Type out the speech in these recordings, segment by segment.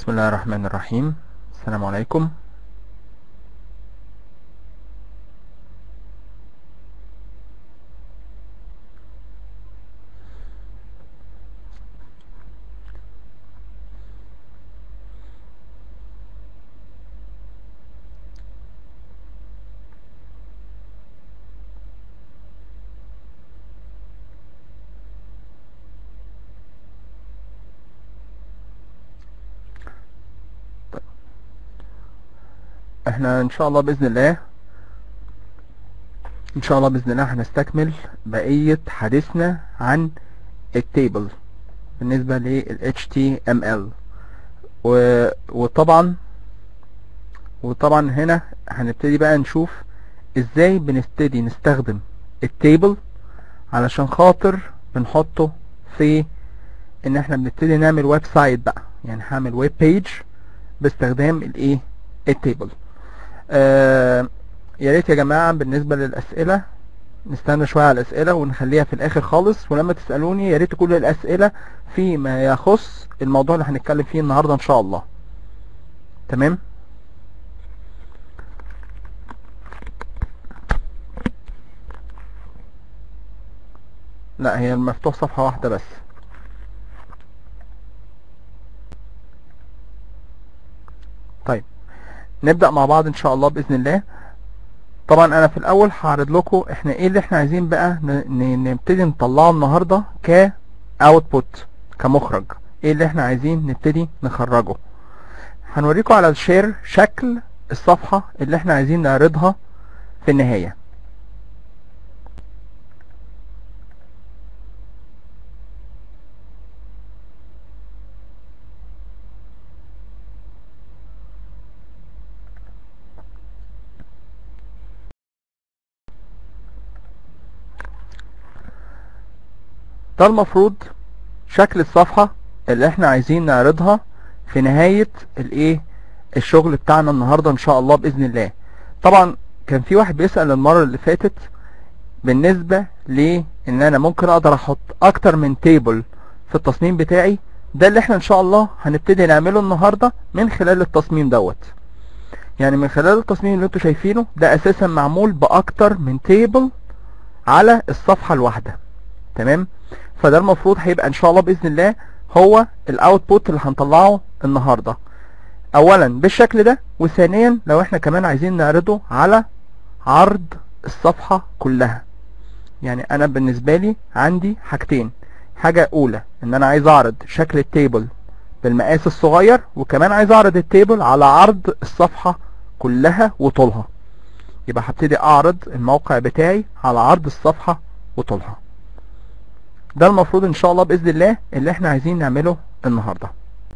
بسم الله الرحمن الرحيم السلام عليكم احنا ان شاء الله باذن الله ان شاء الله باذن الله هنستكمل بقيه حديثنا عن التيبل بالنسبه لل HTML و... وطبعا وطبعا هنا هنبتدي بقى نشوف ازاي بنبتدي نستخدم التيبل علشان خاطر بنحطه في ان احنا بنبتدي نعمل ويب سايت بقى يعني هعمل ويب بيج باستخدام الايه التيبل آه يا ريت يا جماعه بالنسبه للاسئله نستنى شويه على الاسئله ونخليها في الاخر خالص ولما تسالوني يا ريت تكون الاسئله فيما يخص الموضوع اللي هنتكلم فيه النهارده ان شاء الله تمام لا هي المفتوح صفحه واحده بس طيب نبدأ مع بعض ان شاء الله بإذن الله طبعا انا في الاول هعرض لكم احنا ايه اللي احنا عايزين بقى ن- ن- نبتدي نطلعه النهاردة ك output كمخرج ايه اللي احنا عايزين نبتدي نخرجه هنوريكم على الشير شكل الصفحة اللي احنا عايزين نعرضها في النهاية ده المفروض شكل الصفحة اللي احنا عايزين نعرضها في نهاية الايه الشغل بتاعنا النهاردة ان شاء الله بإذن الله طبعا كان في واحد بيسأل المرة اللي فاتت بالنسبة ليه ان انا ممكن اقدر احط اكتر من تيبل في التصميم بتاعي ده اللي احنا ان شاء الله هنبتدي نعمله النهاردة من خلال التصميم دوت يعني من خلال التصميم اللي انتوا شايفينه ده اساسا معمول باكتر من تيبل على الصفحة الواحدة تمام فده المفروض هيبقى ان شاء الله باذن الله هو الاوتبوت اللي هنطلعه النهارده اولا بالشكل ده وثانيا لو احنا كمان عايزين نعرضه على عرض الصفحة كلها يعني انا بالنسبة لي عندي حاجتين حاجة اولى ان انا عايز اعرض شكل التيبل بالمقاس الصغير وكمان عايز اعرض التيبل على عرض الصفحة كلها وطولها يبقى هبتدي اعرض الموقع بتاعي على عرض الصفحة وطولها ده المفروض ان شاء الله باذن الله اللي احنا عايزين نعمله النهارده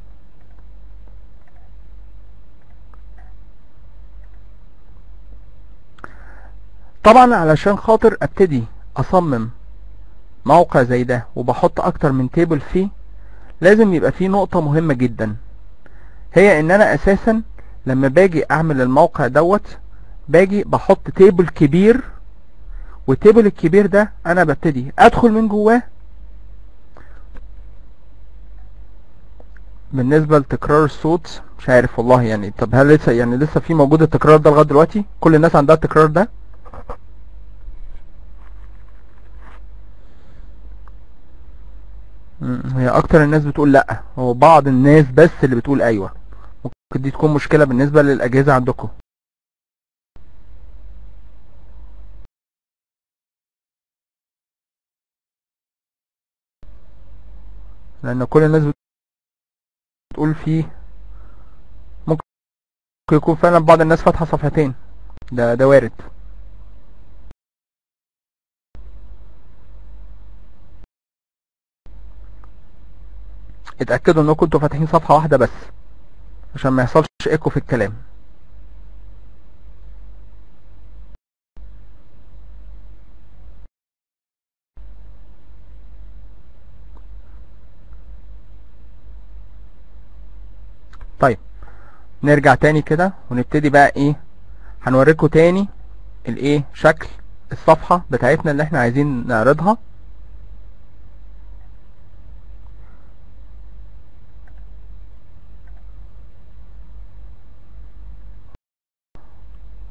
طبعا علشان خاطر ابتدي اصمم موقع زي ده وبحط اكتر من تيبل فيه لازم يبقى فيه نقطة مهمة جدا هي ان انا اساسا لما باجي اعمل الموقع دوت باجي بحط تيبل كبير والتيبل الكبير ده انا ببتدي ادخل من جواه بالنسبة لتكرار الصوت مش عارف والله يعني طب هل لسه يعني لسه في موجود التكرار ده لغاية دلوقتي كل الناس عندها التكرار ده مم، هي اكتر الناس بتقول لا هو بعض الناس بس اللي بتقول ايوه ممكن دي تكون مشكلة بالنسبة للاجهزة عندكم لان كل الناس بتقول فيه ممكن يكون فعلا بعض الناس فاتحة صفحتين ده ده وارد اتأكدوا انكم انتوا فاتحين صفحة واحدة بس عشان ما يحصلش ايكو في الكلام طيب نرجع تاني كده ونبتدي بقى ايه هنوريكم تاني الايه شكل الصفحة بتاعتنا اللي احنا عايزين نعرضها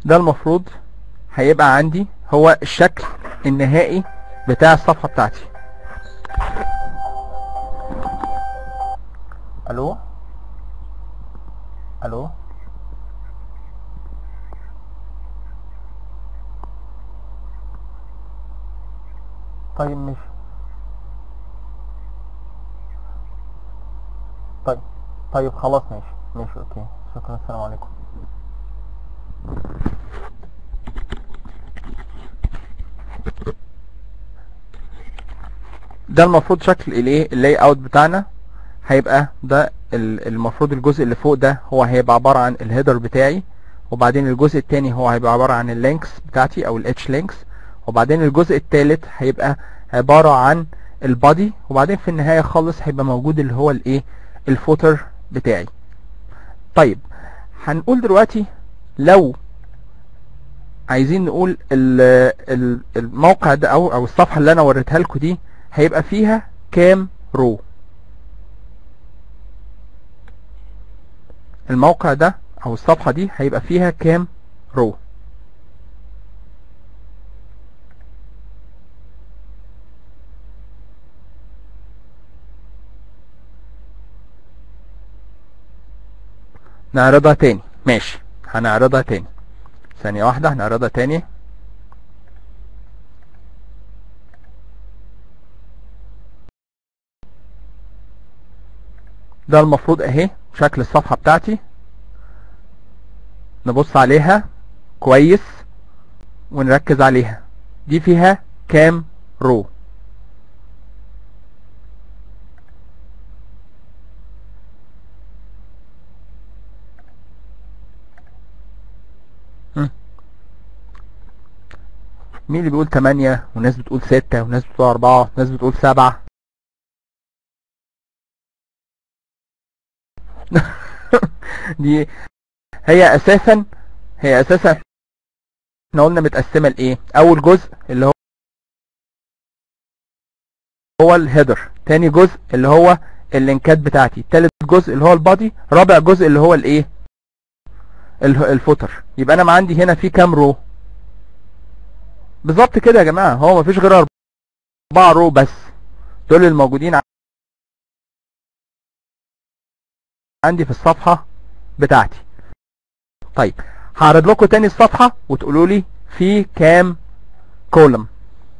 ده المفروض هيبقى عندي هو الشكل النهائي بتاع الصفحة بتاعتي الو الو طيب ماشي طيب طيب خلاص ماشي ماشي اوكي شكرا السلام عليكم ده المفروض شكل الايه اللاي اوت بتاعنا هيبقى ده ال- المفروض الجزء اللي فوق ده هو هيبقى عبارة عن الهيدر بتاعي وبعدين الجزء التاني هو هيبقى عبارة عن اللينكس بتاعتي او الاتش لينكس وبعدين الجزء التالت هيبقى عبارة عن البادي وبعدين في النهاية خالص هيبقى موجود اللي هو الايه الفوتر بتاعي طيب هنقول دلوقتي لو عايزين نقول ال- ال- الموقع ده او او الصفحة اللي انا وريتها لكم دي هيبقى فيها كام رو الموقع ده او الصفحة دي هيبقى فيها كام رو نعرضها تاني ماشي هنعرضها تاني ثانية واحدة هنعرضها تاني ده المفروض اهي شكل الصفحة بتاعتي نبص عليها كويس ونركز عليها دي فيها كام رو هم. مين اللي بيقول 8 وناس بتقول 6 وناس بتقول 4 وناس بتقول 7 دي هي اساسا هي اساسا احنا قلنا متقسمه لايه اول جزء اللي هو هو الهيدر تاني جزء اللي هو اللينكات بتاعتي تالت جزء اللي هو البادي رابع جزء اللي هو الايه ال- الفوتر يبقى انا ما عندي هنا في كام رو بالظبط كده يا جماعه هو مفيش غير اربعه رو بس دول الموجودين عندي في الصفحه بتاعتي طيب هعرض لكم تاني الصفحه وتقولوا لي في كام كولم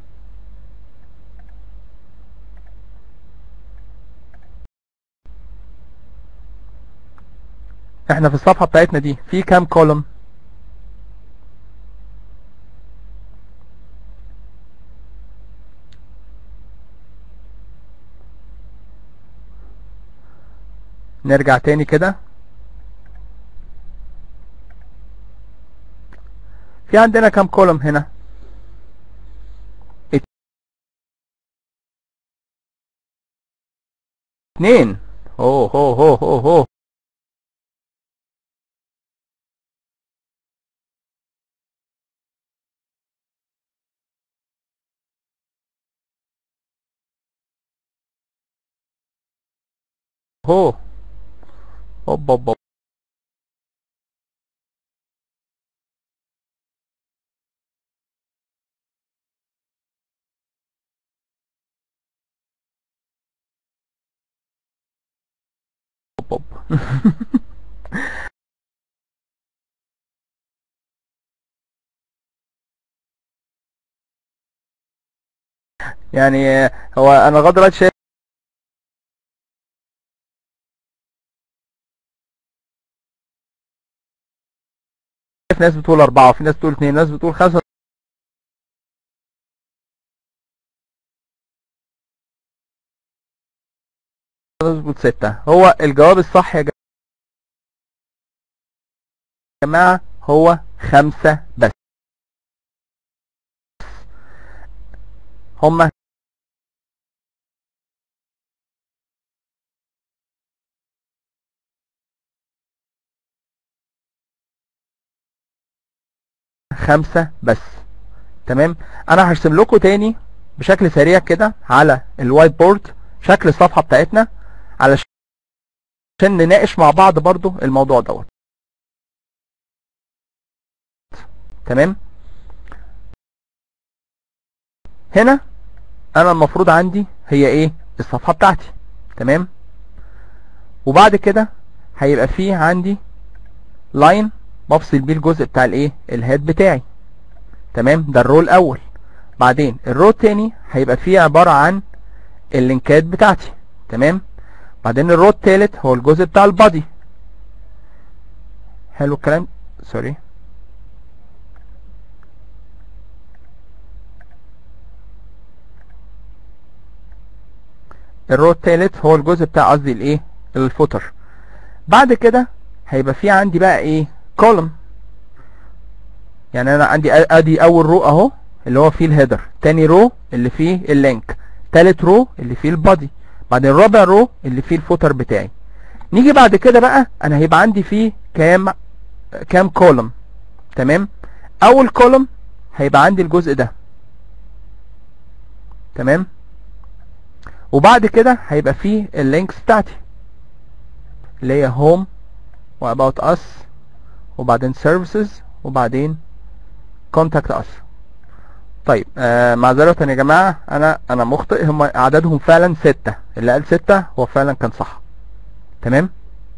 احنا في الصفحه بتاعتنا دي في كام كولم نرجع تاني كده في عندنا كام كولوم هنا اتنين هو هو هو هو هو هو هوب هوب هوب. هوب هوب. يعني هو انا لغايه دلوقتي شايف ناس بتقول أربعة وفي ناس بتقول اتنين ناس بتقول خمسة ناس بتقول ستة هو الجواب الصح يا جماعة هو خمسة بس هما خمسة بس تمام انا هرسم لكم تاني بشكل سريع كده على الوايت بورد شكل الصفحة بتاعتنا علشان نناقش مع بعض برضو الموضوع دوت تمام هنا انا المفروض عندي هي ايه الصفحة بتاعتي تمام وبعد كده هيبقى فيه عندي لاين بفصل بيه الجزء بتاع الايه الهيد بتاعي تمام ده الرو الاول بعدين الرو التاني هيبقى فيه عبارة عن اللينكات بتاعتي تمام بعدين الرو التالت هو الجزء بتاع البادي حلو الكلام سوري الرو التالت هو الجزء بتاع قصدي الايه الفوتر بعد كده هيبقى في عندي بقى ايه كولوم يعني انا عندي ادي اول رو اهو اللي هو فيه الهيدر تاني رو اللي فيه اللينك تالت رو اللي فيه البادي بعدين رابع رو اللي فيه الفوتر بتاعي نيجي بعد كده بقى انا هيبقى عندي فيه كام كام كولوم تمام اول كولوم هيبقى عندي الجزء ده تمام وبعد كده هيبقى فيه اللينكس بتاعتي اللي هي هوم واباوت اس وبعدين سيرفيسز وبعدين كونتاكت اس طيب آه معذرة يا جماعة انا انا مخطئ هم عددهم فعلا ستة اللي قال ستة هو فعلا كان صح تمام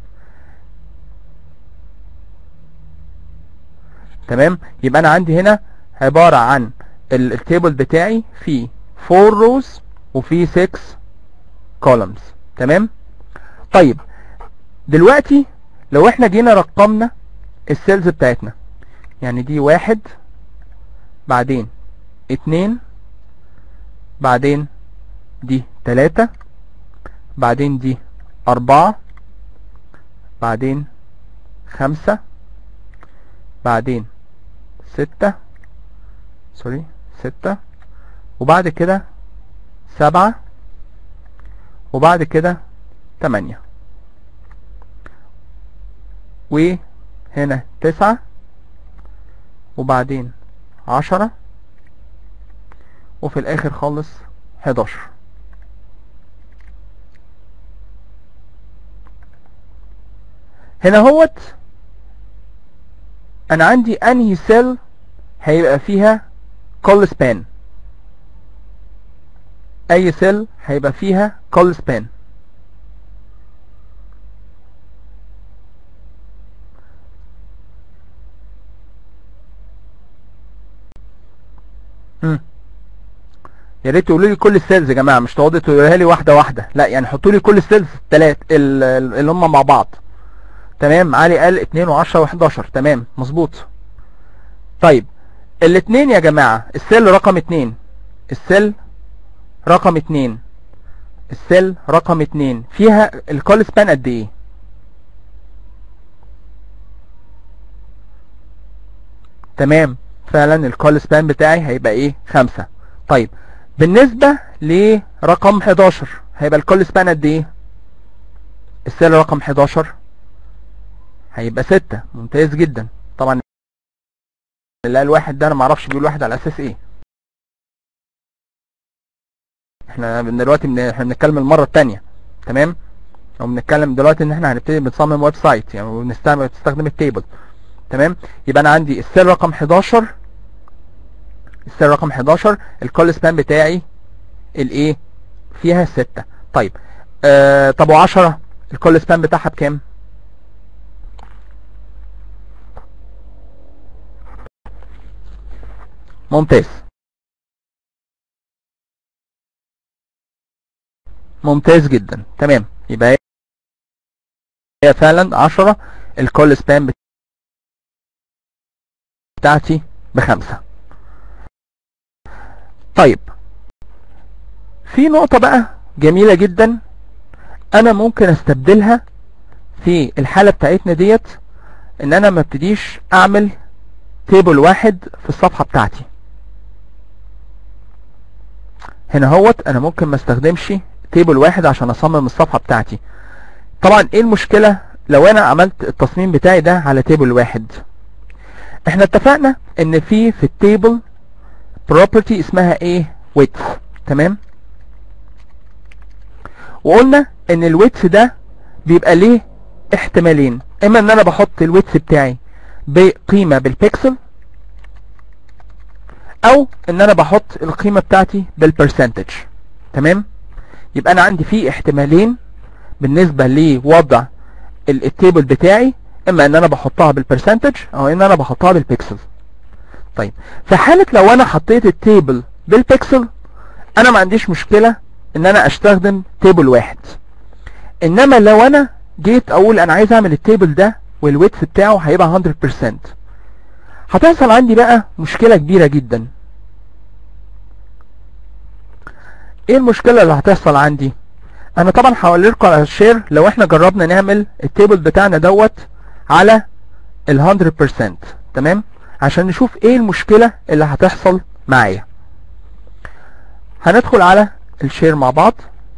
تمام يبقى انا عندي هنا عبارة عن التيبل بتاعي فيه 4 rows وفيه 6 columns تمام طيب دلوقتي لو احنا جينا رقمنا السيلز بتاعتنا يعني دي واحد بعدين اتنين بعدين دي تلاتة بعدين دي اربعة بعدين خمسة بعدين ستة سوري ستة وبعد كده سبعة وبعد كده تمانية وهنا تسعة وبعدين عشرة وفي الاخر خالص حداشر هنا هوت انا عندي انهي سيل هيبقى فيها كول سبان اي سيل هيبقى فيها كول سبان امم يا ريت تقولوا لي كل السيلز يا جماعه مش تقعدوا تقولوها لي واحده واحده لا يعني حطوا لي كل السيلز الثلاث اللي هم مع بعض تمام علي قال 2 و10 و11 تمام مظبوط طيب الاثنين يا جماعه السيل رقم 2 السيل رقم 2 السيل رقم 2 فيها الكول سبان قد ايه تمام فعلا الكول سبان بتاعي هيبقى ايه 5 طيب بالنسبة لرقم 11 هيبقى الكول سبان قد ايه السيل رقم 11 هيبقى 6 ممتاز جدا طبعا اللي قال واحد ده انا معرفش بيقول واحد على اساس ايه احنا دلوقتي من... احنا بنتكلم المره الثانيه تمام او بنتكلم دلوقتي ان احنا هنبتدي بنصمم ويب سايت يعني ونستعمل تستخدم التيبل تمام يبقى انا عندي السيل رقم 11 السيل رقم 11 الكول سبان بتاعي الايه فيها 6 طيب آه طب و10 الكول سبان بتاعها بكام ممتاز ممتاز جدا تمام يبقى هي فعلا 10 الكول سبان بتاعتي بخمسة طيب في نقطة بقى جميلة جدا انا ممكن استبدلها في الحالة بتاعتنا ديت ان انا ما ابتديش اعمل تيبل واحد في الصفحة بتاعتي هنا هوت انا ممكن ما استخدمش تيبل واحد عشان اصمم الصفحة بتاعتي طبعا ايه المشكلة لو انا عملت التصميم بتاعي ده على تيبل واحد احنا اتفقنا ان في في التيبل property اسمها ايه width تمام وقلنا ان الويدث ده بيبقى ليه احتمالين اما ان انا بحط الويدث بتاعي بقيمة بالبيكسل او ان انا بحط القيمة بتاعتي بالبرسنتج تمام يبقى انا عندي في احتمالين بالنسبة لوضع ال- التيبل بتاعي اما ان انا بحطها بالبرسنتج او ان انا بحطها بالبيكسل طيب في حالة لو انا حطيت التيبل بالبيكسل انا ما عنديش مشكلة ان انا استخدم تيبل واحد انما لو انا جيت اقول انا عايز اعمل التيبل ده والويتس بتاعه هيبقى 100% هتحصل عندي بقى مشكلة كبيرة جدا ايه المشكلة اللي هتحصل عندي انا طبعا هوري لكم على الشير لو احنا جربنا نعمل التيبل بتاعنا دوت على ال 100% تمام عشان نشوف ايه المشكلة اللي هتحصل معايا هندخل على الشير مع بعض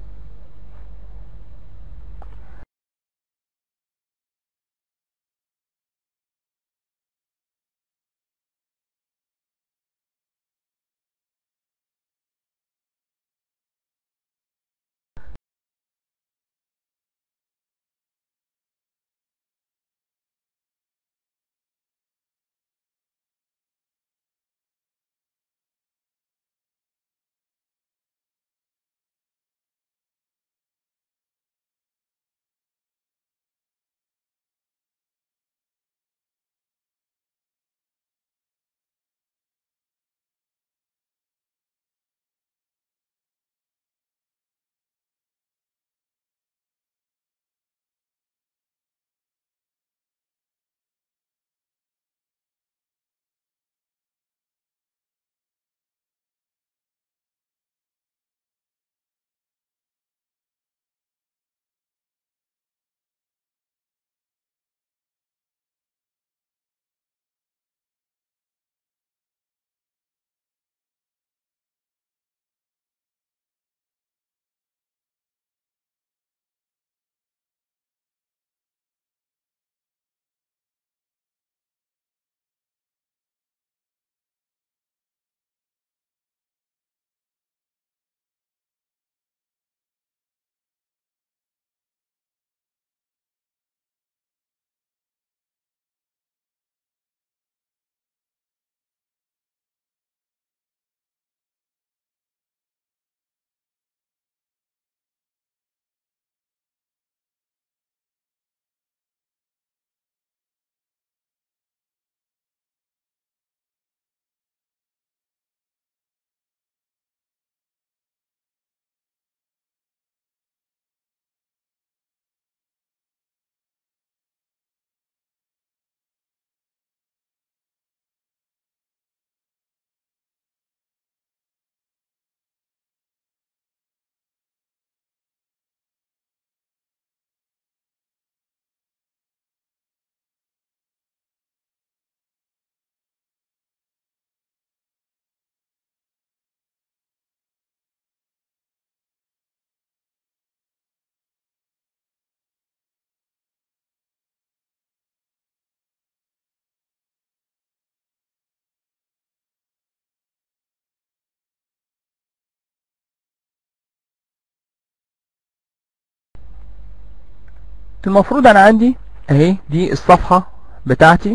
المفروض انا عندي اهي دي الصفحة بتاعتي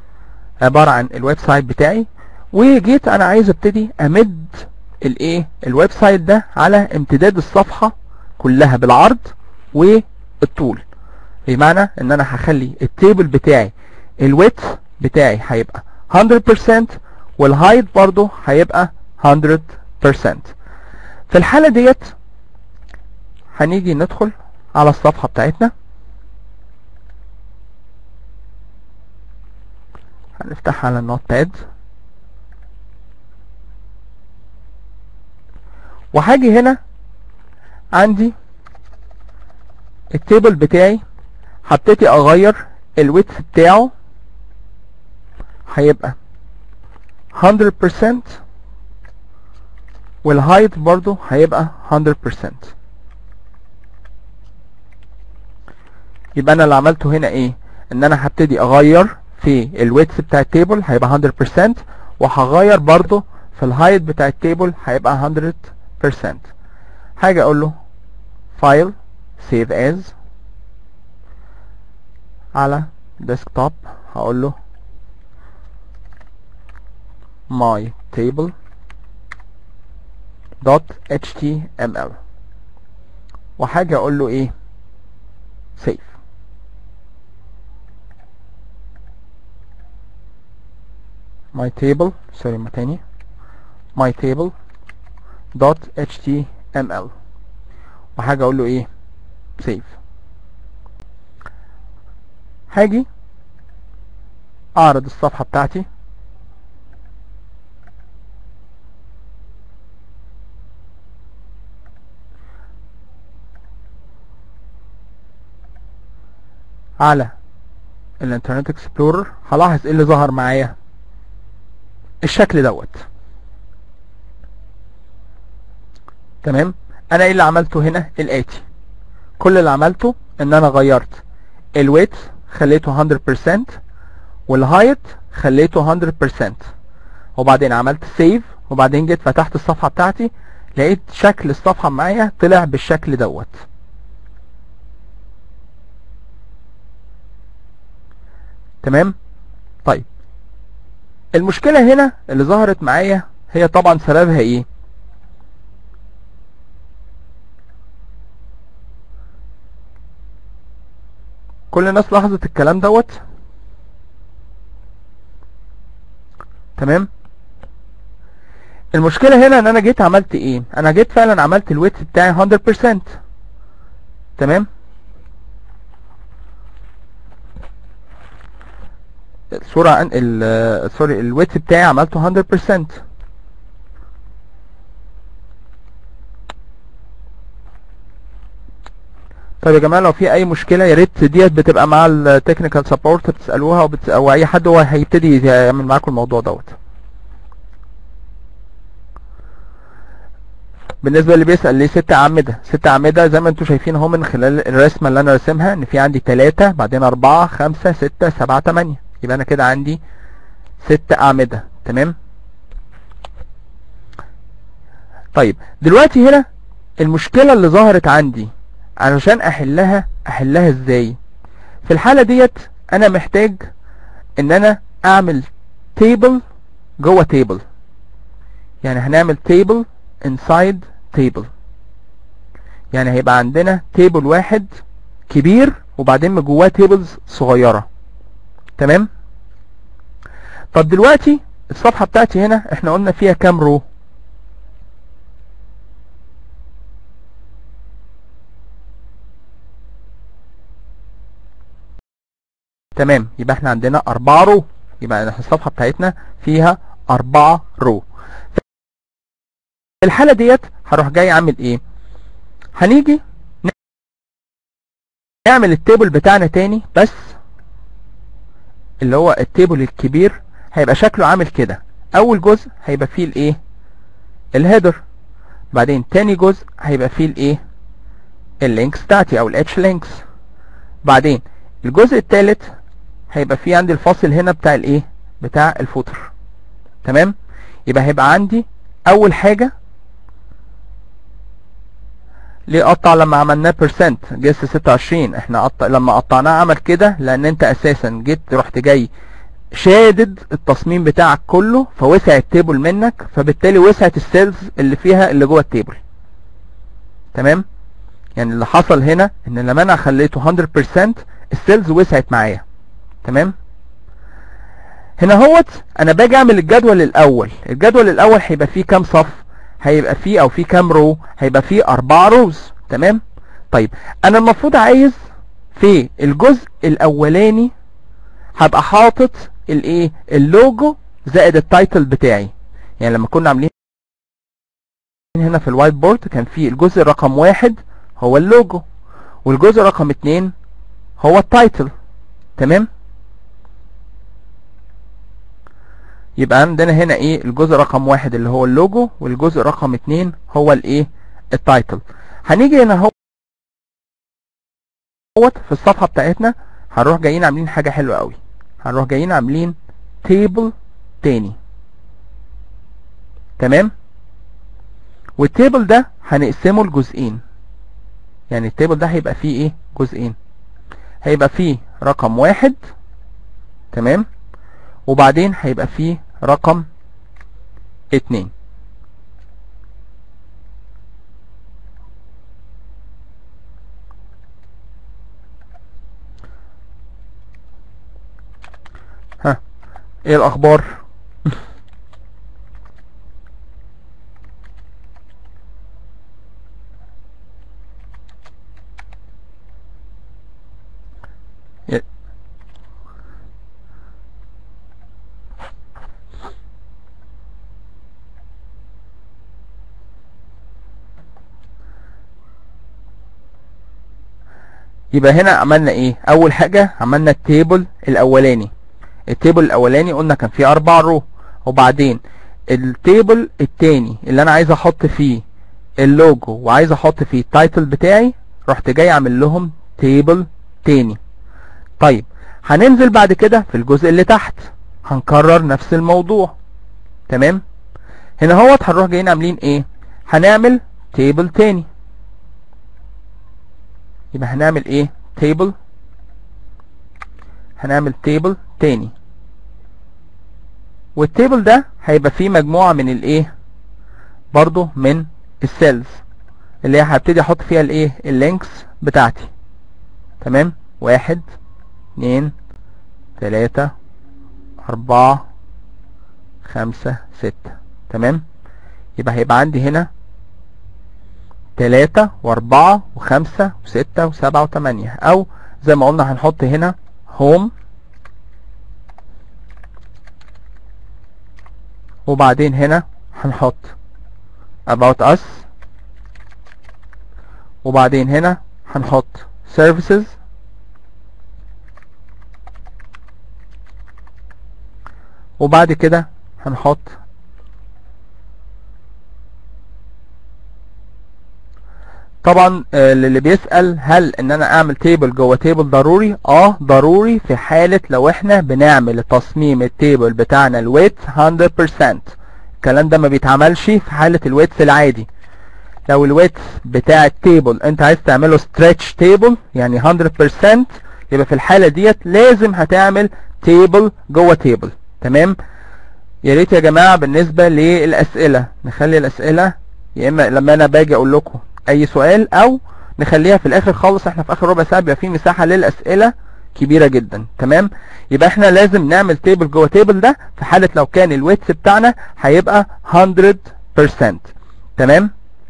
عبارة عن الويب سايت بتاعي وجيت انا عايز ابتدي امد الايه الويب سايت ده على امتداد الصفحة كلها بالعرض والطول بمعنى ان انا هخلي التيبل بتاعي الويت بتاعي هيبقى 100% والهايت برضو هيبقى 100% في الحالة ديت هنيجي ندخل على الصفحة بتاعتنا هنفتحها على النوت باد وهاجي هنا عندي التيبل بتاعي هبتدي اغير الويتس بتاعه هيبقى 100% والهايت برضو هيبقى 100% يبقى انا اللي عملته هنا ايه ان انا هبتدي اغير في الويتس بتاع التيبل هيبقى 100% وهغير برضو في الهايت بتاع التيبل هيبقى 100% حاجة اقول له فايل save as على desktop هقول له my table dot html وحاجة اقول له ايه save my table sorry ما تاني my table dot html وحاجة اقول له ايه save هاجي اعرض الصفحة بتاعتي على الانترنت اكسبلورر هلاحظ ايه اللي ظهر معايا الشكل دوت تمام انا ايه اللي عملته هنا الاتي كل اللي عملته ان انا غيرت الويت خليته 100% والهايت خليته 100% وبعدين عملت سيف وبعدين جيت فتحت الصفحة بتاعتي لقيت شكل الصفحة معايا طلع بالشكل دوت تمام طيب المشكلة هنا اللي ظهرت معايا هي طبعا سببها ايه كل الناس لاحظت الكلام دوت تمام المشكلة هنا ان انا جيت عملت ايه انا جيت فعلا عملت الويت بتاعي 100% تمام الصورة عن ال سوري الويت بتاعي عملته 100% طيب يا جماعة لو في اي مشكلة يا ريت ديت بتبقى مع التكنيكال سبورت بتسألوها وبت... او اي حد هو هيبتدي يعمل معاكم الموضوع دوت بالنسبة اللي بيسأل ليه ست أعمدة ست أعمدة زي ما انتم شايفين اهو من خلال الرسمة اللي أنا راسمها إن في عندي تلاتة بعدين أربعة خمسة ستة سبعة تمانية يبقى أنا كده عندي ست أعمدة تمام طيب دلوقتي هنا المشكلة اللي ظهرت عندي علشان أحلها أحلها إزاي في الحالة ديت أنا محتاج إن أنا أعمل تيبل جوه تيبل يعني هنعمل تيبل inside table يعني هيبقى عندنا تيبل واحد كبير وبعدين من جواه تيبلز صغيرة تمام طب دلوقتي الصفحة بتاعتي هنا احنا قلنا فيها كام رو تمام يبقى احنا عندنا أربعة رو يبقى الصفحة بتاعتنا فيها أربعة رو في الحالة ديت هروح جاي عامل ايه هنيجي نعمل التيبل بتاعنا تاني بس اللي هو التيبل الكبير هيبقى شكله عامل كده اول جزء هيبقى فيه الايه الهيدر بعدين تاني جزء هيبقى فيه الايه اللينكس بتاعتي او الاتش لينكس بعدين الجزء التالت هيبقى فيه عندي الفاصل هنا بتاع الايه بتاع الفوتر تمام يبقى هيبقى عندي اول حاجة ليه قطع لما عملناه بيرسنت جس 26 احنا قطع لما قطعناه عمل كده لان انت اساسا جيت رحت جاي شادد التصميم بتاعك كله فوسع التيبل منك فبالتالي وسعت السيلز اللي فيها اللي جوه التيبل تمام يعني اللي حصل هنا ان لما انا خليته 100% السيلز وسعت معايا تمام هنا هوت انا باجي اعمل الجدول الاول الجدول الاول هيبقى فيه كام صف هيبقى فيه او فيه كام رو هيبقى فيه اربعة روز تمام طيب انا المفروض عايز في الجزء الاولاني هبقى حاطط الايه اللوجو زائد التايتل بتاعي يعني لما كنا عاملين هنا في الوايت بورد كان في الجزء رقم واحد هو اللوجو والجزء رقم اتنين هو التايتل تمام يبقى عندنا هنا ايه الجزء رقم واحد اللي هو اللوجو والجزء رقم اتنين هو الايه التايتل هنيجي هنا هو في الصفحة بتاعتنا هنروح جايين عاملين حاجة حلوة قوي هنروح جايين عاملين تيبل تاني تمام والتيبل ده هنقسمه لجزئين يعني التيبل ده هيبقى فيه ايه جزئين هيبقى فيه رقم واحد تمام وبعدين هيبقى فيه رقم اتنين ها ايه الاخبار ي- يبقى هنا عملنا ايه اول حاجة عملنا التيبل الاولاني التيبل الاولاني قلنا كان فيه اربع رو وبعدين التيبل التاني اللي انا عايز احط فيه اللوجو وعايز احط فيه التايتل بتاعي رحت جاي اعمل لهم تيبل تاني طيب هننزل بعد كده في الجزء اللي تحت هنكرر نفس الموضوع تمام هنا هوت هنروح جايين عاملين ايه هنعمل تيبل تاني يبقى هنعمل ايه تيبل هنعمل تيبل تاني والتيبل ده هيبقى فيه مجموعة من الايه برضو من السيلز اللي هي هبتدي احط فيها الايه اللينكس بتاعتي تمام واحد اتنين تلاتة اربعة خمسة ستة تمام يبقى هيبقى عندي هنا تلاتة واربعة وخمسة وستة وسبعة وتمانية او زي ما قلنا هنحط هنا هوم وبعدين هنا هنحط about us وبعدين هنا هنحط services وبعد كده هنحط طبعا آه، اللي بيسأل هل ان انا اعمل تيبل جوه تيبل ضروري اه ضروري في حالة لو احنا بنعمل تصميم التيبل بتاعنا الويت 100% الكلام ده ما بيتعملش في حالة الويتس العادي لو الويتس بتاع التيبل انت عايز تعمله ستريتش تيبل يعني 100% يبقى في الحالة ديت لازم هتعمل تيبل جوه تيبل تمام يا ريت يا جماعة بالنسبة للأسئلة نخلي الأسئلة يا إما لما أنا باجي أقول لكم أي سؤال أو نخليها في الآخر خالص إحنا في آخر ربع ساعة بيبقى في مساحة للأسئلة كبيرة جدا تمام يبقى إحنا لازم نعمل تيبل جوه تيبل ده في حالة لو كان الويتس بتاعنا هيبقى 100% تمام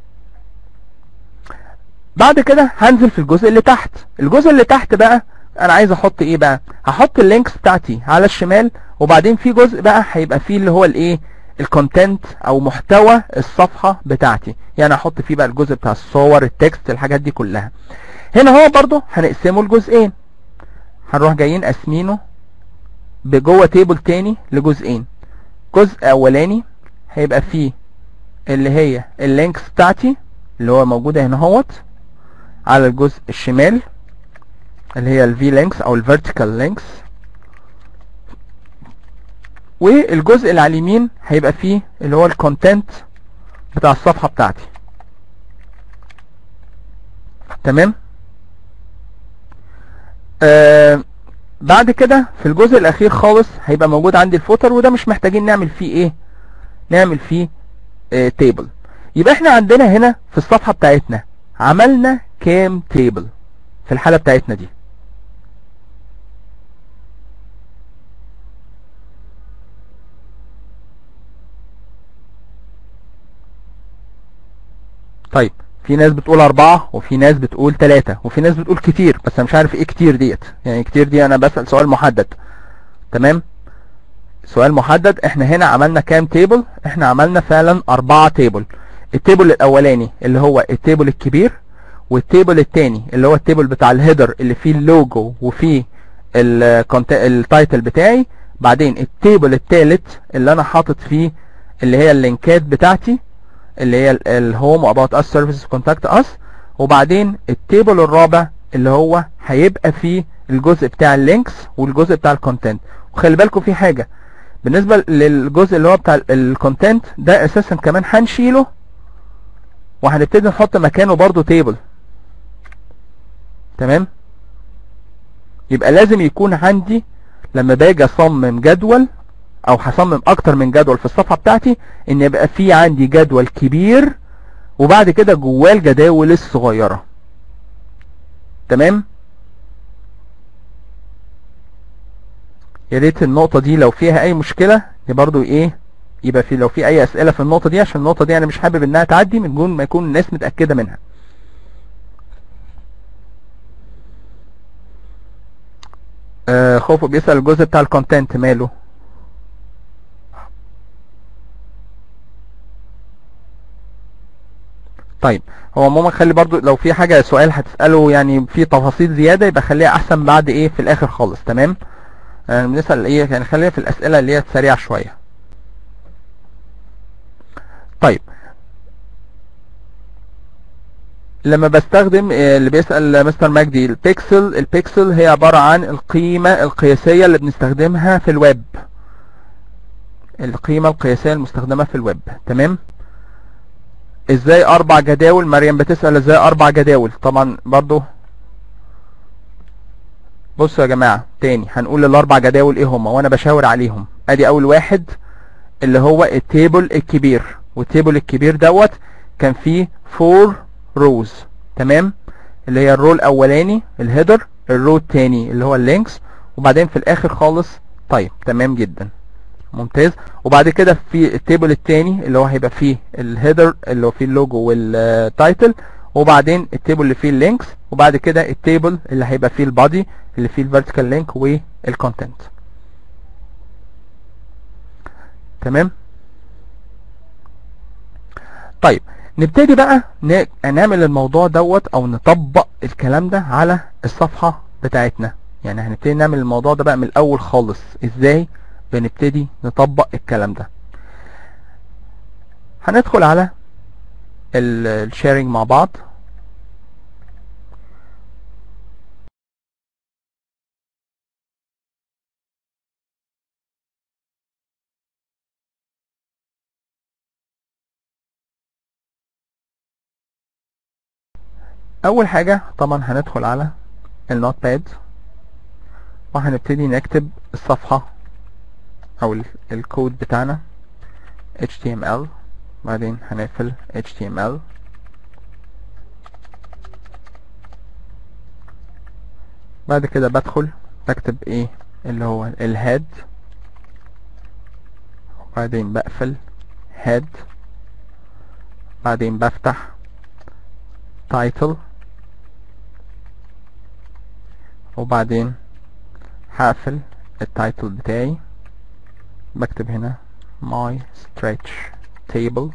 بعد كده هنزل في الجزء اللي تحت الجزء اللي تحت بقى انا عايز احط ايه بقى هحط اللينكس بتاعتي على الشمال وبعدين في جزء بقى هيبقى فيه اللي هو الايه الكونتنت او محتوى الصفحة بتاعتي يعني احط فيه بقى الجزء بتاع الصور التكست الحاجات دي كلها هنا هو برضو هنقسمه لجزئين هنروح جايين قاسمينه بجوه تيبل تاني لجزئين جزء اولاني هيبقى فيه اللي هي اللينكس بتاعتي اللي هو موجودة هنا اهوت على الجزء الشمال اللي هي الفي لينكس او الفيرتيكال لينكس والجزء اللي على اليمين هيبقى فيه اللي هو الكونتنت بتاع الصفحة بتاعتي تمام آه بعد كده في الجزء الاخير خالص هيبقى موجود عندي الفوتر وده مش محتاجين نعمل فيه ايه نعمل فيه آه تيبل يبقى احنا عندنا هنا في الصفحة بتاعتنا عملنا كام تيبل في الحالة بتاعتنا دي طيب في ناس بتقول أربعة وفي ناس بتقول ثلاثة وفي ناس بتقول كتير بس أنا مش عارف إيه كتير ديت يعني كتير دي أنا بسأل سؤال محدد تمام سؤال محدد احنا هنا عملنا كام تيبل احنا عملنا فعلا أربعة تيبل التيبل الأولاني اللي هو التيبل الكبير والتيبل التاني اللي هو التيبل بتاع الهيدر اللي فيه اللوجو وفيه التايتل بتاعي بعدين التيبل التالت اللي انا حاطط فيه اللي هي اللينكات بتاعتي اللي هي الهوم واباوت اس سيرفيسز كونتاكت اس وبعدين التيبل الرابع اللي هو هيبقى فيه الجزء بتاع اللينكس والجزء بتاع الكونتنت وخلي بالكم في حاجه بالنسبه للجزء اللي هو بتاع الكونتنت ده اساسا كمان هنشيله وهنبتدي نحط مكانه برضو تيبل تمام يبقى لازم يكون عندي لما باجي اصمم جدول او هصمم اكتر من جدول في الصفحة بتاعتي ان يبقى في عندي جدول كبير وبعد كده جواه الجداول الصغيرة تمام يا ريت النقطة دي لو فيها اي مشكلة دي برضو ايه يبقى في لو في اي اسئلة في النقطة دي عشان النقطة دي انا مش حابب انها تعدي من دون ما يكون الناس متأكدة منها آه خوفو بيسأل الجزء بتاع الكونتنت ماله طيب هو عموما خلي برضو لو في حاجة سؤال هتسأله يعني في تفاصيل زيادة يبقى خليها احسن بعد ايه في الاخر خالص تمام آه بنسأل ايه يعني خليها في الاسئلة اللي هي سريعة شوية طيب لما بستخدم آه، اللي بيسأل مستر مجدي البيكسل البيكسل هي عبارة عن القيمة القياسية اللي بنستخدمها في الويب القيمة القياسية المستخدمة في الويب تمام ازاي اربع جداول مريم بتسأل ازاي اربع جداول طبعا برضو بصوا يا جماعة تاني هنقول الاربع جداول ايه هما وانا بشاور عليهم ادي اول واحد اللي هو التيبل الكبير والتيبل الكبير دوت كان فيه فور روز تمام اللي هي الرو الاولاني الهيدر الرو التاني اللي هو اللينكس وبعدين في الاخر خالص طيب تمام جدا ممتاز وبعد كده في التيبل التاني اللي هو هيبقى فيه الهيدر اللي هو فيه اللوجو والتايتل وبعدين التيبل اللي فيه اللينكس وبعد كده التيبل اللي هيبقى فيه البادي اللي فيه الفيرتيكال لينك والكونتنت تمام طيب نبتدي بقى ن- نعمل الموضوع دوت او نطبق الكلام ده على الصفحة بتاعتنا يعني هنبتدي نعمل الموضوع ده بقى من الاول خالص ازاي بنبتدي نطبق الكلام ده هندخل على الشيرنج مع بعض اول حاجة طبعا هندخل على النوت باد وهنبتدي نكتب الصفحة او ال- الكود بتاعنا HTML بعدين هنقفل HTML بعد كده بدخل بكتب ايه اللي هو الهيد وبعدين بقفل head بعدين بفتح title وبعدين هقفل التايتل بتاعي بكتب هنا my stretch table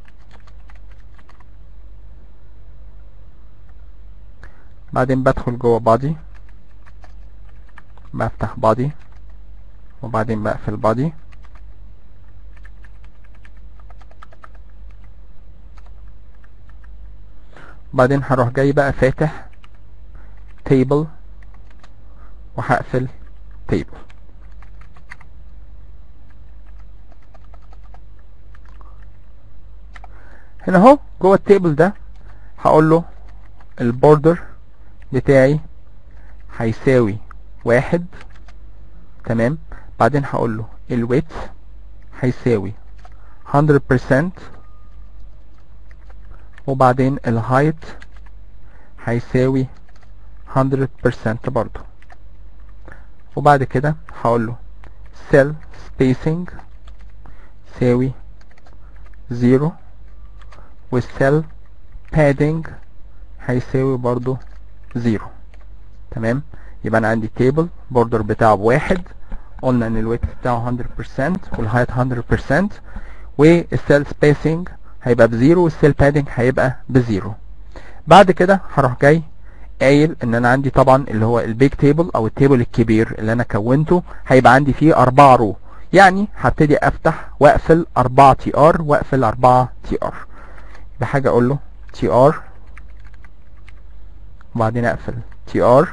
بعدين بدخل جوه body بفتح body وبعدين بقفل body بعدين هروح جاي بقى فاتح table وهقفل table هنا اهو جوه التيبل ده هقول له البوردر بتاعي هيساوي واحد تمام بعدين هقول له الويت هيساوي 100% وبعدين الهايت هيساوي 100% برضو وبعد كده هقول له cell spacing يساوي 0 والسيل padding هيساوي برضو 0 تمام يبقى انا عندي تيبل بوردر بتاعه بواحد قلنا ان الويت بتاعه 100% والهايت 100% والسيل spacing هيبقى بزيرو والسيل بادنج هيبقى بزيرو بعد كده هروح جاي قايل ان انا عندي طبعا اللي هو البيج تيبل او التيبل الكبير اللي انا كونته هيبقى عندي فيه اربعة رو يعني هبتدي افتح واقفل اربعة تي ار واقفل اربعة تي ار بحاجة اقول له تي ار وبعدين اقفل تي ار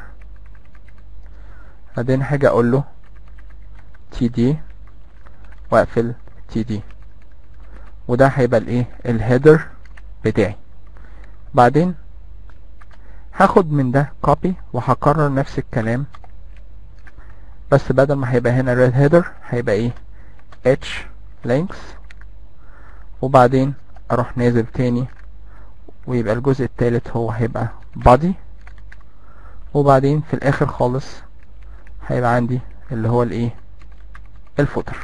بعدين حاجة اقول له تي دي واقفل تي دي وده هيبقى الايه الهيدر بتاعي بعدين هاخد من ده كوبي وهكرر نفس الكلام بس بدل ما هيبقى هنا red header هيبقى ايه h links وبعدين اروح نازل تاني ويبقى الجزء التالت هو هيبقى body وبعدين في الاخر خالص هيبقى عندي اللي هو الايه الفوتر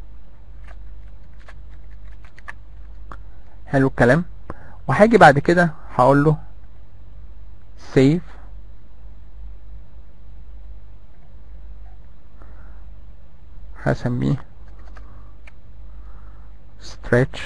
حلو الكلام وهاجي بعد كده هقول له save هسميه stretch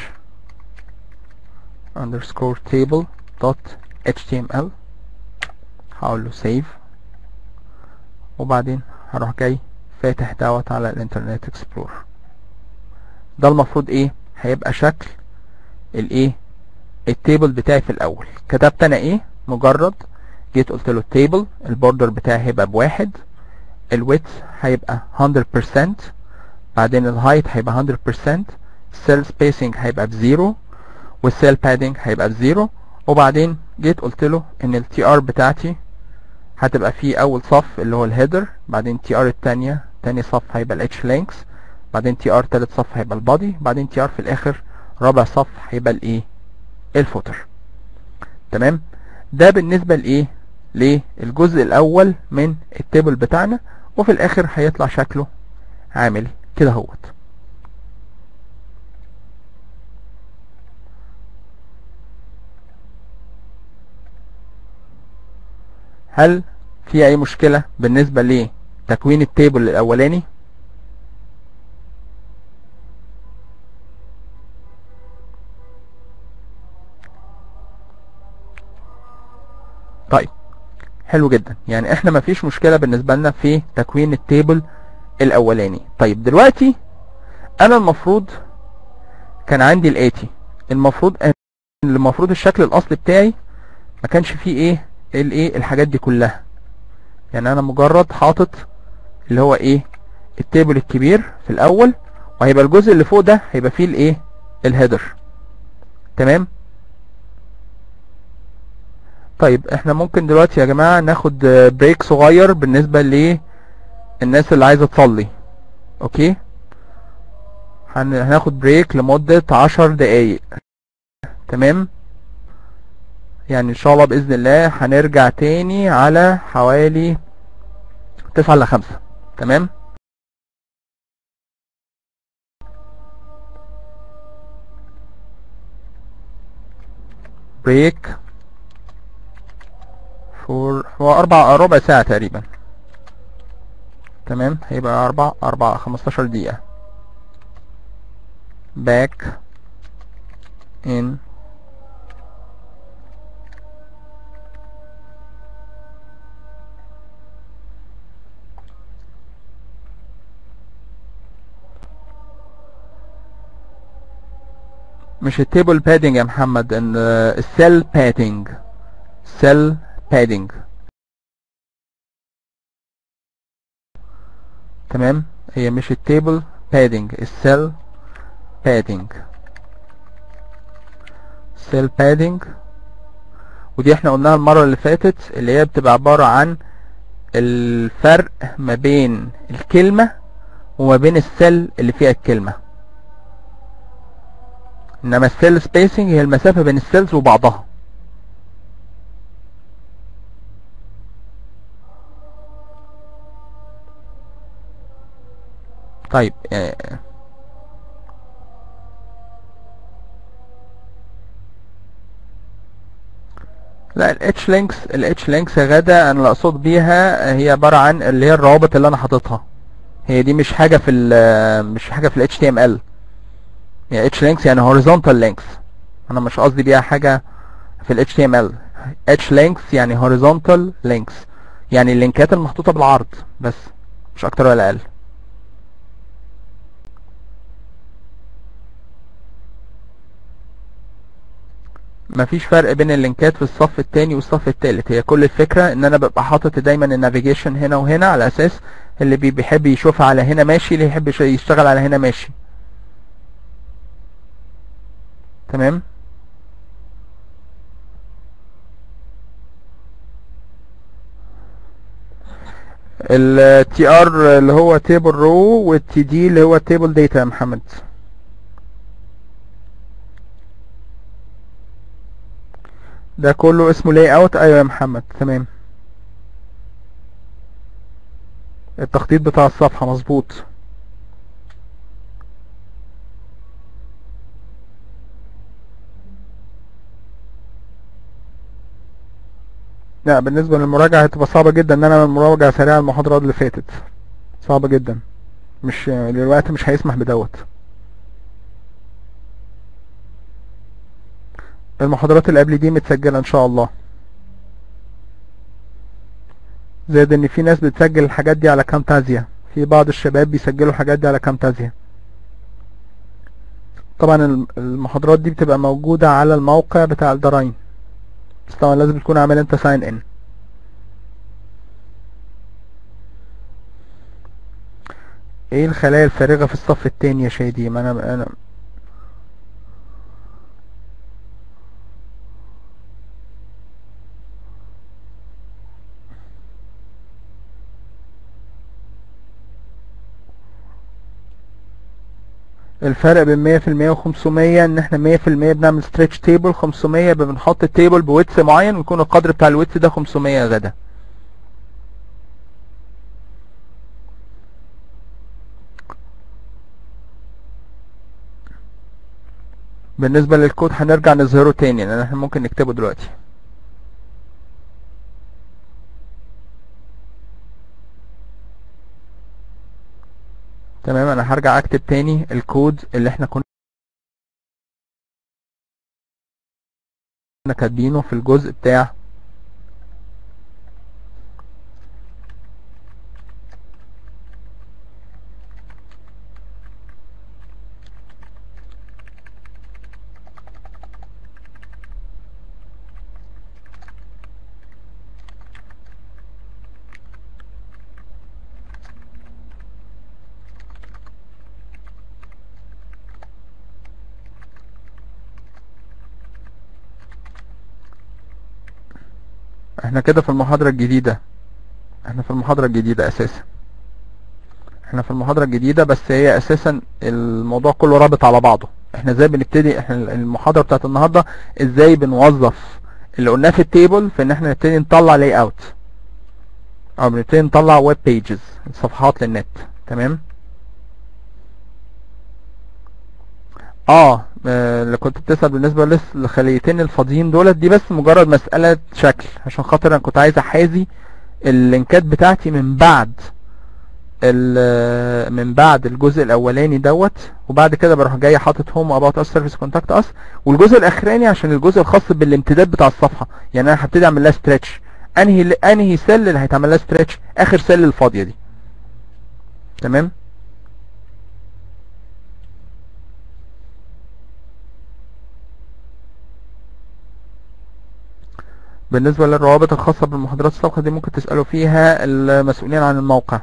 underscore table dot html هقول له save وبعدين هروح جاي فاتح دوت على الانترنت اكسبلور ده المفروض ايه هيبقى شكل الايه التيبل بتاعي في الاول كتبت انا ايه مجرد جيت قلت له التيبل البوردر بتاعي هيبقى بواحد الويدث هيبقى 100% بعدين الهايت هيبقى 100% السيل سبيسنج هيبقى بزيرو والسيل بادنج هيبقى بزيرو وبعدين جيت قلت له ان التي ار بتاعتي هتبقى فيه اول صف اللي هو الهيدر بعدين تي ار التانية تاني صف هيبقى الاتش لينكس بعدين تي ار تالت صف هيبقى البادي بعدين تي ار في الاخر رابع صف هيبقى الايه الفوتر تمام ده بالنسبة لايه للجزء الاول من التيبل بتاعنا وفي الاخر هيطلع شكله عامل كده هوت هل في اي مشكلة بالنسبة لتكوين التيبل الاولاني طيب حلو جدا يعني احنا مفيش مشكلة بالنسبة لنا في تكوين التيبل الاولاني طيب دلوقتي انا المفروض كان عندي الاتي المفروض المفروض الشكل الاصلي بتاعي ما كانش فيه ايه الايه الحاجات دي كلها يعني انا مجرد حاطط اللي هو ايه التيبل الكبير في الاول وهيبقى الجزء اللي فوق ده هيبقى فيه الايه الهيدر تمام طيب احنا ممكن دلوقتي يا جماعة ناخد بريك صغير بالنسبة للناس اللي عايزة تصلي اوكي هناخد بريك لمدة عشر دقايق تمام يعني ان شاء الله باذن الله هنرجع تاني على حوالي تسعة الا خمسة تمام بريك فور هو اربع ربع ساعة تقريبا تمام هيبقى اربع اربع خمستاشر دقيقة back in مش التيبل بادنج يا محمد ان السيل بادنج سيل بادنج تمام هي مش التيبل بادنج السيل بادنج سيل بادنج ودي احنا قلناها المرة اللي فاتت اللي هي بتبقى عبارة عن الفرق ما بين الكلمة وما بين السيل اللي فيها الكلمة انما السيل سبيسنج هي المسافة بين السيلز وبعضها طيب آه لا الاتش لينكس الاتش لينكس يا غدا انا اللي اقصد بيها هي عباره عن اللي هي الروابط اللي انا حاططها هي دي مش حاجه في ال مش حاجه في ال HTML يعني اتش لينكس يعني horizontal links انا مش قصدي بيها حاجه في ال HTML اتش لينكس يعني horizontal links يعني اللينكات المحطوطه بالعرض بس مش اكتر ولا اقل مفيش فرق بين اللينكات في الصف التاني والصف التالت هي كل الفكرة ان انا ببقى حاطط دايما النافيجيشن هنا وهنا على اساس اللي بي- بيحب يشوفها على هنا ماشي اللي يحب يش- يشتغل على هنا ماشي تمام التي ار اللي هو تيبل رو والتي دي اللي هو تيبل داتا يا محمد ده كله اسمه لاي اوت ايوه يا محمد تمام التخطيط بتاع الصفحة مظبوط لا بالنسبة للمراجعة هتبقى صعبة جدا ان انا اعمل مراجعة سريعة المحاضرات اللي فاتت صعبة جدا مش الوقت مش هيسمح بدوت المحاضرات اللي قبل دي متسجلة ان شاء الله زائد ان في ناس بتسجل الحاجات دي على كامتازيا في بعض الشباب بيسجلوا الحاجات دي على كامتازيا طبعا الم- المحاضرات دي بتبقى موجودة على الموقع بتاع الدراين بس طبعا لازم تكون عامل انت ساين ان ايه الخلايا الفارغة في الصف التاني يا شادي ما انا انا الفرق بين 100% و 500 ان احنا 100% بنعمل ستريتش تيبل 500 بنحط التيبل بويتس معين ويكون القدر بتاع الويتس ده 500 غدا بالنسبة للكود هنرجع نظهره تاني لان احنا ممكن نكتبه دلوقتي تمام انا هرجع اكتب تاني الكود اللي احنا كنا كاتبينه في الجزء بتاع احنا كده في المحاضرة الجديدة احنا في المحاضرة الجديدة اساسا احنا في المحاضرة الجديدة بس هي اساسا الموضوع كله رابط على بعضه احنا ازاي بنبتدي احنا المحاضرة بتاعت النهاردة ازاي بنوظف اللي قلناه في التيبل في ان احنا نبتدي نطلع لاي اوت او بنبتدي نطلع ويب بيجز صفحات للنت تمام اه آه، اللي كنت بتسأل بالنسبة لس- للخليتين الفاضيين دولت دي بس مجرد مسألة شكل عشان خاطر انا كنت عايز احازي اللينكات بتاعتي من بعد ال- من بعد الجزء الاولاني دوت وبعد كده بروح جاي حاطط هوم اباوت اس سيرفيس كونتاكت اس والجزء الاخراني عشان الجزء الخاص بالامتداد بتاع الصفحه يعني انا هبتدي اعمل لها ستريتش انهي انهي سيل اللي هيتعمل لها ستريتش اخر سيل الفاضيه دي تمام بالنسبة للروابط الخاصة بالمحاضرات السابقة دي ممكن تسألوا فيها المسؤولين عن الموقع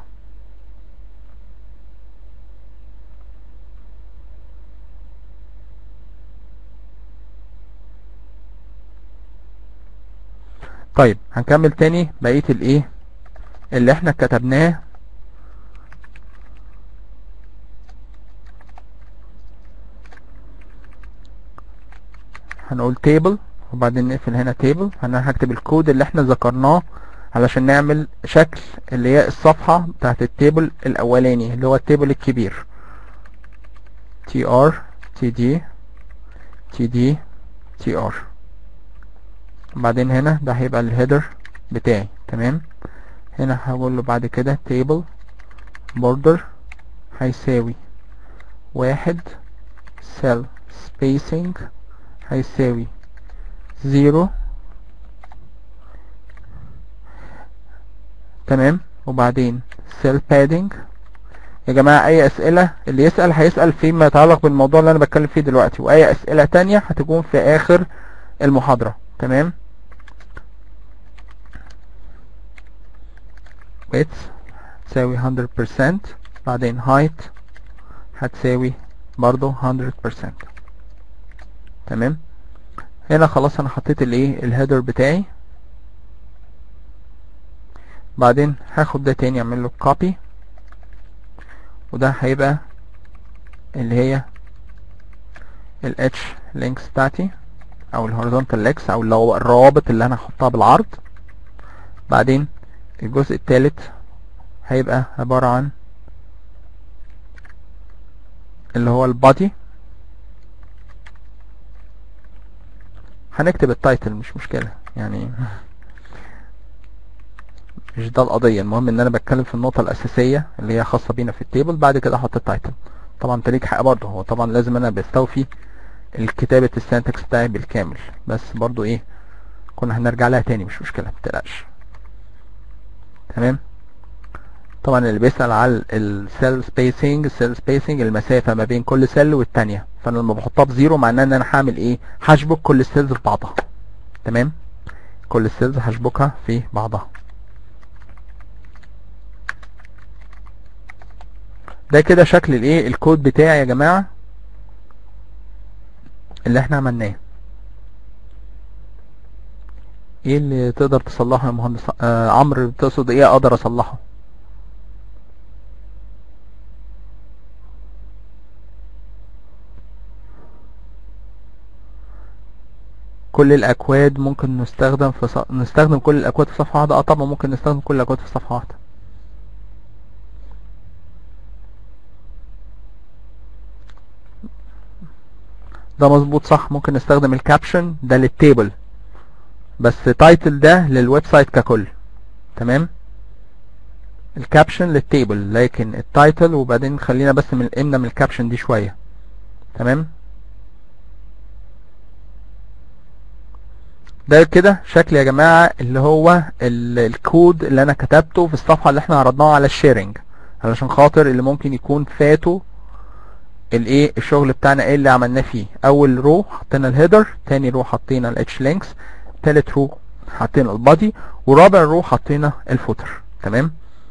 طيب هنكمل تاني بقية الايه اللي احنا كتبناه هنقول تيبل وبعدين نقفل هنا تيبل انا هكتب الكود اللي احنا ذكرناه علشان نعمل شكل اللي هي الصفحة بتاعت التيبل الاولاني اللي هو التيبل الكبير tr td td tr بعدين هنا ده هيبقى الهيدر بتاعي تمام هنا هقول له بعد كده table border هيساوي واحد cell spacing هيساوي زيرو تمام وبعدين cell padding يا جماعة أي أسئلة اللي يسأل هيسأل فيما يتعلق بالموضوع اللي أنا بتكلم فيه دلوقتي وأي أسئلة تانية هتكون في آخر المحاضرة تمام width تساوي 100% بعدين height هتساوي برضو 100% تمام هنا خلاص انا حطيت الايه الهيدر بتاعي بعدين هاخد ده تاني اعمل له copy وده هيبقى اللي هي ال H links بتاعتي او ال horizontal links او اللي هو الروابط اللي انا هحطها بالعرض بعدين الجزء التالت هيبقى عبارة عن اللي هو البادي هنكتب التايتل مش مشكلة يعني مش ده القضية المهم ان انا بتكلم في النقطة الاساسية اللي هي خاصة بينا في التيبل بعد كده احط التايتل طبعا انت ليك حق برضه هو طبعا لازم انا بستوفي الكتابة السنتكس بتاعي بالكامل بس برضه ايه كنا هنرجع لها تاني مش مشكلة متقلقش تمام طبعا اللي بيسأل على السيل سبيسنج السيل سبيسنج المسافة ما بين كل سيل والتانية فانا لما بحطها بزيرو معناه ان انا هعمل ايه هشبك كل السيلز في بعضها تمام كل السيلز هشبكها في بعضها ده كده شكل الايه الكود بتاعي يا جماعة اللي احنا عملناه ايه اللي تقدر تصلحه يا مهندس آه عمرو تقصد ايه اقدر اصلحه كل الاكواد ممكن نستخدم في ص... نستخدم كل الاكواد في صفحة واحدة اه طبعا ممكن نستخدم كل الاكواد في صفحة واحدة ده مظبوط صح ممكن نستخدم الكابشن ده للتيبل بس تايتل ده للويب سايت ككل تمام الكابشن للتيبل لكن التايتل وبعدين خلينا بس من امنا من الكابشن دي شوية تمام ده كده شكل يا جماعة اللي هو ال- الكود اللي انا كتبته في الصفحة اللي احنا عرضناها على الشيرنج علشان خاطر اللي ممكن يكون فاته الايه الشغل بتاعنا ايه اللي عملناه فيه اول رو حطينا الهيدر تاني رو حطينا الاتش لينكس تالت رو حطينا البادي ورابع رو حطينا الفوتر تمام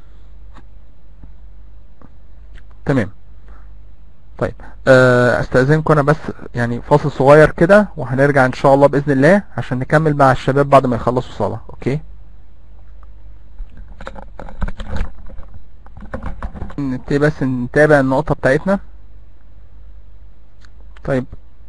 تمام طيب آه، استاذنكم انا بس يعني فاصل صغير كده وهنرجع ان شاء الله باذن الله عشان نكمل مع الشباب بعد ما يخلصوا صلاه اوكي نبتدي بس نتابع النقطه بتاعتنا طيب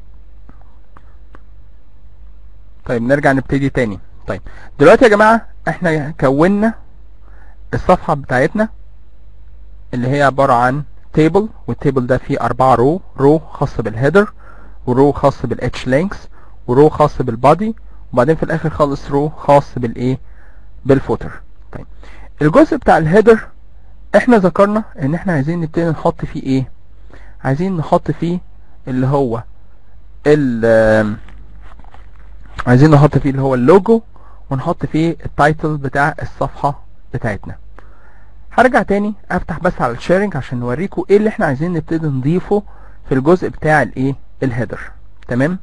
طيب نرجع نبتدي تاني طيب دلوقتي يا جماعة احنا كونا الصفحة بتاعتنا اللي هي عبارة عن تيبل والتيبل ده فيه أربعة رو رو خاص بالهيدر ورو خاص بالاتش لينكس ورو خاص بالبادي وبعدين في الآخر خالص رو خاص بالايه بالفوتر طيب الجزء بتاع الهيدر احنا ذكرنا ان احنا عايزين نبتدي نحط فيه ايه عايزين نحط فيه اللي هو ال عايزين نحط فيه اللي هو اللوجو ونحط فيه التايتل بتاع الصفحة بتاعتنا هرجع تاني افتح بس على الشيرنج عشان نوريكم ايه اللي احنا عايزين نبتدي نضيفه في الجزء بتاع الايه الهيدر تمام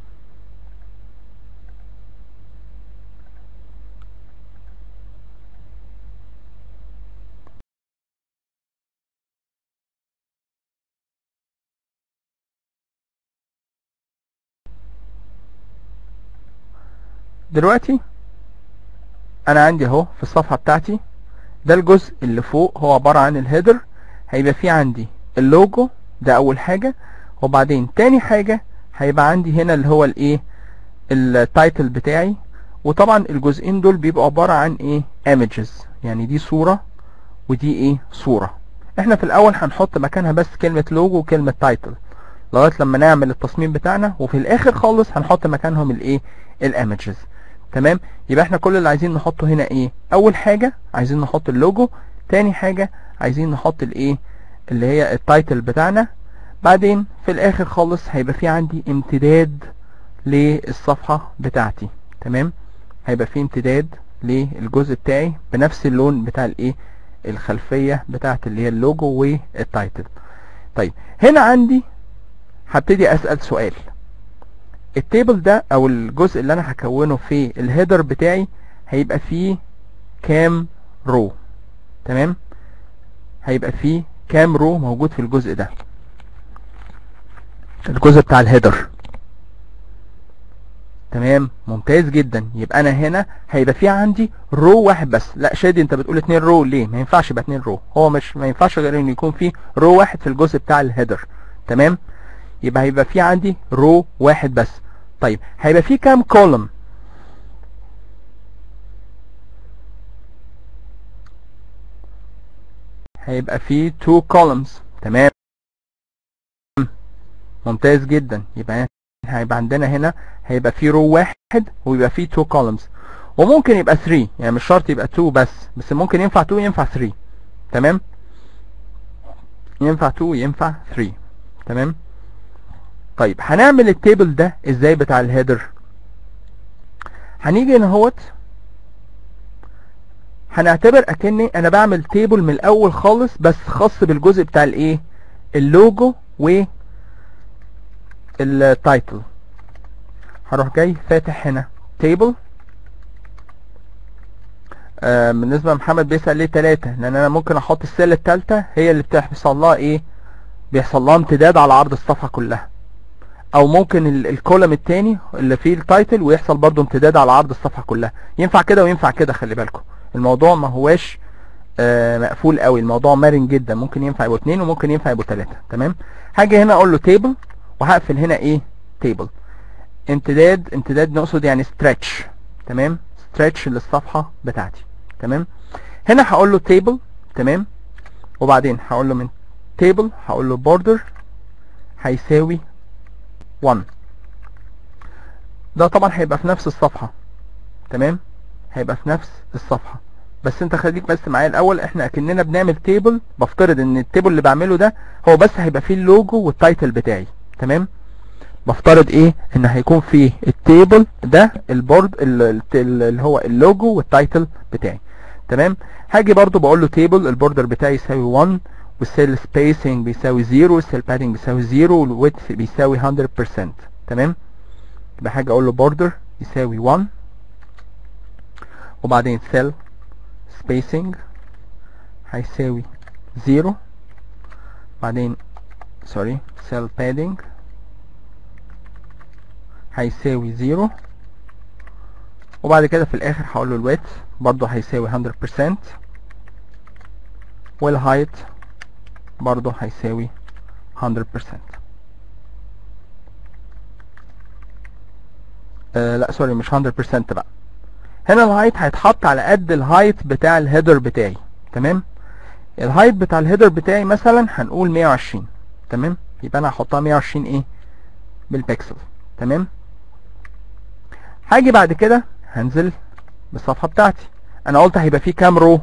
دلوقتي انا عندي اهو في الصفحة بتاعتي ده الجزء اللي فوق هو عبارة عن الهيدر هيبقى فيه عندي اللوجو ده اول حاجة وبعدين تاني حاجة هيبقى عندي هنا اللي هو الايه التايتل بتاعي وطبعا الجزئين دول بيبقوا عبارة عن ايه images يعني دي صورة ودي ايه صورة احنا في الاول هنحط مكانها بس كلمة لوجو وكلمة تايتل لغاية لما نعمل التصميم بتاعنا وفي الاخر خالص هنحط مكانهم الايه الايمجز تمام يبقى احنا كل اللي عايزين نحطه هنا ايه اول حاجة عايزين نحط اللوجو تاني حاجة عايزين نحط الايه اللي هي التايتل بتاعنا بعدين في الاخر خالص هيبقى في عندي امتداد للصفحة بتاعتي تمام هيبقى في امتداد للجزء بتاعي بنفس اللون بتاع الايه الخلفية بتاعت اللي هي اللوجو والتايتل طيب هنا عندي هبتدي اسأل سؤال التيبل ده او الجزء اللي انا هكونه في الهيدر بتاعي هيبقى فيه كام رو تمام هيبقى فيه كام رو موجود في الجزء ده الجزء بتاع الهيدر تمام ممتاز جدا يبقى انا هنا هيبقى في عندي رو واحد بس لا شادي انت بتقول اتنين رو ليه ما ينفعش يبقى اتنين رو هو مش ما ينفعش غير ان يكون في رو واحد في الجزء بتاع الهيدر تمام يبقى هيبقى في عندي رو واحد بس طيب هيبقى في كام كولوم هيبقى في two columns تمام ممتاز جدا يبقى هيبقى عندنا هنا هيبقى في رو واحد ويبقى في two columns وممكن يبقى 3 يعني مش شرط يبقى 2 بس بس ممكن ينفع 2 ينفع 3 تمام ينفع 2 ينفع 3 تمام طيب هنعمل التيبل ده ازاي بتاع الهيدر هنيجي هنا اهوت هنعتبر اكني انا بعمل تيبل من الاول خالص بس خاص بالجزء بتاع الايه اللوجو و التايتل هروح جاي فاتح هنا تيبل آه بالنسبه لمحمد بيسال ليه ثلاثة لان انا ممكن احط السله الثالثه هي اللي بتحصل لها ايه بيحصل لها امتداد على عرض الصفحه كلها او ممكن الكولم الثاني اللي فيه التايتل ويحصل برضو امتداد على عرض الصفحه كلها ينفع كده وينفع كده خلي بالكم الموضوع ما هواش آه مقفول قوي الموضوع مرن جدا ممكن ينفع يبقوا اتنين وممكن ينفع يبقوا تلاتة تمام هاجي هنا اقول له تيبل وهقفل هنا ايه تيبل امتداد امتداد نقصد يعني ستريتش تمام ستريتش للصفحة بتاعتي تمام هنا هقول له تيبل تمام وبعدين هقول له من تيبل هقول له border هيساوي 1 ده طبعا هيبقى في نفس الصفحة تمام هيبقى في نفس الصفحة بس انت خليك بس معايا الاول احنا اكننا بنعمل تيبل بفترض ان التيبل اللي بعمله ده هو بس هيبقى فيه اللوجو والتايتل بتاعي تمام بفترض ايه ان هيكون فيه التيبل ده البورد اللي هو اللوجو والتايتل بتاعي تمام هاجي برضو بقول له تيبل البوردر بتاعي يساوي 1 والسيل سبيسنج بيساوي 0 والسيل بادنج بيساوي 0 والويدث بيساوي 100% تمام يبقى حاجه اقول له بوردر يساوي 1 وبعدين cell spacing هيساوي 0 بعدين سوري cell padding هيساوي 0 وبعد كده في الاخر هقول له الويت برضه هيساوي 100% والهايت برضه هيساوي 100% آه لا سوري مش 100% بقى هنا الهايت هيتحط على قد الهايت بتاع الهيدر بتاعي تمام الهايت بتاع الهيدر بتاعي مثلا هنقول 120 تمام يبقى انا هحطها 120 ايه بالبكسل تمام هاجي بعد كده هنزل بالصفحه بتاعتي انا قلت هيبقى فيه كام رو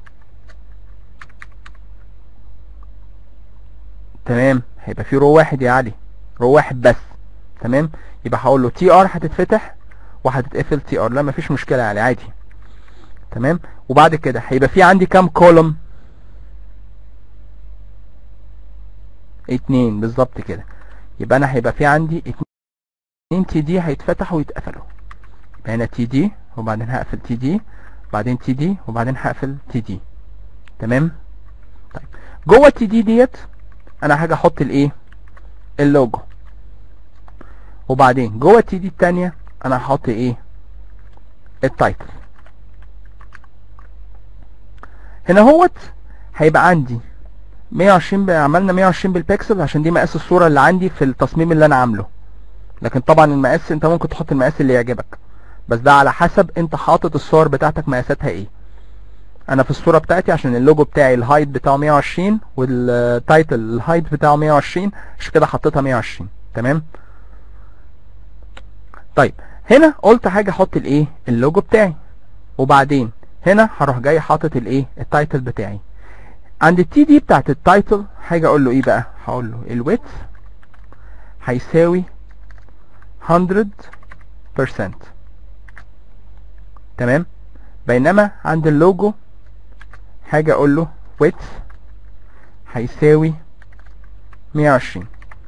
تمام هيبقى فيه رو واحد يا علي رو واحد بس تمام يبقى هقول له تي ار هتتفتح وهتتقفل تي ار لا مفيش مشكله يعني عادي تمام وبعد كده هيبقى في عندي كام كولوم اتنين بالظبط كده يبقى انا هيبقى في عندي اتنين تي دي هيتفتحوا ويتقفلوا يبقى هنا تي دي وبعدين هقفل تي دي بعدين تي دي وبعدين هقفل تي دي تمام طيب جوه التي دي ديت انا هاجي احط الايه اللوجو وبعدين جوه التي دي التانية انا هحط ايه التايتل هنا هوت هيبقى عندي 120 ب... عملنا 120 بالبكسل عشان دي مقاس الصورة اللي عندي في التصميم اللي انا عامله لكن طبعا المقاس انت ممكن تحط المقاس اللي يعجبك بس ده على حسب انت حاطط الصور بتاعتك مقاساتها ايه انا في الصورة بتاعتي عشان اللوجو بتاعي الهايت بتاعه 120 والتايتل الهايت بتاعه 120 عشان كده حطيتها 120 تمام طيب هنا قلت حاجه احط الايه اللوجو بتاعي وبعدين هنا هروح جاي حاطط الايه التايتل بتاعي عند التي دي بتاعت التايتل حاجه اقول له ايه بقى هقول له الويت هيساوي 100% تمام بينما عند اللوجو حاجه اقول له ويت هيساوي 120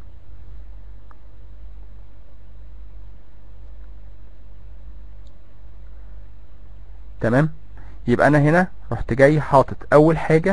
تمام يبقى انا هنا رحت جاي حاطط اول حاجة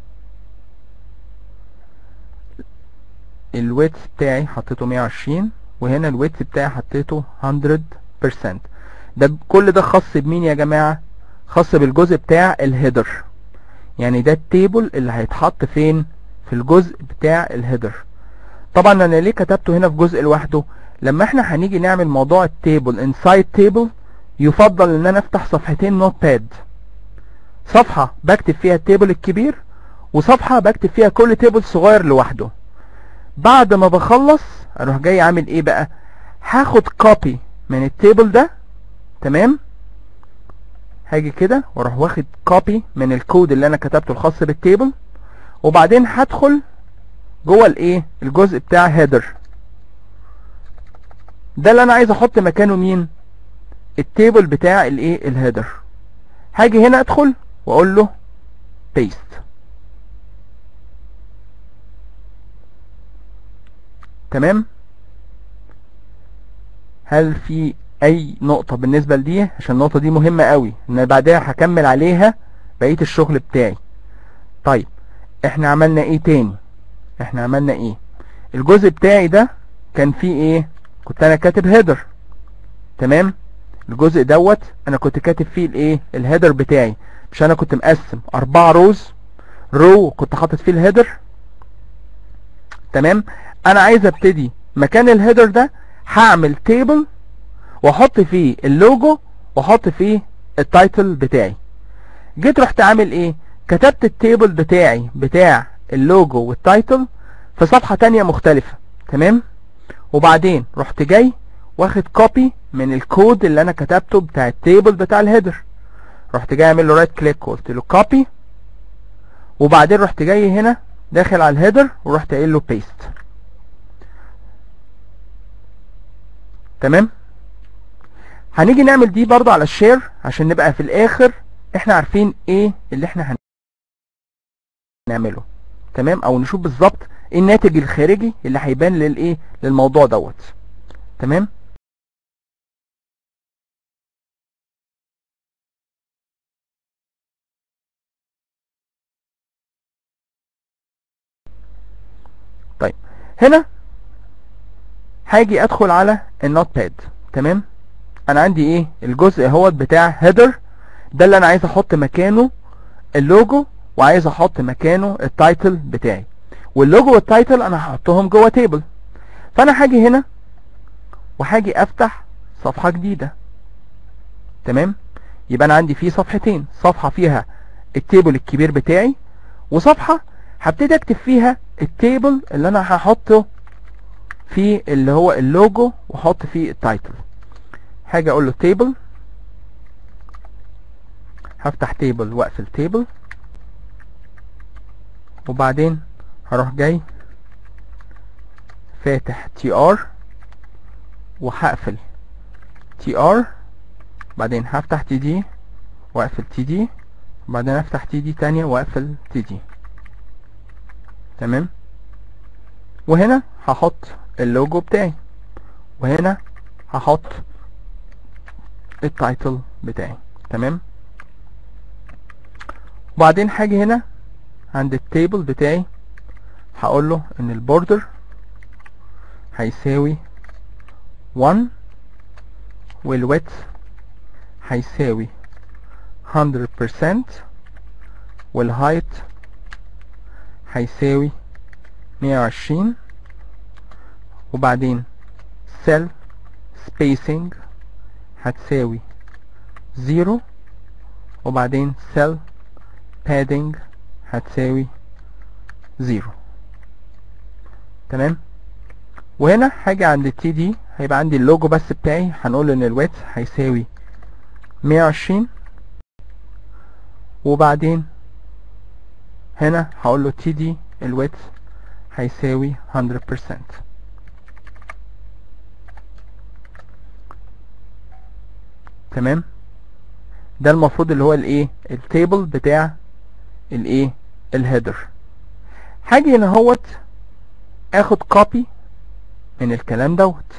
الويت بتاعي حطيته 120 وهنا الويت بتاعي حطيته 100% ده كل ده خاص بمين يا جماعة خاص بالجزء بتاع الهيدر يعني ده التيبل اللي هيتحط فين في الجزء بتاع الهيدر طبعا انا ليه كتبته هنا في جزء لوحده لما احنا هنيجي نعمل موضوع التيبل انسايد تيبل يفضل ان انا افتح صفحتين نوت باد صفحة بكتب فيها التيبل الكبير وصفحة بكتب فيها كل تيبل صغير لوحده بعد ما بخلص اروح جاي عامل ايه بقى هاخد كوبي من التيبل ده تمام هاجي كده واروح واخد كوبي من الكود اللي انا كتبته الخاص بالتيبل وبعدين هدخل جوه الايه الجزء بتاع هيدر ده اللي انا عايز احط مكانه مين التيبل بتاع الايه الهيدر هاجي هنا ادخل واقول له بيست تمام هل في اي نقطة بالنسبة لدي عشان النقطة دي مهمة قوي ان بعدها هكمل عليها بقية الشغل بتاعي طيب احنا عملنا ايه تاني احنا عملنا ايه الجزء بتاعي ده كان فيه ايه كنت انا كاتب هيدر تمام الجزء دوت انا كنت كاتب فيه الايه الهيدر بتاعي مش انا كنت مقسم اربعة روز رو كنت حاطط فيه الهيدر تمام انا عايز ابتدي مكان الهيدر ده هعمل تيبل واحط فيه اللوجو واحط فيه التايتل بتاعي جيت رحت عامل ايه كتبت التيبل بتاعي بتاع اللوجو والتايتل في صفحة تانية مختلفة تمام وبعدين رحت جاي واخد كوبي من الكود اللي انا كتبته بتاع التيبل بتاع الهيدر رحت جاي اعمل له رايت كليك قلت له كوبي وبعدين رحت جاي هنا داخل على الهيدر ورحت قايل له بيست تمام هنيجي نعمل دي برضه على الشير عشان نبقى في الاخر احنا عارفين ايه اللي احنا هنعمله تمام او نشوف بالظبط ايه الناتج الخارجي اللي هيبان للايه للموضوع دوت تمام طيب هنا هاجي ادخل على النوت باد تمام انا عندي ايه الجزء اهوت بتاع هيدر ده اللي انا عايز احط مكانه اللوجو وعايز احط مكانه التايتل بتاعي واللوجو والتايتل انا هحطهم جوه تيبل فانا هاجي هنا وهاجي افتح صفحة جديدة تمام يبقى انا عندي فيه صفحتين صفحة فيها التيبل الكبير بتاعي وصفحة هبتدي اكتب فيها التيبل اللي انا هحطه في اللي هو اللوجو واحط فيه التايتل حاجة اقول له تيبل هفتح تيبل واقفل تيبل وبعدين هروح جاي فاتح تي ار وهقفل تي ار بعدين هفتح تي دي واقفل تي دي وبعدين افتح تي دي تانية واقفل تي دي تمام وهنا هحط اللوجو بتاعي وهنا هحط التايتل بتاعي تمام وبعدين حاجة هنا عند التيبل بتاعي هقول له ان البوردر هيساوي 1 والويت هيساوي 100% والهايت هيساوي 120 وبعدين cell spacing هتساوي 0 وبعدين cell padding هتساوي 0 تمام وهنا حاجة عند التي دي هيبقى عندي اللوجو بس بتاعي هنقول ان الويت هيساوي 120 وبعدين هنا هقول له تي دي الويت هيساوي 100% تمام ده المفروض اللي هو الايه التيبل بتاع الايه الهيدر هاجي هنا اهوت اخد كوبي من الكلام دوت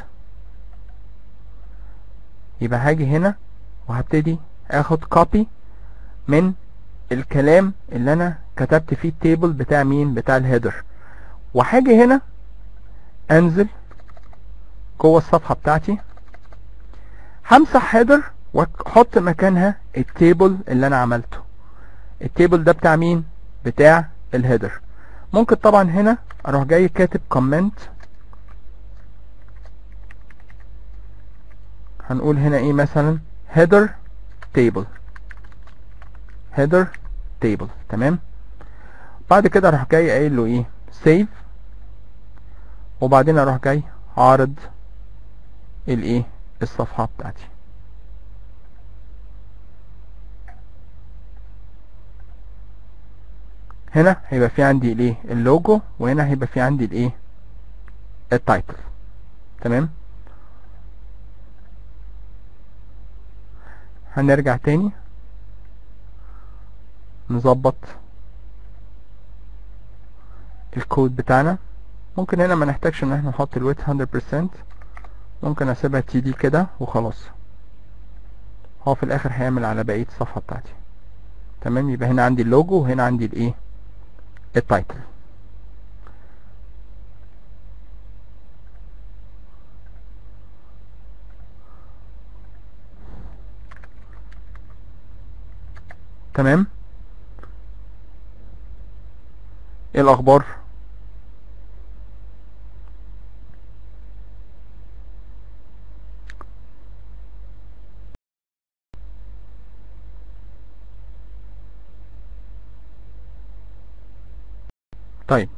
يبقى هاجي هنا وهبتدي اخد كوبي من الكلام اللي انا كتبت فيه التيبل بتاع مين بتاع الهيدر وهاجي هنا انزل جوه الصفحة بتاعتي همسح هيدر واحط مكانها التيبل اللي انا عملته التيبل ده بتاع مين بتاع الهيدر ممكن طبعا هنا اروح جاي كاتب كومنت هنقول هنا ايه مثلا header table header table تمام بعد كده اروح جاي قايل له ايه save وبعدين اروح جاي عارض الايه الصفحة بتاعتي هنا هيبقى في عندي الايه اللوجو وهنا هيبقى في عندي الايه التايتل تمام هنرجع تاني نظبط الكود بتاعنا ممكن هنا ما نحتاجش ان احنا نحط الويت 100% ممكن اسيبها تي دي كده وخلاص هو في الاخر هيعمل على بقية الصفحة بتاعتي تمام يبقى هنا عندي اللوجو وهنا عندي الايه التايتل تمام ايه الاخبار طيب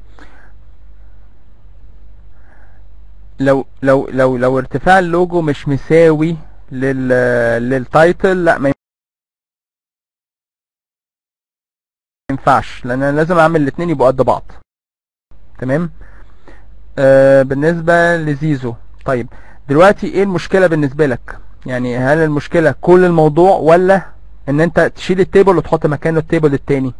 لو لو لو لو ارتفاع اللوجو مش مساوي لل للتايتل لا ما ينفعش لان انا لازم اعمل الاثنين يبقوا قد بعض تمام آه بالنسبه لزيزو طيب دلوقتي ايه المشكله بالنسبه لك يعني هل المشكله كل الموضوع ولا ان انت تشيل التيبل وتحط مكانه التيبل التاني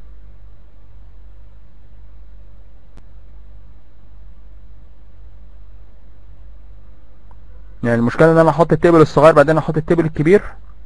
يعني المشكله ان انا احط التيبل الصغير بعدين احط التيبل الكبير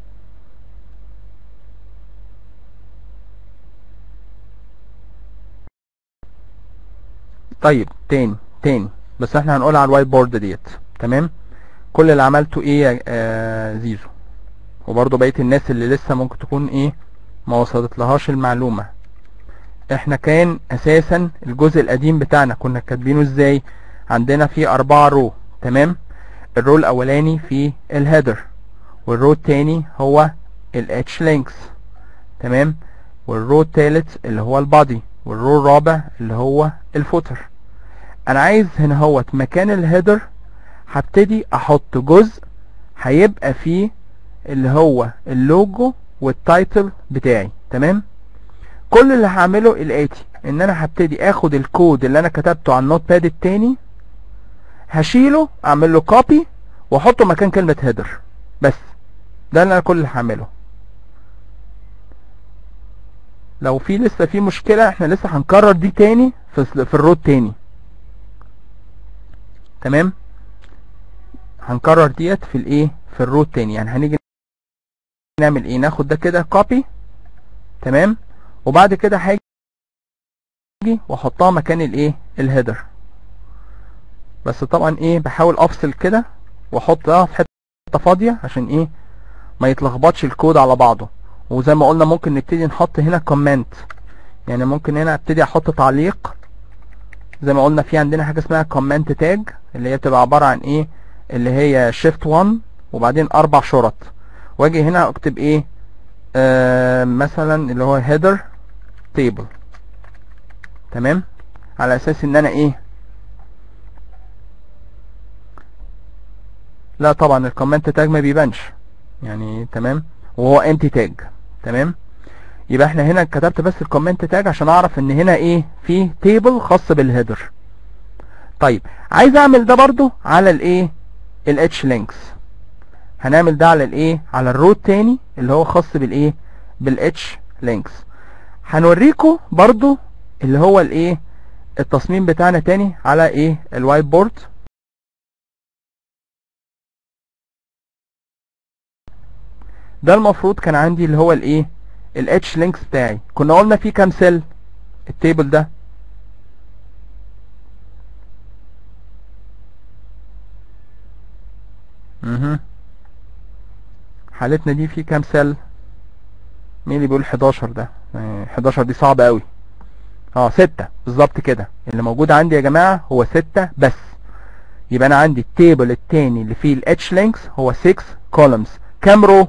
طيب تاني تاني بس احنا هنقول على الوايت بورد ديت تمام كل اللي عملته ايه يا آه زيزو وبرضه بقيه الناس اللي لسه ممكن تكون ايه ما وصلت لهاش المعلومه احنا كان اساسا الجزء القديم بتاعنا كنا كاتبينه ازاي عندنا فيه اربعة رو تمام الرو الاولاني في الهيدر والرو التاني هو الاتش لينكس تمام والرو التالت اللي هو البادي والرو الرابع اللي هو الفوتر انا عايز هنا هوت مكان الهيدر هبتدي احط جزء هيبقى فيه اللي هو اللوجو والتايتل بتاعي تمام كل اللي هعمله الاتي ان انا هبتدي اخد الكود اللي انا كتبته على النوت باد التاني هشيله اعمل له كوبي واحطه مكان كلمة هيدر بس ده اللي انا كل اللي هعمله لو في لسه في مشكلة احنا لسه هنكرر دي تاني في, في الرود تاني تمام هنكرر ديت في الايه في الرود تاني يعني هنيجي نعمل ايه ناخد ده كده كوبي تمام وبعد كده هاجي واحطها مكان الايه الهيدر بس طبعا ايه بحاول افصل كده واحطها في حته فاضيه عشان ايه ما يتلخبطش الكود على بعضه وزي ما قلنا ممكن نبتدي نحط هنا كومنت يعني ممكن هنا ابتدي احط تعليق زي ما قلنا في عندنا حاجه اسمها كومنت تاج اللي هي بتبقى عباره عن ايه اللي هي شيفت 1 وبعدين اربع شرط واجي هنا اكتب ايه آه مثلا اللي هو header table تمام على اساس ان انا ايه لا طبعا الكومنت تاج ما بيبانش يعني تمام وهو empty تاج تمام يبقى احنا هنا كتبت بس الكومنت تاج عشان اعرف ان هنا ايه في تيبل خاص بالهيدر طيب عايز اعمل ده برضو على الايه الاتش لينكس هنعمل ده على الايه على الرود تاني اللي هو خاص بالايه بالاتش لينكس هنوريكم برضو اللي هو الايه التصميم بتاعنا تاني على ايه الوايت بورد ده المفروض كان عندي اللي هو الايه الاتش لينكس بتاعي كنا قلنا فيه كام سيل التيبل ده مهم. حالتنا دي في كام سيل مين اللي بيقول 11 ده يعني 11 دي صعبة قوي اه 6 بالظبط كده اللي موجود عندي يا جماعة هو 6 بس يبقى انا عندي التيبل التاني اللي فيه الاتش لينكس هو 6 كولمز كام رو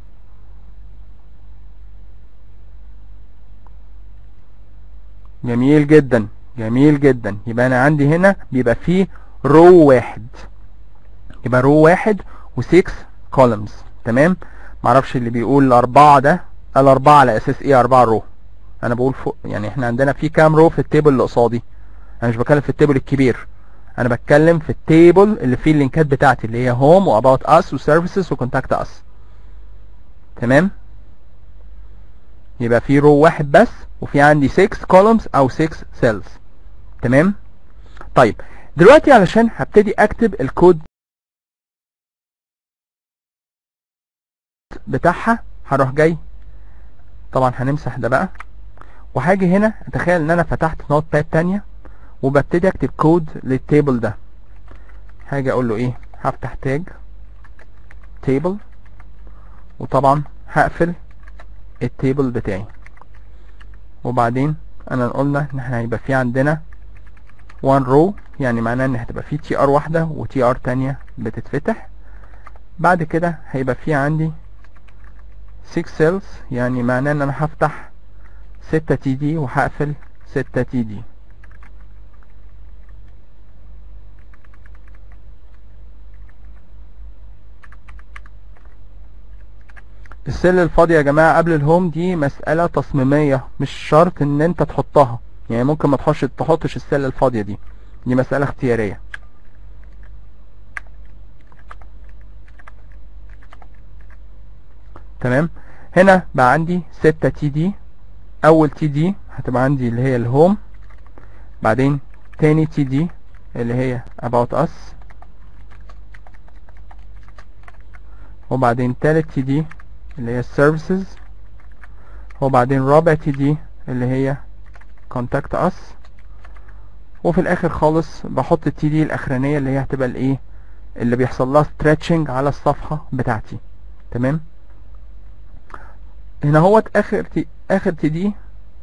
جميل جدا جميل جدا يبقى انا عندي هنا بيبقى فيه رو واحد يبقى رو واحد و6 كولمز تمام معرفش اللي بيقول الاربعة ده الاربعة على اساس ايه اربعة رو انا بقول فوق يعني احنا عندنا في كام رو في التيبل اللي قصادي انا مش بتكلم في التيبل الكبير انا بتكلم في التيبل اللي فيه اللينكات بتاعتي اللي هي هوم واباوت اس وسيرفيسز وكونتاكت اس تمام يبقى في رو واحد بس وفي عندي 6 columns او 6 cells تمام طيب دلوقتي علشان هبتدي اكتب الكود بتاعها هروح جاي طبعا هنمسح ده بقى وهاجي هنا اتخيل ان انا فتحت نوت باد تانية وببتدي اكتب كود للتيبل ده هاجي اقول له ايه هفتح تاج تيبل وطبعا هقفل التيبل بتاعي وبعدين انا قلنا ان احنا هيبقى في عندنا 1 رو يعني معناه ان هتبقى في تي ار واحده وتي ار تانية بتتفتح بعد كده هيبقى في عندي 6 سيلز يعني معناه ان انا هفتح 6 تي دي وهقفل 6 تي دي السيل الفاضية يا جماعة قبل الهوم دي مسألة تصميمية مش شرط ان انت تحطها يعني ممكن ما تحطش تحطش السيل الفاضية دي دي مسألة اختيارية تمام هنا بقى عندي 6 تي دي اول تي دي هتبقى عندي اللي هي الهوم بعدين تاني تي دي اللي هي about us وبعدين تالت تي دي اللي هي services وبعدين رابع تي دي اللي هي contact us وفي الاخر خالص بحط التي دي الاخرانيه اللي هي هتبقى الايه اللي بيحصل لها stretching على الصفحه بتاعتي تمام هنا هو اخر تي اخر تي دي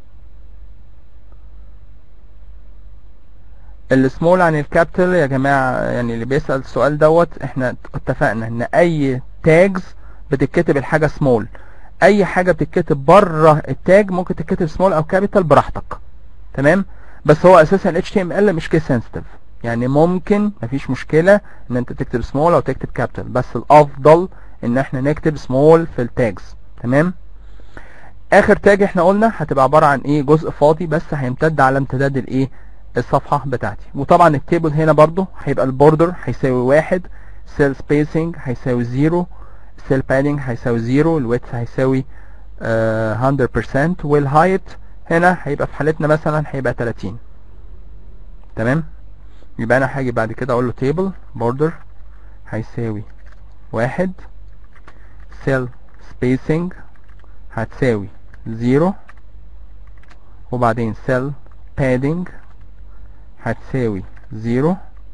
السمول عن الكابيتال يا جماعه يعني اللي بيسال السؤال دوت احنا اتفقنا ان اي تاجز بتتكتب الحاجه سمول اي حاجه بتتكتب بره التاج ممكن تتكتب سمول او كابيتال براحتك تمام بس هو اساسا ال HTML مش كيس سنسيتيف يعني ممكن مفيش مشكله ان انت تكتب سمول او تكتب كابيتال بس الافضل ان احنا نكتب سمول في التاجز تمام اخر تاج احنا قلنا هتبقى عباره عن ايه جزء فاضي بس هيمتد على امتداد الايه الصفحه بتاعتي وطبعا التيبل هنا برضو هيبقى البوردر هيساوي واحد سيل سبيسنج هيساوي زيرو سيل بادنج هيساوي زيرو الويدث هيساوي آه 100% والهايت هنا هيبقى في حالتنا مثلا هيبقى 30 تمام يبقى انا هاجي بعد كده اقول له تيبل بوردر هيساوي واحد سيل سبيسنج هتساوي زيرو وبعدين سيل بادنج هتساوي زيرو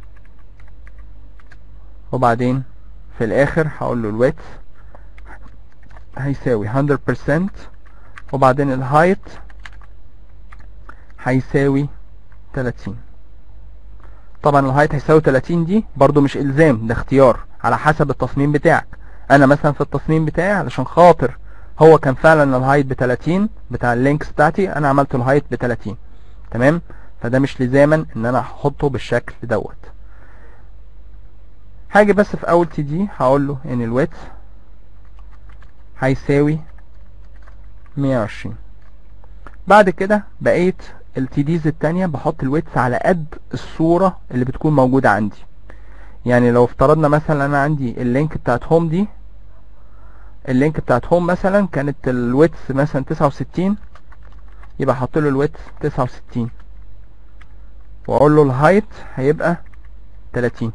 وبعدين في الاخر هقول له الويت هيساوي 100% وبعدين الهايت هيساوي 30 طبعا الهايت هيساوي 30 دي برضو مش الزام ده اختيار على حسب التصميم بتاعك انا مثلا في التصميم بتاعي علشان خاطر هو كان فعلا الهايت ب 30 بتاع اللينكس بتاعتي انا عملت الهايت ب 30 تمام فده مش لزاما ان انا احطه بالشكل دوت هاجي بس في اول تي دي هقول له ان الويت هيساوي 120 بعد كده بقيت التي ديز التانية بحط الويتس على قد الصورة اللي بتكون موجودة عندي يعني لو افترضنا مثلا انا عندي اللينك بتاعت هوم دي اللينك بتاعت هوم مثلا كانت الويتس مثلا 69 يبقى احط له الويتس 69 واقول له الهايت هيبقى 30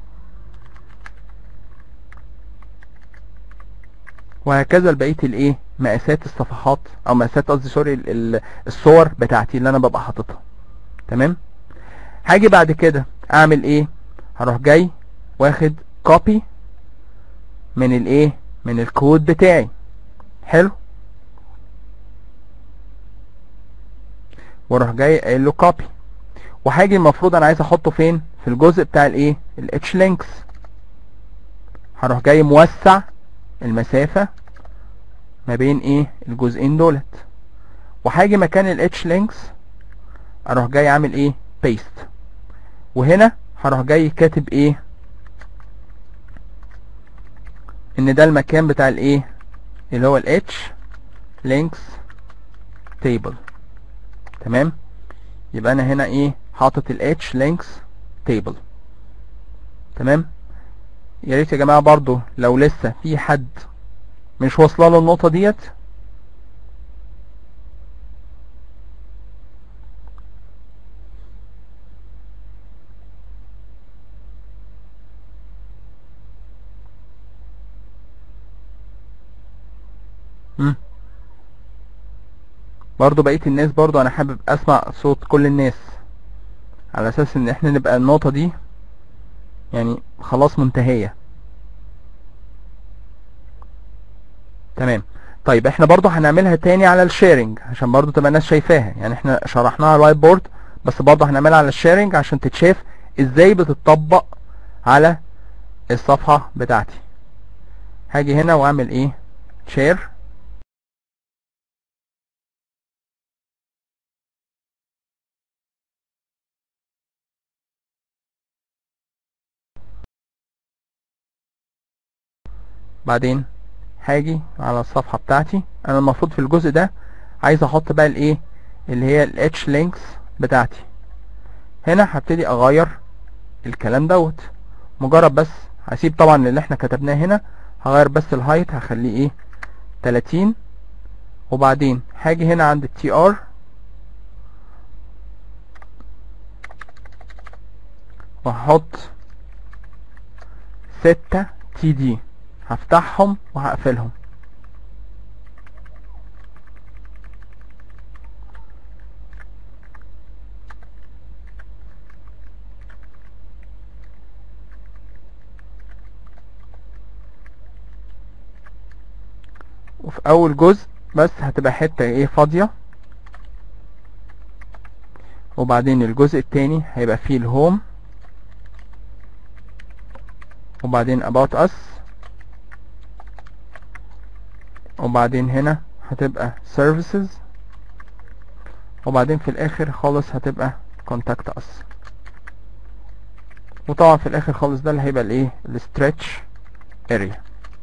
وهكذا لبقيه الايه مقاسات الصفحات او مقاسات قصدي سوري ال- ال- الصور بتاعتي اللي انا ببقى حاططها تمام هاجي بعد كده اعمل ايه هروح جاي واخد كوبي من الايه من الكود بتاعي حلو واروح جاي قايل له كوبي وهاجي المفروض انا عايز احطه فين في الجزء بتاع الايه الاتش لينكس هروح جاي موسع المسافة ما بين ايه الجزئين دولت وهاجي مكان الاتش لينكس اروح جاي عامل ايه بيست وهنا هروح جاي كاتب ايه ان ده المكان بتاع الايه اللي هو الاتش لينكس تيبل تمام يبقى انا هنا ايه حاطط الاتش لينكس تيبل تمام يا ريت يا جماعه برضو لو لسه في حد مش واصله له النقطه ديت مم. برضو بقية الناس برضو انا حابب اسمع صوت كل الناس على اساس ان احنا نبقى النقطة دي يعني خلاص منتهية تمام طيب احنا برضو هنعملها تاني على الشيرنج عشان برضو تبقى الناس شايفاها يعني احنا شرحناها على الوايت بورد بس برضو هنعملها على الشيرنج عشان تتشاف ازاي بتطبق على الصفحة بتاعتي هاجي هنا واعمل ايه شير بعدين هاجي على الصفحة بتاعتي انا المفروض في الجزء ده عايز احط بقى الايه اللي هي الاتش لينكس بتاعتي هنا هبتدي اغير الكلام دوت مجرد بس هسيب طبعا اللي احنا كتبناه هنا هغير بس الهايت هخليه ايه 30 وبعدين هاجي هنا عند التي ار وهحط 6 تي دي هفتحهم وهقفلهم وفي اول جزء بس هتبقى حتة ايه فاضية وبعدين الجزء التاني هيبقى فيه الهوم وبعدين about us وبعدين هنا هتبقى services وبعدين في الاخر خالص هتبقى contact us وطبعا في الاخر خالص ده اللي هيبقى الايه الستريتش area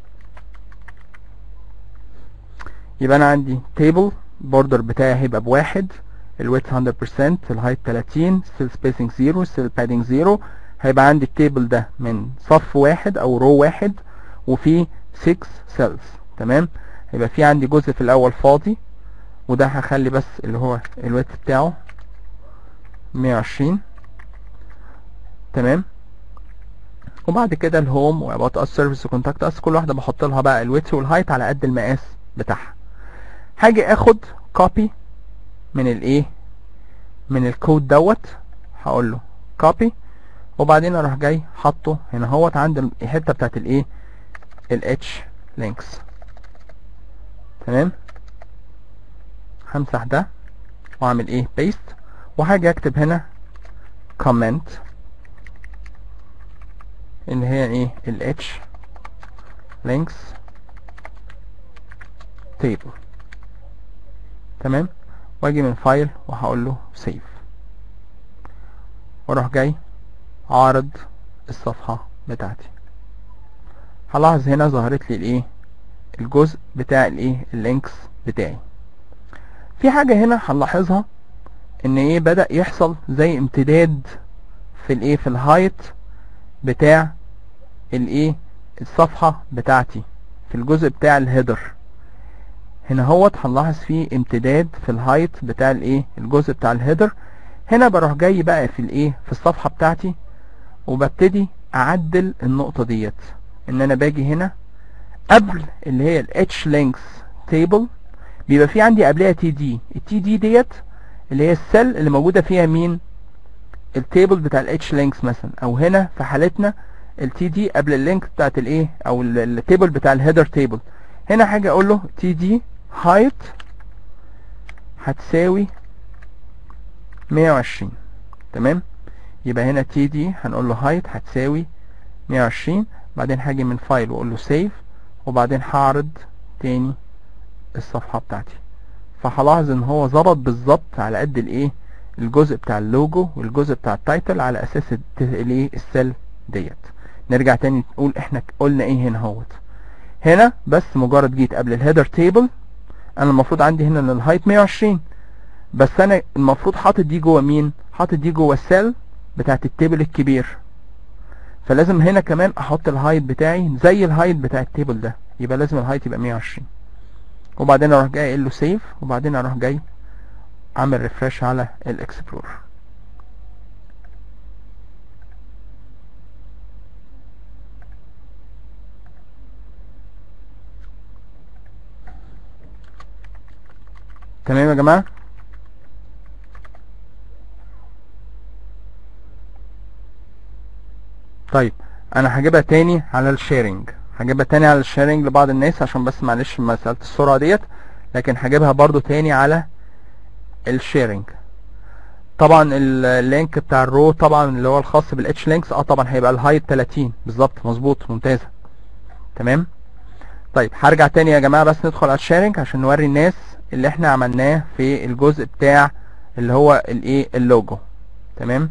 يبقى انا عندي table border بتاعي هيبقى بواحد الويت 100% الهايت 30 still spacing 0 still padding 0 هيبقى عندي التيبل ده من صف واحد او رو واحد وفيه 6 cells تمام هيبقى في عندي جزء في الاول فاضي وده هخلي بس اللي هو الويت بتاعه 120 تمام وبعد كده الهوم واباوت اس سيرفيس وكونتاكت اس كل واحده بحط لها بقى الويت والهايت على قد المقاس بتاعها هاجي اخد كوبي من الايه من الكود دوت هقول له كوبي وبعدين اروح جاي حاطه هنا اهوت عند الحته بتاعت الايه الاتش لينكس تمام همسح ده واعمل ايه بيست وهاجي اكتب هنا كومنت اللي هي ايه الاتش لينكس تيبل تمام واجي من فايل وهقول له سيف واروح جاي عارض الصفحة بتاعتي هلاحظ هنا ظهرت لي الايه الجزء بتاع الايه اللينكس بتاعي في حاجة هنا هنلاحظها ان ايه بدأ يحصل زي امتداد في الايه في الهايت بتاع الايه الصفحة بتاعتي في الجزء بتاع الهيدر هنا هوت هنلاحظ فيه امتداد في الهايت بتاع الايه الجزء بتاع الهيدر هنا بروح جاي بقى في الايه في الصفحة بتاعتي وببتدي اعدل النقطة ديت ان انا باجي هنا قبل اللي هي الاتش لينكس تيبل بيبقى في عندي قبلها تي دي التي دي ديت اللي هي السيل اللي موجودة فيها مين التيبل بتاع الاتش لينكس مثلا او هنا في حالتنا التي دي قبل اللينك بتاعت الايه او التيبل بتاع الهيدر تيبل هنا حاجه اقول له تي دي هايت هتساوي 120 تمام يبقى هنا تي دي هنقول له هايت هتساوي 120 بعدين هاجي من فايل واقول له سيف وبعدين هعرض تاني الصفحه بتاعتي فهلاحظ ان هو ظبط بالظبط على قد الايه الجزء بتاع اللوجو والجزء بتاع التايتل على اساس الايه السيل ديت نرجع تاني نقول احنا قلنا ايه هنا اهوت هنا بس مجرد جيت قبل الهيدر تيبل انا المفروض عندي هنا ان الهايت 120 بس انا المفروض حاطط دي جوه مين حاطط دي جوه السيل بتاعت التيبل الكبير فلازم هنا كمان احط الهايت بتاعي زي الهايت بتاع التيبل ده يبقى لازم الهايت يبقى 120 وبعدين اروح جاي قايل له سيف وبعدين اروح جاي اعمل ريفرش على الاكسبلور تمام يا جماعه طيب انا هجيبها تاني على الشيرنج هجيبها تاني على الشيرنج لبعض الناس عشان بس معلش مسألة السرعة ديت لكن هجيبها برضو تاني على الشيرنج طبعا اللينك بتاع الرو طبعا اللي هو الخاص بالاتش لينكس اه طبعا هيبقى الهايت 30 بالظبط مظبوط ممتازة تمام طيب هرجع تاني يا جماعة بس ندخل على الشيرنج عشان نوري الناس اللي احنا عملناه في الجزء بتاع اللي هو الايه اللوجو تمام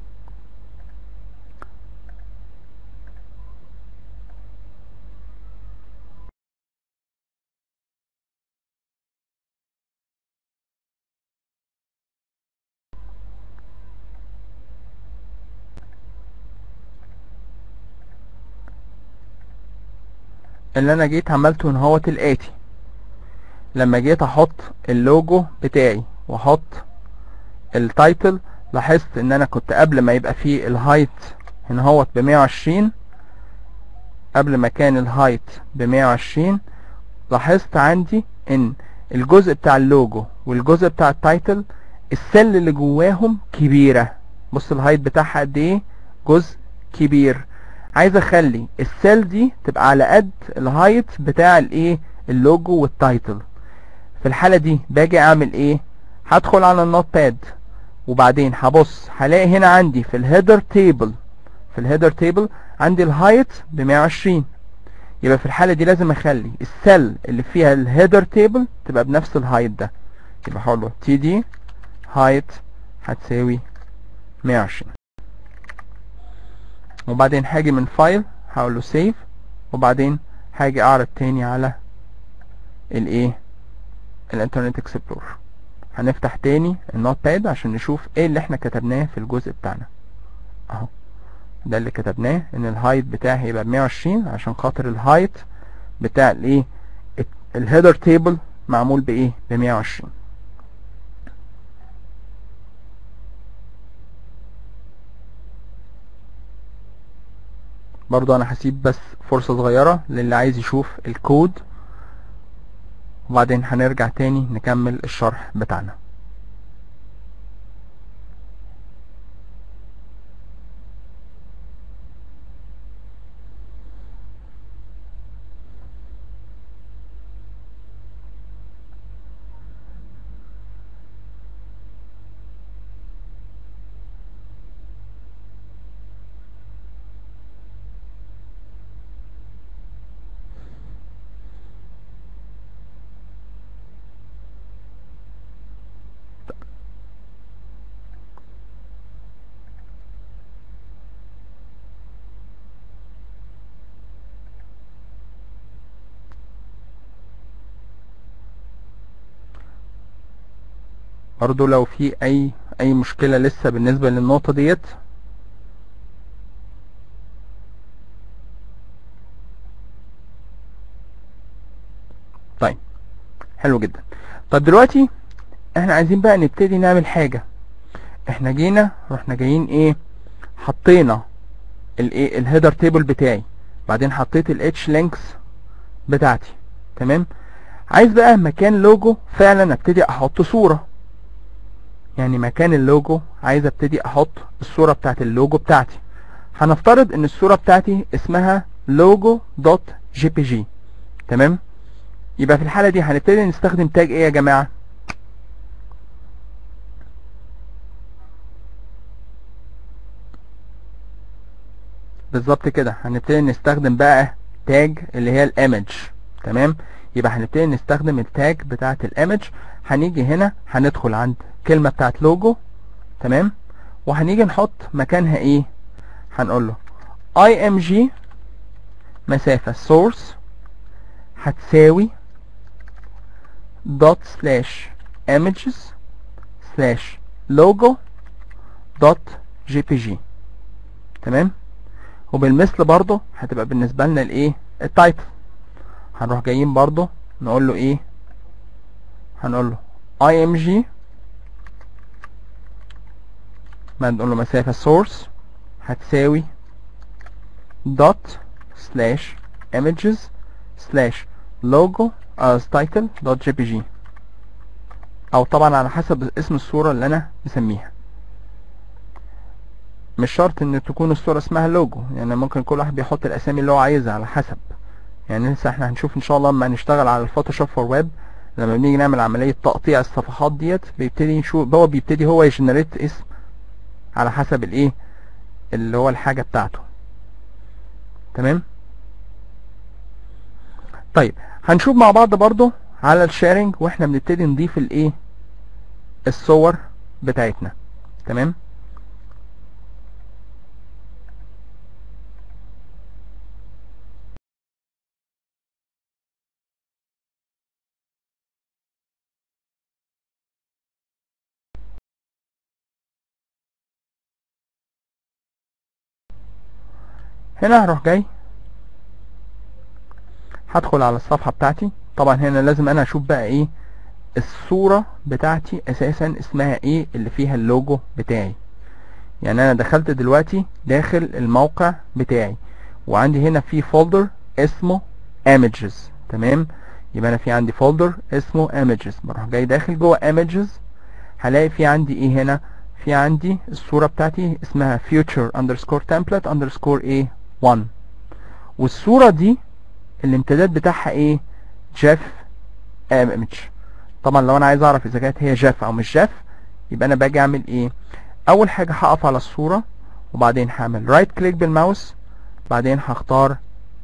اللي انا جيت عملته ان هو الاتي لما جيت احط اللوجو بتاعي واحط التايتل لاحظت ان انا كنت قبل ما يبقى فيه الهايت هنا هوت ب 120 قبل ما كان الهايت ب 120 لاحظت عندي ان الجزء بتاع اللوجو والجزء بتاع التايتل السل اللي جواهم كبيرة بص الهايت بتاعها قد ايه جزء كبير عايز اخلي السيل دي تبقى على قد الهايت بتاع الايه اللوجو والتايتل في الحالة دي باجي اعمل ايه هدخل على النوت باد وبعدين هبص هلاقي هنا عندي في الهيدر تيبل في الهيدر تيبل عندي الهايت ب 120 يبقى في الحالة دي لازم اخلي السيل اللي فيها الهيدر تيبل تبقى بنفس الهايت ده يبقى هقول له تي دي هايت هتساوي 120 وبعدين هاجي من فايل هقول له سيف وبعدين هاجي اعرض تاني على الايه الانترنت اكسبلور هنفتح تاني النوت باد عشان نشوف ايه اللي احنا كتبناه في الجزء بتاعنا اهو ده اللي كتبناه ان الهايت بتاعي هيبقى 120 عشان خاطر الهايت بتاع الايه الهيدر تيبل معمول بايه ب 120 برضو انا هسيب بس فرصة صغيرة للي عايز يشوف الكود وبعدين هنرجع تاني نكمل الشرح بتاعنا برضو لو في اي اي مشكلة لسه بالنسبة للنقطة ديت طيب حلو جدا طب دلوقتي احنا عايزين بقى نبتدي نعمل حاجة احنا جينا رحنا جايين ايه حطينا الايه الهيدر تيبل بتاعي بعدين حطيت الاتش لينكس بتاعتي تمام عايز بقى مكان لوجو فعلا ابتدي احط صورة يعني مكان اللوجو عايز ابتدي احط الصورة بتاعت اللوجو بتاعتي هنفترض ان الصورة بتاعتي اسمها logo دوت جي بي جي تمام يبقى في الحالة دي هنبتدي نستخدم تاج ايه يا جماعة بالظبط كده هنبتدي نستخدم بقى تاج اللي هي الايمج تمام يبقى هنبتدي نستخدم التاج بتاعت الايمج هنيجي هنا هندخل عند كلمة بتاعت لوجو تمام وهنيجي نحط مكانها ايه هنقول له img مسافة source هتساوي dot slash images slash logo dot jpg تمام وبالمثل برضو هتبقى بالنسبة لنا الايه التايتل هنروح جايين برضو نقول له ايه هنقول له img ما نقول له مسافة source هتساوي dot slash images slash logo as title dot jpg او طبعا على حسب اسم الصورة اللي انا مسميها مش شرط ان تكون الصورة اسمها لوجو يعني ممكن كل واحد بيحط الاسامي اللي هو عايزها على حسب يعني لسه احنا هنشوف ان شاء الله لما نشتغل على الفوتوشوب فور ويب لما بنيجي نعمل عملية تقطيع الصفحات ديت بيبتدي نشوف هو بيبتدي هو يجنريت اسم على حسب الايه اللي هو الحاجة بتاعته تمام طيب هنشوف مع بعض برضو على الشيرنج واحنا بنبتدي نضيف الايه الصور بتاعتنا تمام هنا هروح جاي هدخل على الصفحة بتاعتي طبعا هنا لازم انا اشوف بقى ايه الصورة بتاعتي اساسا اسمها ايه اللي فيها اللوجو بتاعي يعني انا دخلت دلوقتي داخل الموقع بتاعي وعندي هنا في فولدر اسمه images تمام يبقى انا في عندي فولدر اسمه images بروح جاي داخل جوه images هلاقي في عندي ايه هنا في عندي الصورة بتاعتي اسمها future underscore template underscore a 1 والصورة دي الامتداد بتاعها ايه جاف image طبعا لو انا عايز اعرف اذا كانت هي جاف او مش جاف يبقى انا باجي اعمل ايه اول حاجة هقف على الصورة وبعدين هعمل رايت كليك بالماوس بعدين هختار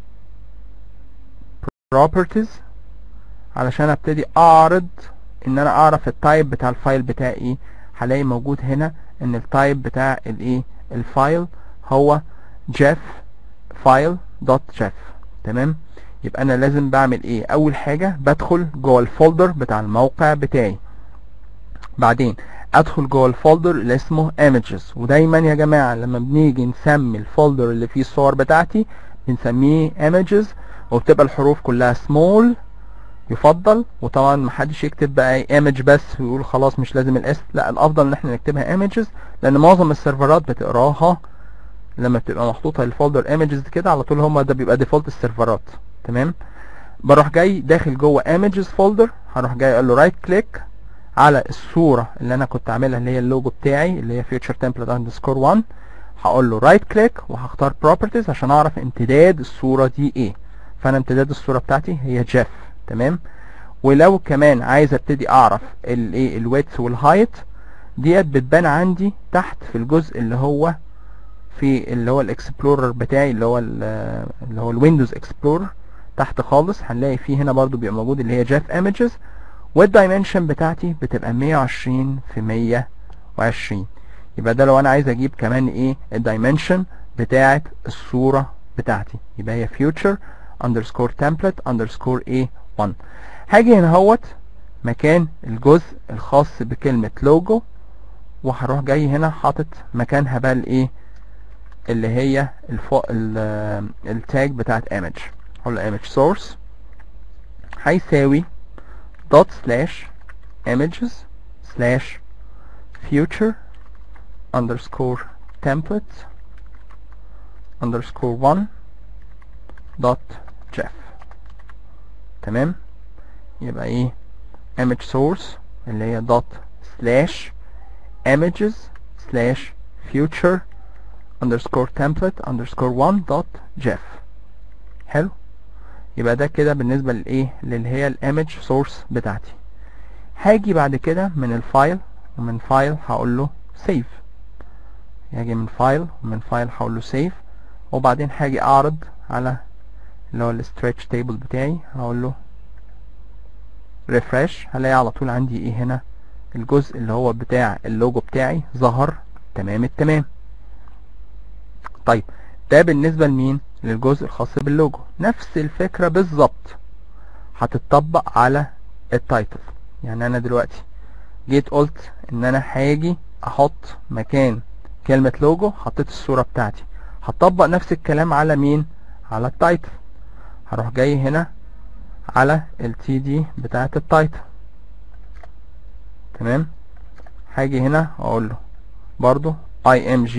properties علشان ابتدي اعرض ان انا اعرف التايب بتاع الفايل بتاعي ايه هلاقي موجود هنا ان التايب بتاع الايه الفايل هو جاف فايل دوت جاف تمام يبقى انا لازم بعمل ايه اول حاجة بدخل جوه الفولدر بتاع الموقع بتاعي بعدين ادخل جوه الفولدر اللي اسمه images ودايما يا جماعة لما بنيجي نسمي الفولدر اللي فيه الصور بتاعتي بنسميه images وبتبقى الحروف كلها small يفضل وطبعا محدش يكتب بقى ايمج بس ويقول خلاص مش لازم الاس لا الافضل ان احنا نكتبها ايمجز لان معظم السيرفرات بتقراها لما بتبقى محطوطه الفولدر ايمجز كده على طول هما ده بيبقى ديفولت السيرفرات تمام بروح جاي داخل جوه ايمجز فولدر هروح جاي اقول له رايت كليك على الصوره اللي انا كنت عاملها اللي هي اللوجو بتاعي اللي هي future template underscore 1 هقول له رايت كليك وهختار properties عشان اعرف امتداد الصوره دي ايه فانا امتداد الصوره بتاعتي هي جاف تمام ولو كمان عايز ابتدي اعرف الايه الويدث والهايت ديت بتبان عندي تحت في الجزء اللي هو في اللي هو الاكسبلورر بتاعي اللي هو اللي هو الويندوز اكسبلورر تحت خالص هنلاقي فيه هنا برضو بيبقى موجود اللي هي جاف ايمجز والدايمنشن بتاعتي بتبقى 120 في 120 يبقى ده لو انا عايز اجيب كمان ايه الدايمنشن بتاعت الصورة بتاعتي يبقى هي future underscore template underscore a 1 هاجي هنا اهوت مكان الجزء الخاص بكلمة لوجو وهروح جاي هنا حاطط مكانها بقى الايه اللي هي الفوق التاج بتاعت image هقول له image source هيساوي dot slash images slash future underscore template underscore 1 dot jef تمام يبقى ايه image source اللي هي dot slash images slash future underscore template underscore one dot jef حلو يبقى ده كده بالنسبة للايه اللي هي الايمج سورس بتاعتي هاجي بعد كده من الفايل ومن فايل هقول له سيف هاجي من فايل ومن فايل هقول له سيف وبعدين هاجي اعرض على اللي هو الستريتش تيبل بتاعي هقول له ريفرش هلاقي على طول عندي ايه هنا الجزء اللي هو بتاع اللوجو بتاعي ظهر تمام التمام طيب ده بالنسبة لمين للجزء الخاص باللوجو نفس الفكرة بالظبط هتطبق على التايتل يعني انا دلوقتي جيت قلت ان انا هاجي احط مكان كلمة لوجو حطيت الصورة بتاعتي هطبق نفس الكلام على مين على التايتل هروح جاي هنا على التي دي بتاعة التايتل تمام هاجي هنا اقول له برضو img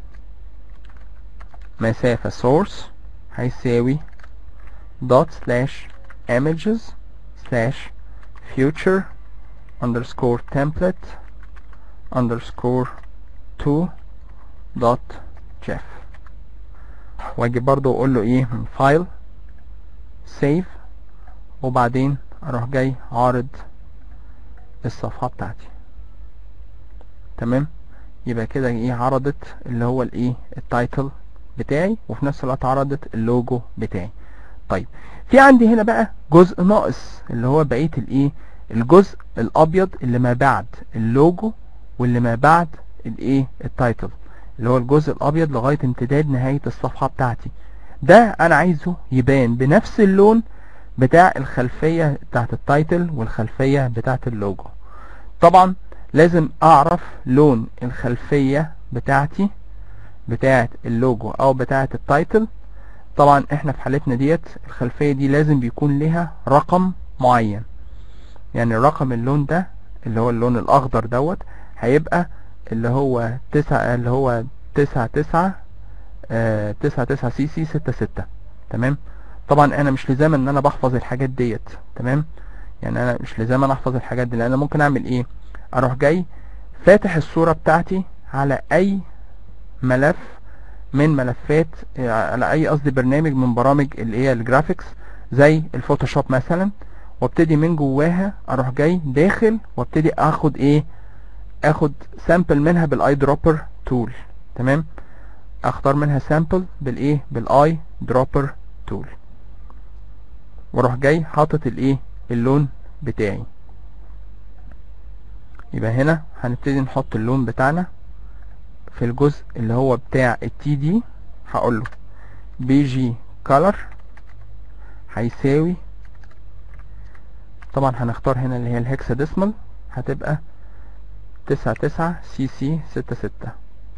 مسافة source هيساوي dot slash images slash future underscore template underscore 2 dot jef واجي برضو اقول له ايه من فايل save وبعدين اروح جاي عارض الصفحة بتاعتي تمام يبقى كده ايه عرضت اللي هو الايه التايتل بتاعي وفي نفس الوقت عرضت اللوجو بتاعي طيب في عندي هنا بقى جزء ناقص اللي هو بقية الايه الجزء الابيض اللي ما بعد اللوجو واللي ما بعد الايه التايتل اللي هو الجزء الابيض لغاية امتداد نهاية الصفحة بتاعتي ده انا عايزه يبان بنفس اللون بتاع الخلفية بتاعت التايتل والخلفية بتاعت اللوجو طبعا لازم اعرف لون الخلفية بتاعتي بتاعت اللوجو او بتاعت التايتل طبعا احنا في حالتنا ديت الخلفية دي لازم بيكون لها رقم معين يعني رقم اللون ده اللي هو اللون الاخضر دوت هيبقى اللي هو تسعة اللي هو تسعة تسعة آه تسعة تسعة سي سي ستة ستة تمام طبعا انا مش لزام ان انا بحفظ الحاجات ديت تمام يعني انا مش لزام انا احفظ الحاجات دي لان انا ممكن اعمل ايه اروح جاي فاتح الصورة بتاعتي على اي ملف من ملفات على اي قصدي برنامج من برامج اللي هي الجرافيكس زي الفوتوشوب مثلا وابتدي من جواها اروح جاي داخل وابتدي اخد ايه اخد سامبل منها بالاي دروبر تول تمام اختار منها سامبل بالايه بالاي دروبر تول واروح جاي حاطط الايه اللون بتاعي يبقى هنا هنبتدي نحط اللون بتاعنا في الجزء اللي هو بتاع التي دي هقول له بي جي كولر هيساوي طبعا هنختار هنا اللي هي الهكسا ديسمال هتبقى تسعة تسعة سي سي ستة ستة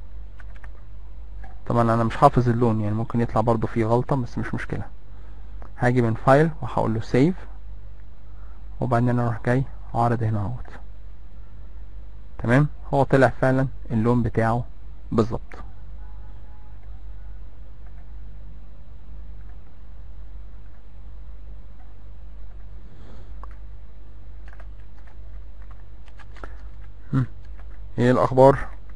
طبعا انا مش حافظ اللون يعني ممكن يطلع برضو فيه غلطة بس مش مشكلة هاجي من فايل وهقول له سيف وبعدين اروح جاي عارض هنا اهوت تمام هو طلع فعلا اللون بتاعه بالظبط ايه الاخبار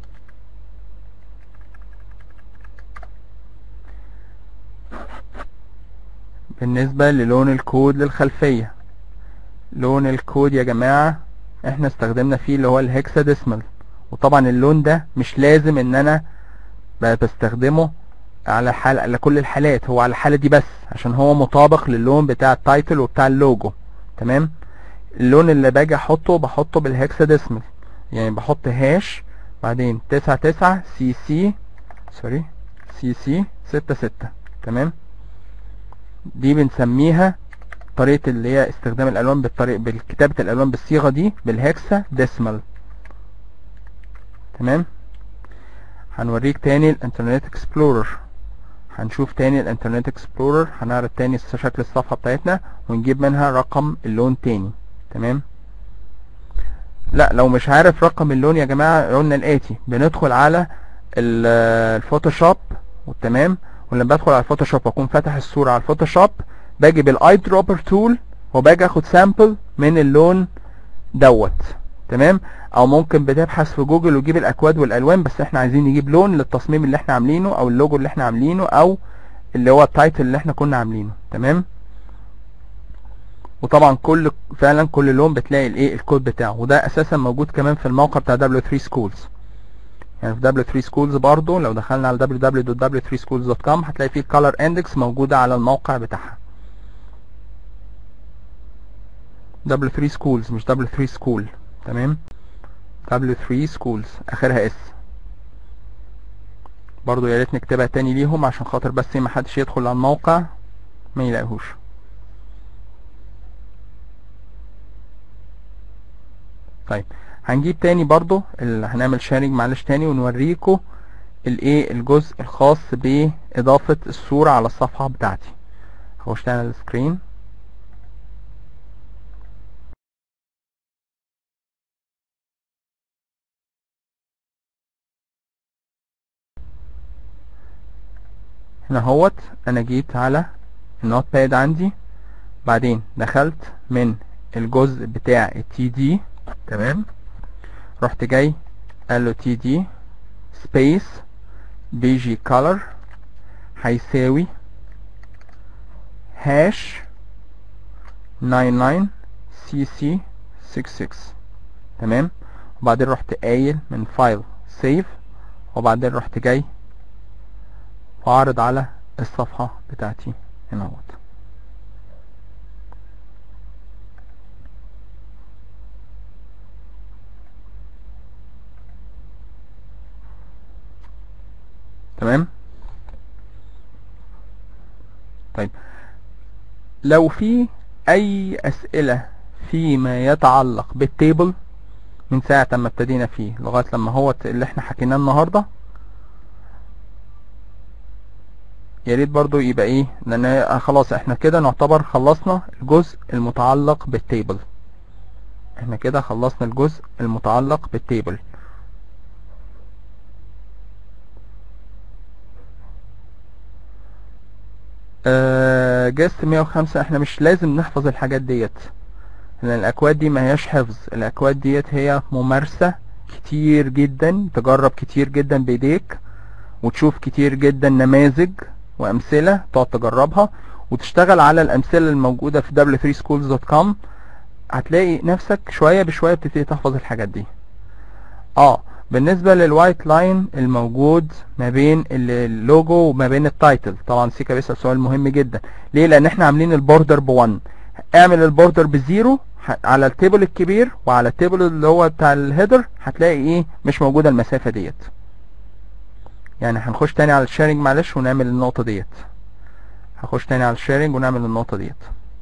بالنسبة للون الكود للخلفية لون الكود يا جماعة احنا استخدمنا فيه اللي هو الهكسا ديسمال وطبعا اللون ده مش لازم ان انا بستخدمه على حال على كل الحالات هو على الحالة دي بس عشان هو مطابق للون بتاع التايتل وبتاع اللوجو تمام اللون اللي باجي احطه بحطه بالهكسا ديسمال يعني بحط هاش بعدين تسعة تسعة سي سي سوري سي سي ستة ستة تمام دي بنسميها طريقة اللي هي استخدام الالوان بالطريقة بالكتابة الالوان بالصيغة دي بالهكسا ديسمال تمام هنوريك تاني الانترنت اكسبلورر هنشوف تاني الانترنت اكسبلورر هنعرض تاني شكل الصفحة بتاعتنا ونجيب منها رقم اللون تاني تمام لا لو مش عارف رقم اللون يا جماعة قلنا الاتي بندخل على الفوتوشوب تمام ولما بدخل على الفوتوشوب واكون فاتح الصورة على الفوتوشوب باجي بالاي دروبر تول وباجي اخد سامبل من اللون دوت تمام او ممكن بتبحث في جوجل وتجيب الاكواد والالوان بس احنا عايزين نجيب لون للتصميم اللي احنا عاملينه او اللوجو اللي احنا عاملينه او اللي هو التايتل اللي احنا كنا عاملينه تمام وطبعا كل فعلا كل لون بتلاقي الايه الكود بتاعه وده اساسا موجود كمان في الموقع بتاع W3 Schools يعني في W3 Schools برضو لو دخلنا على www.w3schools.com هتلاقي فيه color index موجودة على الموقع بتاعها W3 Schools مش W3 School تمام W3 Schools اخرها اس برضو يا ريت نكتبها تاني ليهم عشان خاطر بس ما حدش يدخل على الموقع ما يلاقيهوش طيب هنجيب تاني برضو ال- هنعمل شيرنج معلش تاني ونوريكم الايه الجزء الخاص باضافة الصورة على الصفحة بتاعتي هخش تاني على السكرين هنا هوت انا جيت على النوت باد عندي بعدين دخلت من الجزء بتاع التي دي تمام رحت جاي قال له تي دي سبيس بي جي كولر هيساوي هاش 99 سي سي 66 تمام وبعدين رحت قايل من فايل سيف وبعدين رحت جاي وعرض على الصفحة بتاعتي هنا اهوت تمام طيب لو في اي اسئلة فيما يتعلق بالتيبل من ساعة ما ابتدينا فيه لغاية لما هو اللي احنا حكيناه النهاردة يا ريت برضو يبقى ايه لان خلاص احنا كده نعتبر خلصنا الجزء المتعلق بالتيبل احنا كده خلصنا الجزء المتعلق بالتيبل آه جست 105 احنا مش لازم نحفظ الحاجات ديت لان الاكواد دي ما هياش حفظ الاكواد ديت هي ممارسة كتير جدا تجرب كتير جدا بايديك وتشوف كتير جدا نماذج وامثلة تقعد تجربها وتشتغل على الامثلة الموجودة في w3schools.com هتلاقي نفسك شوية بشوية بتبتدي تحفظ الحاجات دي اه بالنسبة للوايت لاين الموجود ما بين ال- اللوجو وما بين التايتل طبعا سيكا بيسأل سؤال مهم جدا ليه لان احنا عاملين البوردر بوان اعمل البوردر بزيرو ه- على التيبل الكبير وعلى التيبل اللي هو بتاع الهيدر هتلاقي ايه مش موجودة المسافة ديت يعني هنخش تاني على الشيرنج معلش ونعمل النقطة ديت هخش تاني على الشيرنج ونعمل النقطة ديت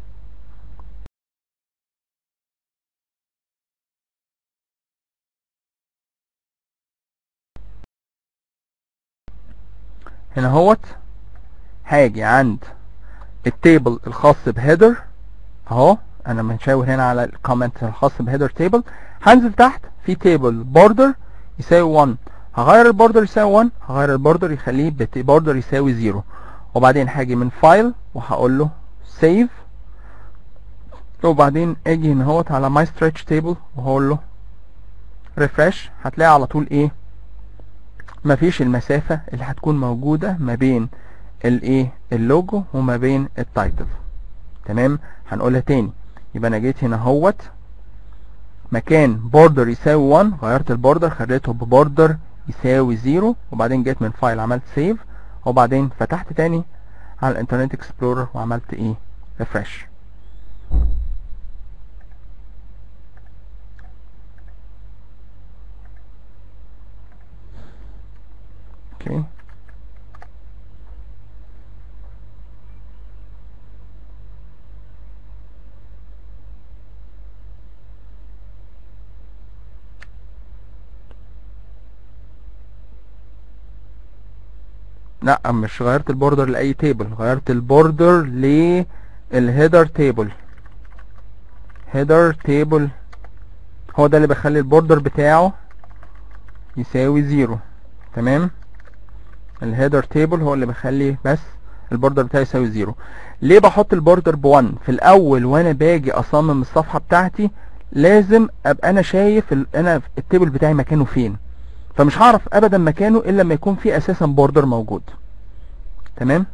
هنا هوت هاجي عند التيبل الخاص بهيدر اهو انا بنشاور هنا على الكومنت الخاص بهيدر تيبل هنزل تحت في تيبل بوردر يساوي 1 هغير البوردر يساوي 1 هغير البوردر يخليه بوردر يساوي 0 وبعدين هاجي من فايل وهقول له سيف وبعدين اجي هنا اهوت على ماي ستريتش تيبل وهقول له ريفرش هتلاقي على طول ايه مفيش المسافة اللي هتكون موجودة ما بين الايه اللوجو وما بين التايتل تمام هنقولها تاني يبقى انا جيت هنا اهوت مكان بوردر يساوي 1 غيرت البوردر خليته ببوردر يساوي 0 وبعدين جيت من فايل عملت سيف وبعدين فتحت تاني على الانترنت اكسبلورر وعملت ايه ريفرش اوكي لا مش غيرت البوردر لاي تيبل غيرت البوردر للهيدر تيبل هيدر تيبل هو ده اللي بيخلي البوردر بتاعه يساوي زيرو تمام الهيدر تيبل هو اللي بيخلي بس البوردر بتاعي يساوي زيرو ليه بحط البوردر ب1 في الاول وانا باجي اصمم الصفحه بتاعتي لازم ابقى انا شايف ال- انا التيبل بتاعي مكانه فين فمش هعرف ابدا مكانه الا لما يكون في اساسا بوردر موجود تمام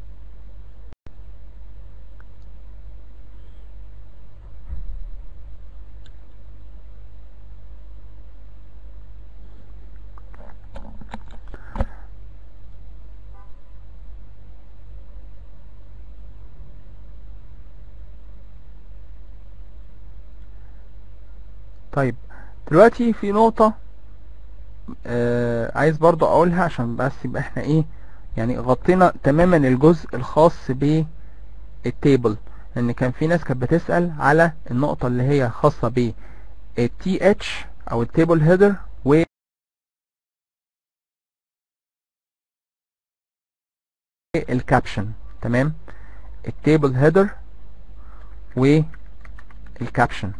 طيب دلوقتي في نقطة آه عايز برضو اقولها عشان بس يبقى احنا ايه يعني غطينا تماما الجزء الخاص بالتيبل لان كان في ناس كانت بتسأل على النقطة اللي هي خاصة ب التي اتش او التيبل هيدر و الكابشن تمام التيبل هيدر والكابشن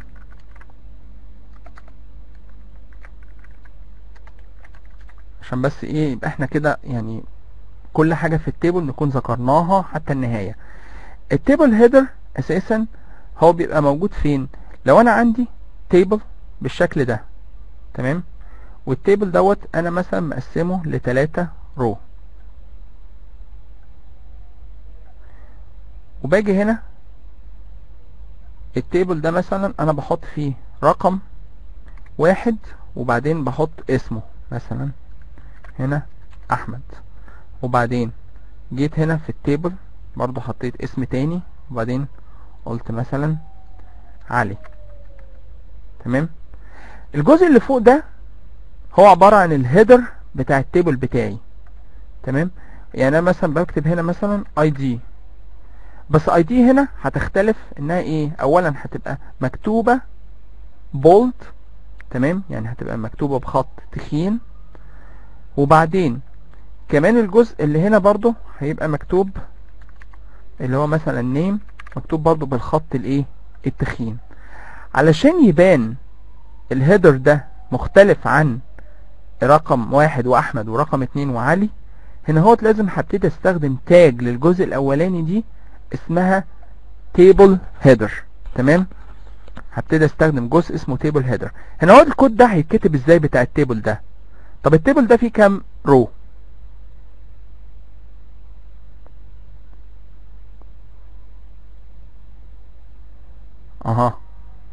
عشان بس ايه يبقى احنا كده يعني كل حاجة في التيبل نكون ذكرناها حتى النهاية التيبل هيدر اساسا هو بيبقى موجود فين لو انا عندي تيبل بالشكل ده تمام والتيبل دوت انا مثلا مقسمه لتلاتة رو وباجي هنا التيبل ده مثلا انا بحط فيه رقم واحد وبعدين بحط اسمه مثلا هنا احمد وبعدين جيت هنا في التيبل برضو حطيت اسم تاني وبعدين قلت مثلا علي تمام الجزء اللي فوق ده هو عبارة عن الهيدر بتاع التيبل بتاعي تمام يعني انا مثلا بكتب هنا مثلا اي دي بس اي دي هنا هتختلف انها ايه اولا هتبقى مكتوبة بولد تمام يعني هتبقى مكتوبة بخط تخين وبعدين كمان الجزء اللي هنا برضو هيبقى مكتوب اللي هو مثلا نيم مكتوب برضو بالخط الايه التخين علشان يبان الهيدر ده مختلف عن رقم واحد واحمد ورقم اتنين وعلي هنا هوت لازم هبتدي استخدم تاج للجزء الاولاني دي اسمها تيبل هيدر تمام هبتدي استخدم جزء اسمه تيبل هيدر هنا هو الكود ده هيتكتب ازاي بتاع التيبل ده طب التيبل ده فيه كام رو اها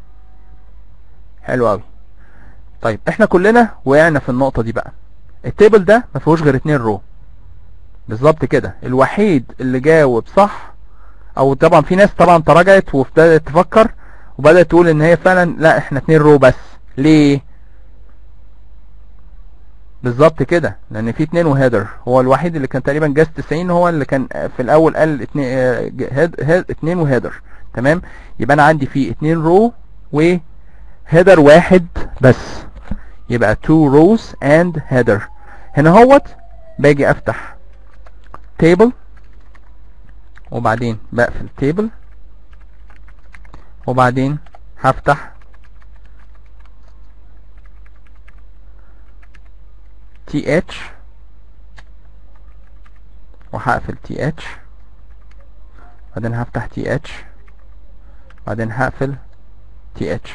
حلو قوي طيب احنا كلنا وقعنا في النقطة دي بقى التيبل ده ما فيهوش غير اتنين رو بالظبط كده الوحيد اللي جاوب صح او طبعا في ناس طبعا تراجعت وابتدت تفكر وبدأت تقول ان هي فعلا لا احنا اتنين رو بس ليه بالظبط كده لان في اتنين وهيدر هو الوحيد اللي كان تقريبا جاز 90 هو اللي كان في الاول قال اتنين, اه، ج- هيد هيد اتنين وهيدر تمام يبقى انا عندي فيه اتنين رو وهيدر واحد بس يبقى two rows and header هنا هوت باجي افتح table وبعدين بقفل table وبعدين هفتح th وهقفل th بعدين هفتح th بعدين هقفل th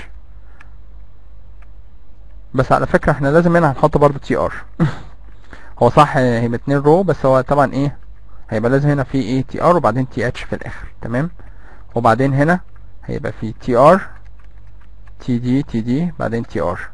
بس على فكرة احنا لازم هنا هنحط برضو تي ار هو صح هيبقى اتنين رو بس هو طبعا ايه هيبقى لازم هنا في ايه تي ار وبعدين تي اتش في الاخر تمام وبعدين هنا هيبقى في تي ار تي دي تي دي بعدين تي ار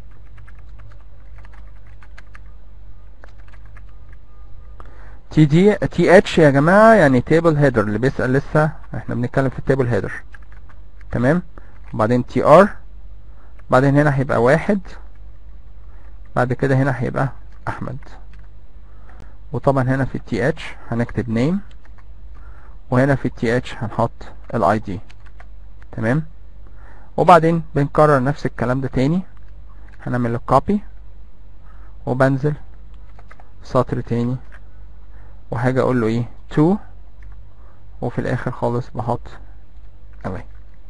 تي دي تي اتش يا جماعة يعني تيبل هيدر اللي بيسأل لسه احنا بنتكلم في التيبل هيدر تمام وبعدين تي ار بعدين هنا هيبقى واحد بعد كده هنا هيبقى احمد وطبعا هنا في التي اتش هنكتب نيم وهنا في التي اتش هنحط الاي دي تمام وبعدين بنكرر نفس الكلام ده تاني هنعمل الكوبي وبنزل سطر تاني وهاجي اقول له ايه to وفي الاخر خالص بحط away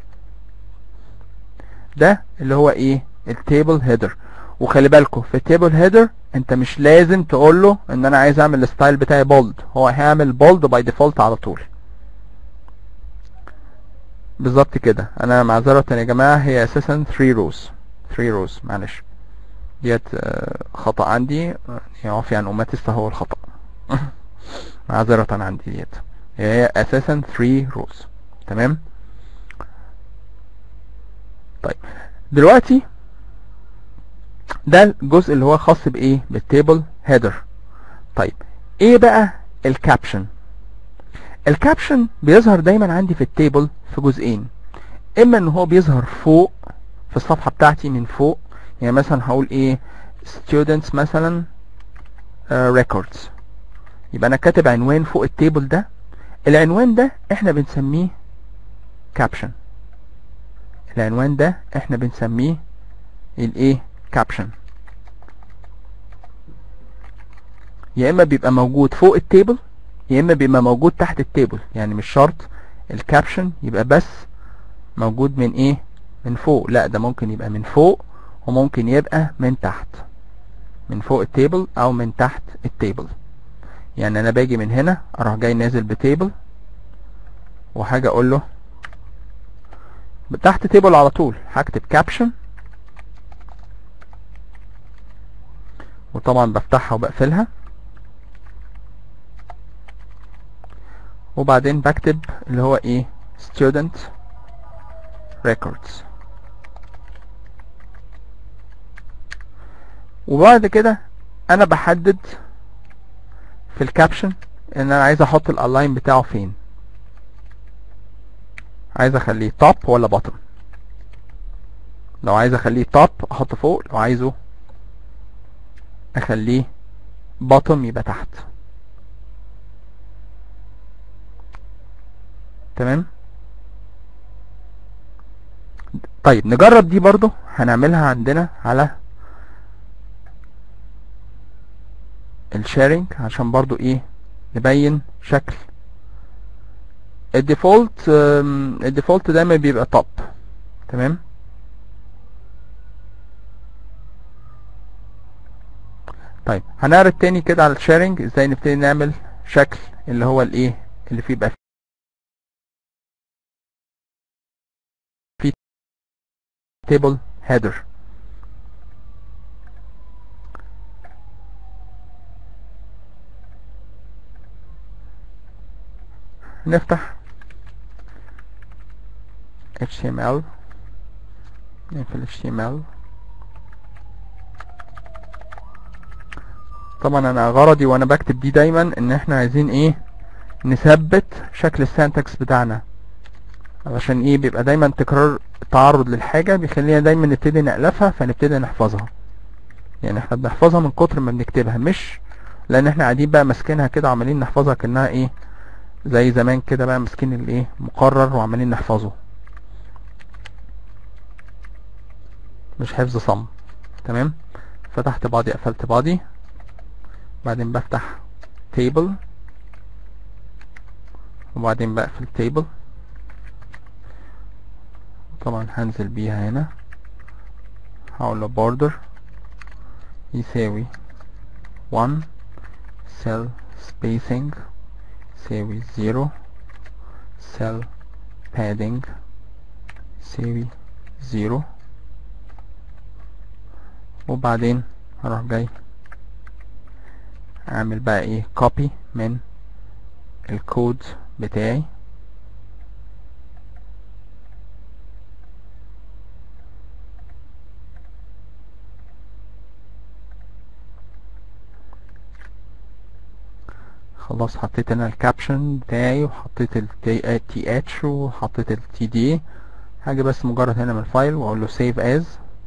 ده اللي هو ايه التيبل هيدر وخلي بالكم في التيبل هيدر انت مش لازم تقول له ان انا عايز اعمل الستايل بتاعي بولد هو هيعمل بولد باي ديفولت على طول بالظبط كده انا معذرة يا جماعة هي اساسا 3 روز 3 روز معلش ديت آه، خطأ عندي يعفي عن امتي استهو الخطأ معذرة عندي ديت هي اساسا 3 روز تمام طيب دلوقتي ده الجزء اللي هو خاص بايه بالتيبل هيدر طيب ايه بقى الكابشن الكابشن بيظهر دايما عندي في التيبل في جزئين اما ان هو بيظهر فوق في الصفحة بتاعتي من فوق يعني مثلا هقول ايه students مثلا uh, records يبقى انا كاتب عنوان فوق التيبل ده العنوان ده احنا بنسميه caption العنوان ده احنا بنسميه الايه caption يا اما بيبقى موجود فوق التيبل يا اما بيبقى موجود تحت التيبل يعني مش شرط الكابشن يبقى بس موجود من ايه من فوق لا ده ممكن يبقى من فوق وممكن يبقى من تحت من فوق التيبل او من تحت التيبل يعني انا باجي من هنا اروح جاي نازل بتيبل وحاجة اقول له تحت تيبل على طول هكتب كابشن وطبعا بفتحها وبقفلها وبعدين بكتب اللي هو ايه student records وبعد كده انا بحدد في الكابشن ان انا عايز احط الالاين بتاعه فين عايز اخليه توب ولا بottom لو عايز اخليه توب احط فوق لو عايزه اخليه bottom يبقى تحت تمام طيب نجرب دي برضو هنعملها عندنا على الشيرنج عشان برضو ايه نبين شكل الديفولت آم، الديفولت دايما بيبقى توب تمام طيب هنعرض تاني كده على الشيرنج ازاي نبتدي نعمل شكل اللي هو الايه اللي فيه بقى فيه تيبل هيدر نفتح HTML نقفل HTML طبعا انا غرضي وانا بكتب دي دايما ان احنا عايزين ايه نثبت شكل السنتكس بتاعنا علشان ايه بيبقى دايما تكرار التعرض للحاجة بيخلينا دايما نبتدي نألفها فنبتدي نحفظها يعني احنا بنحفظها من كتر ما بنكتبها مش لان احنا قاعدين بقى ماسكينها كده وعمالين نحفظها كأنها ايه زي زمان كده بقى ماسكين الايه مقرر وعمالين نحفظه مش حفظ صم تمام فتحت بعضي قفلت بعضي بعدين بفتح table وبعدين بقفل table طبعا هنزل بيها هنا هقول له border يساوي 1 cell spacing يساوي 0 cell padding يساوي 0 وبعدين هروح جاي اعمل بقى ايه copy من الكود بتاعي خلاص حطيت انا الكابشن بتاعي وحطيت ال تي اتش وحطيت ال تي دي هاجي بس مجرد هنا من الفايل واقول له save as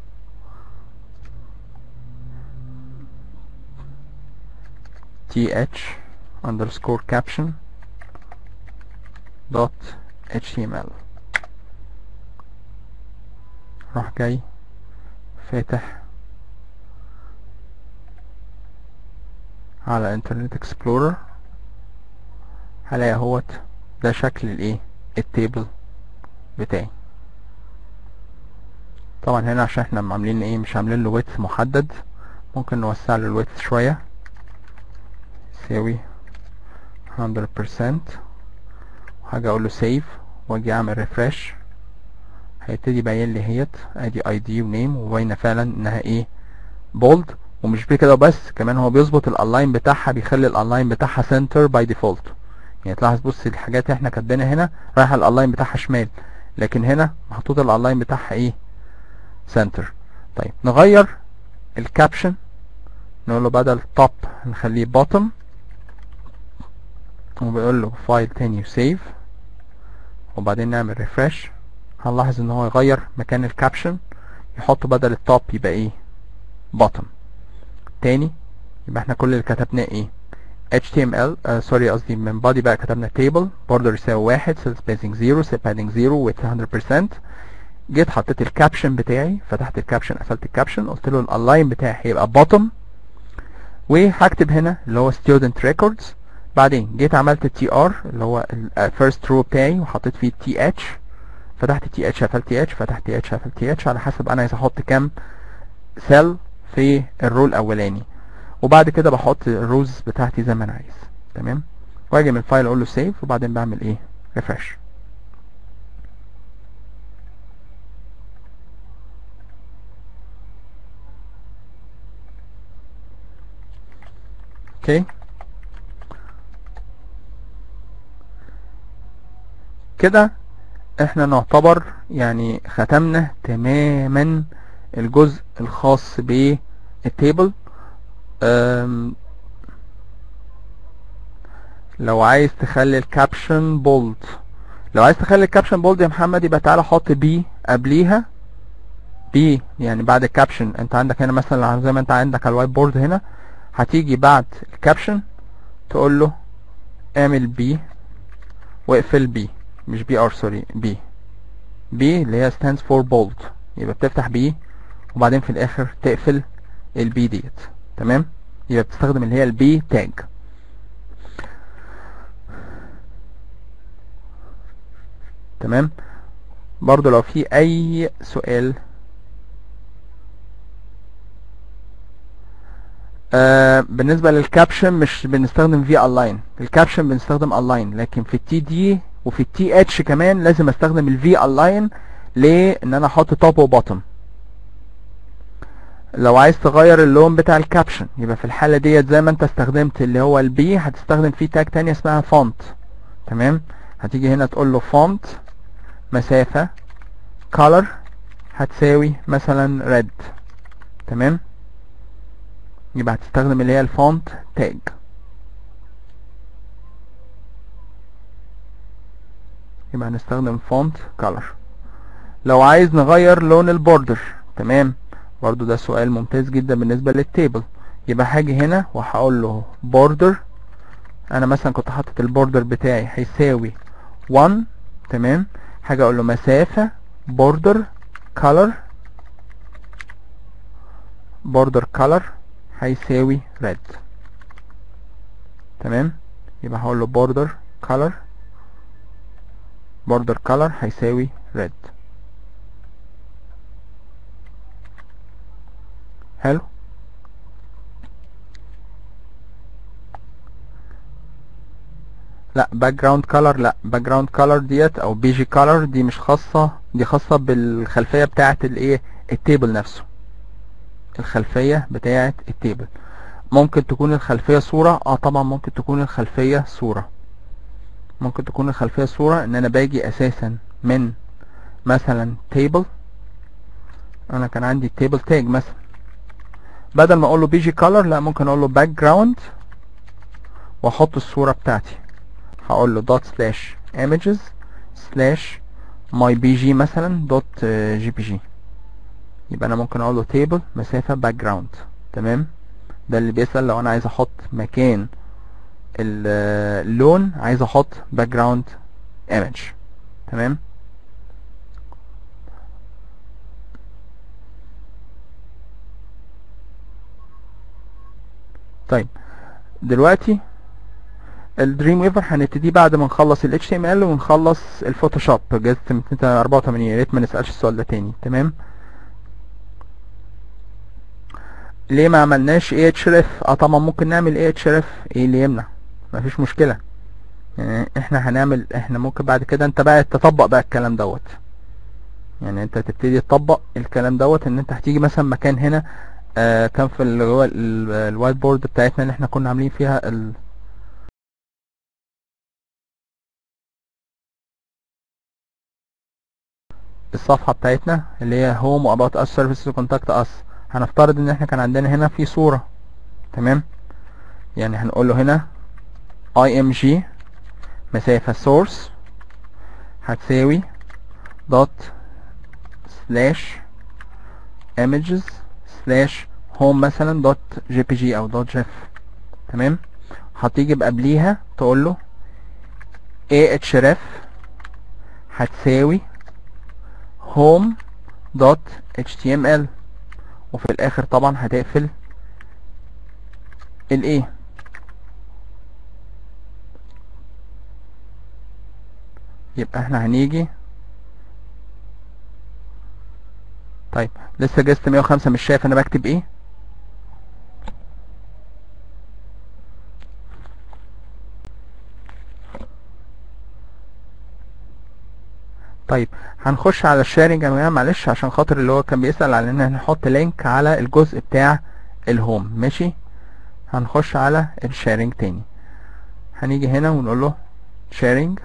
th underscore caption dot html راح جاي فاتح على انترنت اكسبلورر هلاقي اهوت ده شكل الايه التيبل بتاعي طبعا هنا عشان احنا عاملين ايه مش عاملين له ويدث محدد ممكن نوسع له الويدث شويه يساوي 100% وهاجي اقول له سيف واجي اعمل ريفرش هيبتدي يبين لي اهيت ادي اي دي ونيم وباينه فعلا انها ايه بولد ومش بكده بس كمان هو بيظبط الالاين بتاعها بيخلي الالاين بتاعها سنتر باي ديفولت يعني تلاحظ بص الحاجات اللي احنا كاتبينها هنا رايحه الالاين بتاعها شمال لكن هنا محطوط الالاين بتاعها ايه سنتر طيب نغير الكابشن نقول له بدل توب نخليه بوتtom وبيقول له فايل تاني وسيف وبعدين نعمل ريفرش هنلاحظ ان هو يغير مكان الكابشن يحط بدل التوب يبقى ايه bottom تاني يبقى احنا كل اللي كتبناه ايه HTML آه سوري قصدي من body بقى كتبنا table border يساوي واحد cell spacing 0 cell padding 0 width 100% جيت حطيت الكابشن بتاعي فتحت الكابشن قفلت الكابشن قلت له الالاين بتاعي هيبقى bottom وهكتب هنا اللي هو student records بعدين جيت عملت التي ار اللي هو الفيرست رو بتاعي وحطيت فيه تي اتش فتحت تي اتش قفلت تي اتش فتحت تي اتش قفلت تي اتش على حسب انا عايز احط كام سيل في الرو الاولاني وبعد كده بحط الروز بتاعتي زي ما انا عايز تمام واجي من الفايل اقول له سيف وبعدين بعمل ايه ريفرش اوكي كده احنا نعتبر يعني ختمنا تماما الجزء الخاص بالتيبل لو عايز تخلي الكابشن بولد لو عايز تخلي الكابشن بولد يا محمد يبقى تعالى حط بي قبليها بي يعني بعد الكابشن انت عندك هنا مثلا زي ما انت عندك على الوايت بورد هنا هتيجي بعد الكابشن تقول له اعمل بي واقفل بي مش بي ار سوري بي بي اللي هي stands for bold يبقى بتفتح بي وبعدين في الاخر تقفل البي ديت تمام يبقى بتستخدم اللي هي البي تاج تمام برضو لو في اي سؤال آه بالنسبة للكابشن مش بنستخدم في الاين الكابشن بنستخدم الاين لكن في التي دي وفي التي اتش كمان لازم استخدم الفي الاين ليه ان انا احط توب وبوتم لو عايز تغير اللون بتاع الكابشن يبقى في الحالة ديت زي ما انت استخدمت اللي هو البي هتستخدم فيه تاج تانية اسمها فونت تمام هتيجي هنا تقول له فونت مسافة color هتساوي مثلا red تمام يبقى هتستخدم اللي هي الفونت تاج يبقى هنستخدم فونت color لو عايز نغير لون البوردر تمام برضو ده سؤال ممتاز جدا بالنسبة للتيبل يبقى هاجي هنا وهقول له border انا مثلا كنت حاطط البوردر بتاعي هيساوي 1 تمام حاجة اقول له مسافة border color border color هيساوي red تمام يبقى هقول له border color border color هيساوي red حلو لا باك جراوند كولر لا باك جراوند كولر ديت او بي جي كولر دي مش خاصة دي خاصة بالخلفية بتاعة الايه التيبل نفسه الخلفية بتاعة التيبل ممكن تكون الخلفية صورة اه طبعا ممكن تكون الخلفية صورة ممكن تكون الخلفية صورة ان انا باجي اساسا من مثلا تيبل انا كان عندي تيبل تاج مثلا بدل ما اقول له بي جي كولر لا ممكن اقول له باك جراوند واحط الصورة بتاعتي هقول له دوت سلاش images سلاش ماي بي جي مثلا دوت جي بي جي يبقى انا ممكن اقول له تيبل مسافة باك جراوند تمام ده اللي بيسأل لو انا عايز احط مكان اللون عايز احط باك جراوند ايمج تمام طيب دلوقتي الدريم ويفر هنبتدي بعد ما نخلص ال HTML ونخلص الفوتوشوب جهاز 284 يا ريت ما نسألش السؤال ده تاني تمام ليه ما عملناش اhref اه طبعا ممكن نعمل اhref ايه اللي يمنع مفيش مشكلة يعني احنا هنعمل احنا ممكن بعد كده انت بقى تطبق بقى الكلام دوت يعني انت تبتدي تطبق الكلام دوت ان انت هتيجي مثلا مكان هنا آه كان في اللي هو ال- الوايت بورد بتاعتنا اللي احنا كنا عاملين فيها ال الصفحة بتاعتنا اللي هي home about us services contact us هنفترض ان احنا كان عندنا هنا في صورة تمام يعني هنقول له هنا img مسافة source هتساوي dot slash images slash home مثلا dot jpg او dot gif تمام هتيجي بقبليها تقول له ahref هتساوي home dot html وفي الاخر طبعا هتقفل الايه يبقى احنا هنيجي طيب لسه جست 105 مش شايف انا بكتب ايه طيب هنخش على الشيرنج يا جماعه معلش عشان خاطر اللي هو كان بيسأل على ان احنا نحط لينك على الجزء بتاع الهوم ماشي هنخش على الشيرنج تاني هنيجي هنا ونقول له شيرنج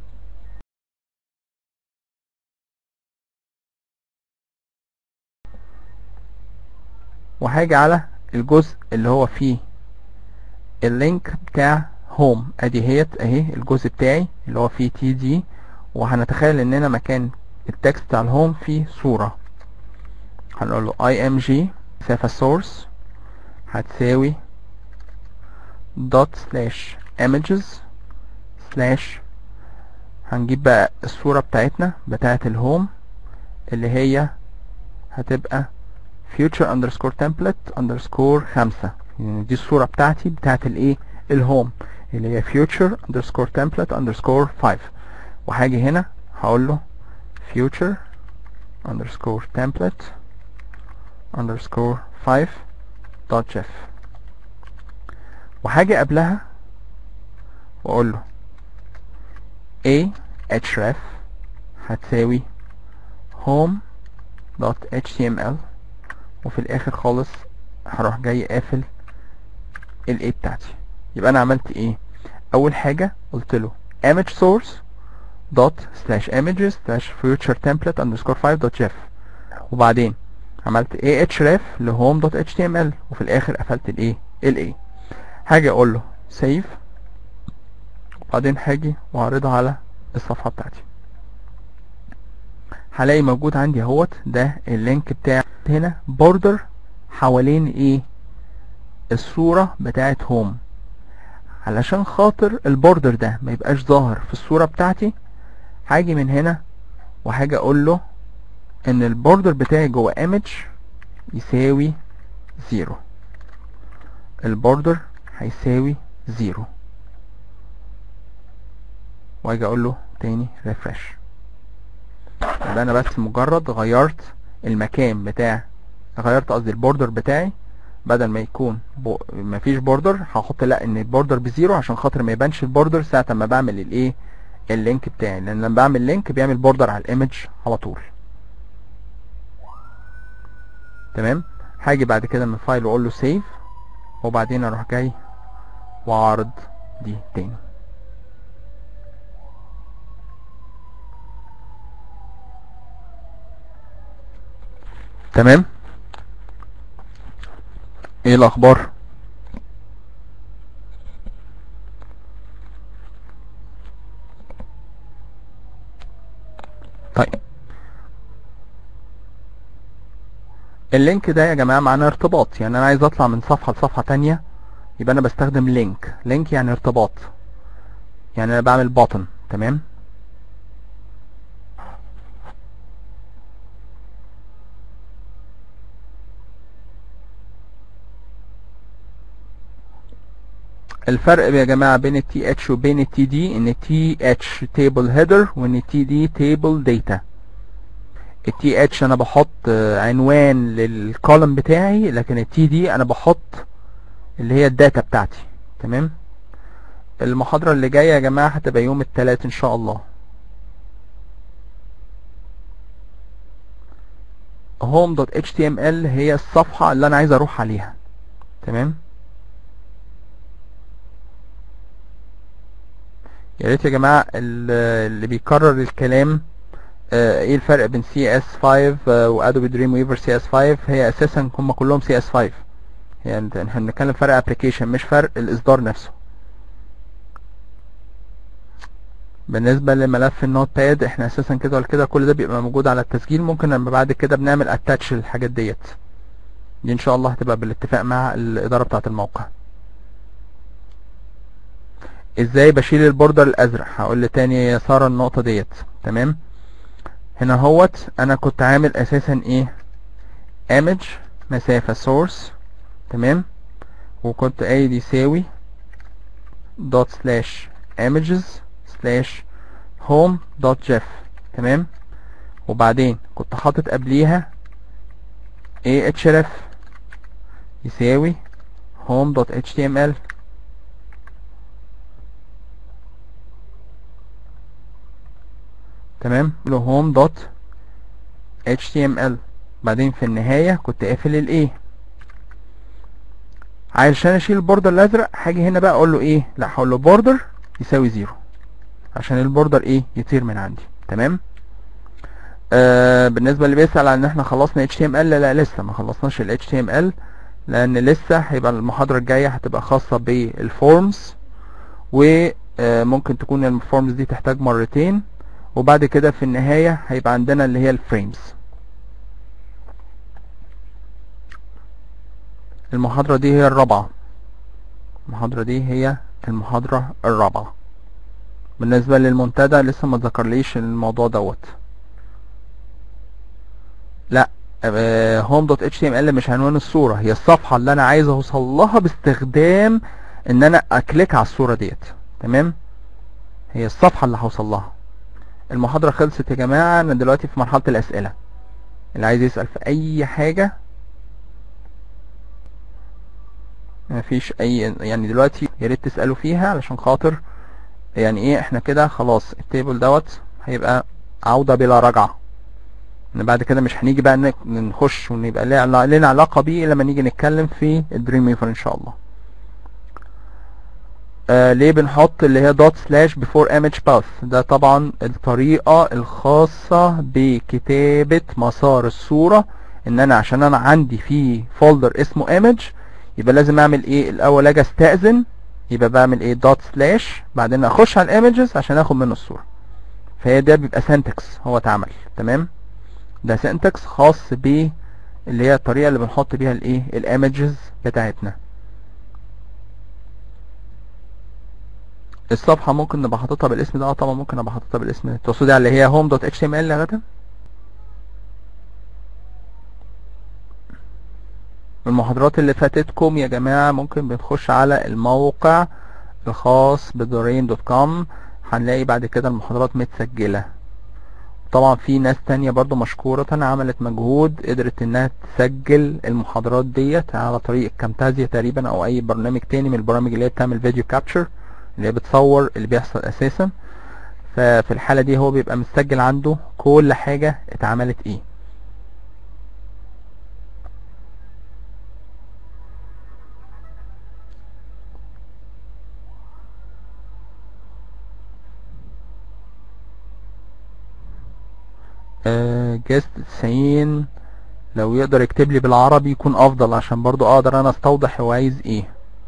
وهاجي على الجزء اللي هو فيه اللينك بتاع هوم ادي هيت اهي الجزء بتاعي اللي هو فيه تي دي وهنتخيل اننا مكان التكست بتاع الهوم فيه صورة هنقول له img مسافة source هتساوي dot slash images slash هنجيب بقى الصورة بتاعتنا بتاعة الهوم اللي هي هتبقى future underscore template underscore خمسة يعني دي الصورة بتاعتي بتاعت الايه الهوم اللي هي future underscore template underscore 5 وهاجي هنا هقول له future underscore template underscore 5 dot jef وهاجي قبلها واقول له a href هتساوي home dot html وفي الاخر خالص هروح جاي قافل الايه بتاعتي يبقى انا عملت ايه اول حاجة قلت له image source dot slash images slash future template underscore 5 dot jef وبعدين عملت ahref ل home dot html وفي الاخر قفلت الايه الايه هاجي اقول له save وبعدين هاجي واعرضها على الصفحة بتاعتي هلاقي موجود عندي اهوت ده اللينك بتاع هنا بوردر حوالين ايه الصورة بتاعت هوم علشان خاطر البوردر ده ما يبقاش ظاهر في الصورة بتاعتي هاجي من هنا وهاجي اقول له ان البوردر بتاعي جوه ايمج يساوي زيرو البوردر هيساوي زيرو واجي اقول له تاني ريفرش يبقى انا بس مجرد غيرت المكان بتاع غيرت قصدي البوردر بتاعي بدل ما يكون بو... مفيش بوردر هحط لا ان البوردر بزيرو عشان خاطر ما يبانش البوردر ساعة ما بعمل الايه اللينك بتاعي لان لما بعمل لينك بيعمل بوردر على الايمج على طول تمام هاجي بعد كده من الفايل واقول له سيف وبعدين اروح جاي واعرض دي تاني تمام ايه الاخبار طيب اللينك ده يا جماعة معناه ارتباط يعني انا عايز اطلع من صفحة لصفحة تانية يبقى انا بستخدم لينك لينك يعني ارتباط يعني انا بعمل بutton تمام الفرق يا جماعة بين التي اتش وبين التي دي ان التي اتش تيبل هيدر وان التي دي تيبل داتا التي اتش انا بحط آه، عنوان للكولم بتاعي لكن التي دي انا بحط اللي هي الداتا بتاعتي تمام المحاضرة اللي جاية يا جماعة هتبقى يوم التلات ان شاء الله home.html هي الصفحة اللي انا عايز اروح عليها تمام يا ريت يا جماعة ال- اللي بيكرر الكلام آه، ايه الفرق بين CS5 وادوبي دريم ويفر CS5 هي اساسا هم كلهم CS5 يعني احنا بنتكلم فرق ابلكيشن مش فرق الاصدار نفسه بالنسبة لملف النوت باد احنا اساسا كده ولا كده كل ده بيبقى موجود على التسجيل ممكن لما بعد كده بنعمل اتاتش للحاجات ديت دي ان شاء الله هتبقى بالاتفاق مع الادارة بتاعة الموقع ازاي بشيل البوردر الازرق هقول لي تاني يا سارة النقطة ديت تمام هنا هوت انا كنت عامل اساسا ايه image مسافة source تمام وكنت قايل يساوي dot slash images slash home dot jef تمام وبعدين كنت حاطط قبليها ahref يساوي home dot html تمام له home dot html بعدين في النهاية كنت قافل الايه علشان اشيل البوردر الازرق هاجي هنا بقى اقول له ايه لا هقول له بوردر يساوي زيرو عشان البوردر ايه يطير من عندي تمام آه بالنسبه اللي بيسال عن ان احنا خلصنا HTML لا, لا لسه ما خلصناش ال HTML لان لسه هيبقى المحاضره الجايه هتبقى خاصه بالفورمز وممكن تكون الفورمز دي تحتاج مرتين وبعد كده في النهايه هيبقى عندنا اللي هي الفريمز المحاضرة دي هي الرابعة المحاضرة دي هي المحاضرة الرابعة بالنسبة للمنتدى لسه ما ذكرليش الموضوع دوت لا هوم دوت اتش تي ام ال مش عنوان الصورة هي الصفحة اللي انا عايز اوصل لها باستخدام ان انا اكليك على الصورة ديت تمام هي الصفحة اللي هوصل لها المحاضرة خلصت يا جماعة انا دلوقتي في مرحلة الاسئلة اللي عايز يسأل في اي حاجة مفيش اي يعني دلوقتي يا ريت تسالوا فيها علشان خاطر يعني ايه احنا كده خلاص التيبل دوت هيبقى عودة بلا رجعة ان بعد كده مش هنيجي بقى نك- نخش ونبقى لنا لنا علاقة بيه لما نيجي نتكلم في الدريم ويفر ان شاء الله آه ليه بنحط اللي هي دوت سلاش بيفور ايمج باث ده طبعا الطريقة الخاصة بكتابة مسار الصورة ان انا عشان انا عندي في فولدر اسمه ايمج يبقى لازم اعمل ايه الاول اجي استأذن يبقى بعمل ايه دوت سلاش بعدين اخش على الايمجز عشان اخد منه الصورة فهي ده بيبقى سنتكس هو اتعمل تمام ده سنتكس خاص ب اللي هي الطريقة اللي بنحط بيها الايه الايمجز بتاعتنا الصفحة ممكن نبقى حاططها بالاسم ده اه طبعا ممكن ابقى حاططها بالاسم ده تقصدي على اللي هي home.html يا غدا من المحاضرات اللي فاتتكم يا جماعة ممكن بنخش على الموقع الخاص بدورين دوت كوم هنلاقي بعد كده المحاضرات متسجلة طبعا في ناس تانية برضو مشكورة عملت مجهود قدرت انها تسجل المحاضرات ديت على طريق كامتازيا تقريبا او اي برنامج تاني من البرامج اللي هي بتعمل فيديو كابتشر اللي هي بتصور اللي بيحصل اساسا ففي الحالة دي هو بيبقى متسجل عنده كل حاجة اتعملت ايه آه، جاست 90 لو يقدر يكتب لي بالعربي يكون افضل عشان برضو اقدر انا استوضح هو عايز ايه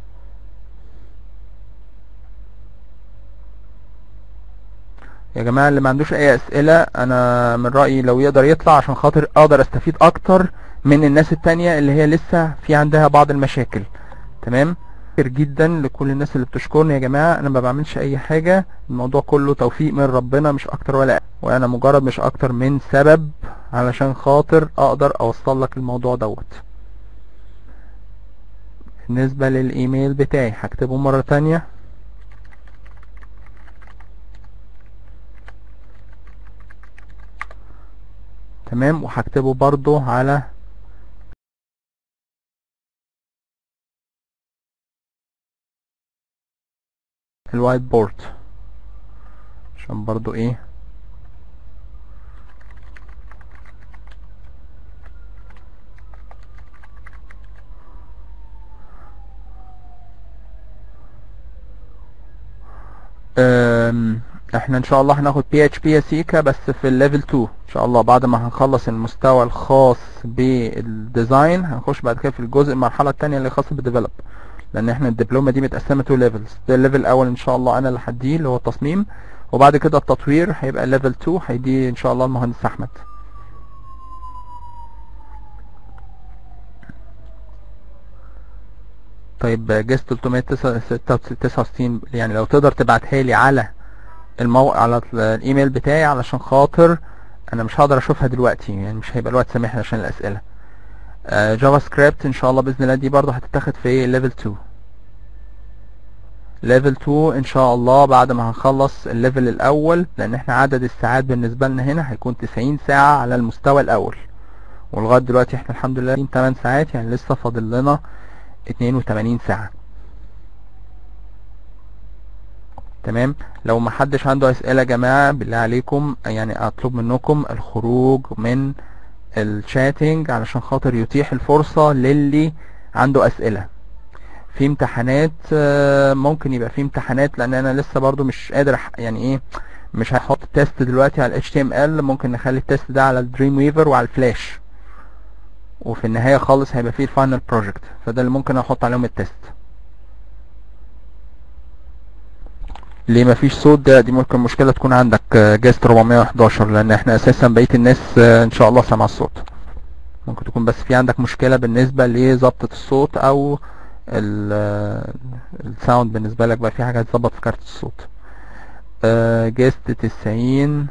يا جماعة اللي ما عندوش اي اسئلة انا من رأيي لو يقدر يطلع عشان خاطر اقدر استفيد اكتر من الناس التانية اللي هي لسه في عندها بعض المشاكل تمام شاكر جدا لكل الناس اللي بتشكرني يا جماعة انا ما بعملش اي حاجة الموضوع كله توفيق من ربنا مش اكتر ولا أقل. وانا مجرد مش اكتر من سبب علشان خاطر اقدر اوصل لك الموضوع دوت بالنسبة للايميل بتاعي هكتبه مرة تانية تمام وهكتبه برضو على الوايت بورد عشان برضو ايه أم، احنا ان شاء الله هناخد بي اتش بي سيكا بس في الليفل 2 ان شاء الله بعد ما هنخلص المستوى الخاص بالديزاين هنخش بعد كده في الجزء المرحله الثانيه اللي خاصه بالديفلوب لان احنا الدبلومه دي متقسمه تو ليفلز ده الليفل الاول ان شاء الله انا اللي هديه اللي هو التصميم وبعد كده التطوير هيبقى ليفل 2 هيديه ان شاء الله المهندس احمد طيب جيس 369 يعني لو تقدر تبعتها لي على المو... على الايميل بتاعي علشان خاطر انا مش هقدر اشوفها دلوقتي يعني مش هيبقى الوقت سامح لي عشان الاسئله آه، جافا سكريبت ان شاء الله باذن الله دي برضه هتتاخد في ليفل 2 ليفل 2 ان شاء الله بعد ما هنخلص الليفل الاول لان احنا عدد الساعات بالنسبه لنا هنا هيكون 90 ساعه على المستوى الاول ولغايه دلوقتي احنا الحمد لله 8 ساعات يعني لسه فاضل لنا 82 ساعه تمام لو ما حدش عنده اسئله يا جماعه بالله عليكم يعني اطلب منكم الخروج من الشاتنج علشان خاطر يتيح الفرصه للي عنده اسئله في امتحانات آه، ممكن يبقى في امتحانات لان انا لسه برضو مش قادر أح- يعني ايه مش هحط تيست دلوقتي على ال HTML ممكن نخلي التيست ده على الدريم ويفر وعلى الفلاش وفي النهاية خالص هيبقى فيه الفاينل بروجكت فده اللي ممكن احط عليهم التيست ليه مفيش صوت ده دي ممكن مشكلة تكون عندك آه، جاست 411 لان احنا اساسا بقية الناس آه، ان شاء الله سامعة الصوت ممكن تكون بس في عندك مشكلة بالنسبة لظبطة الصوت او ال- الساوند بالنسبة لك بقى في حاجة هتظبط في كارت الصوت آه، جاست 90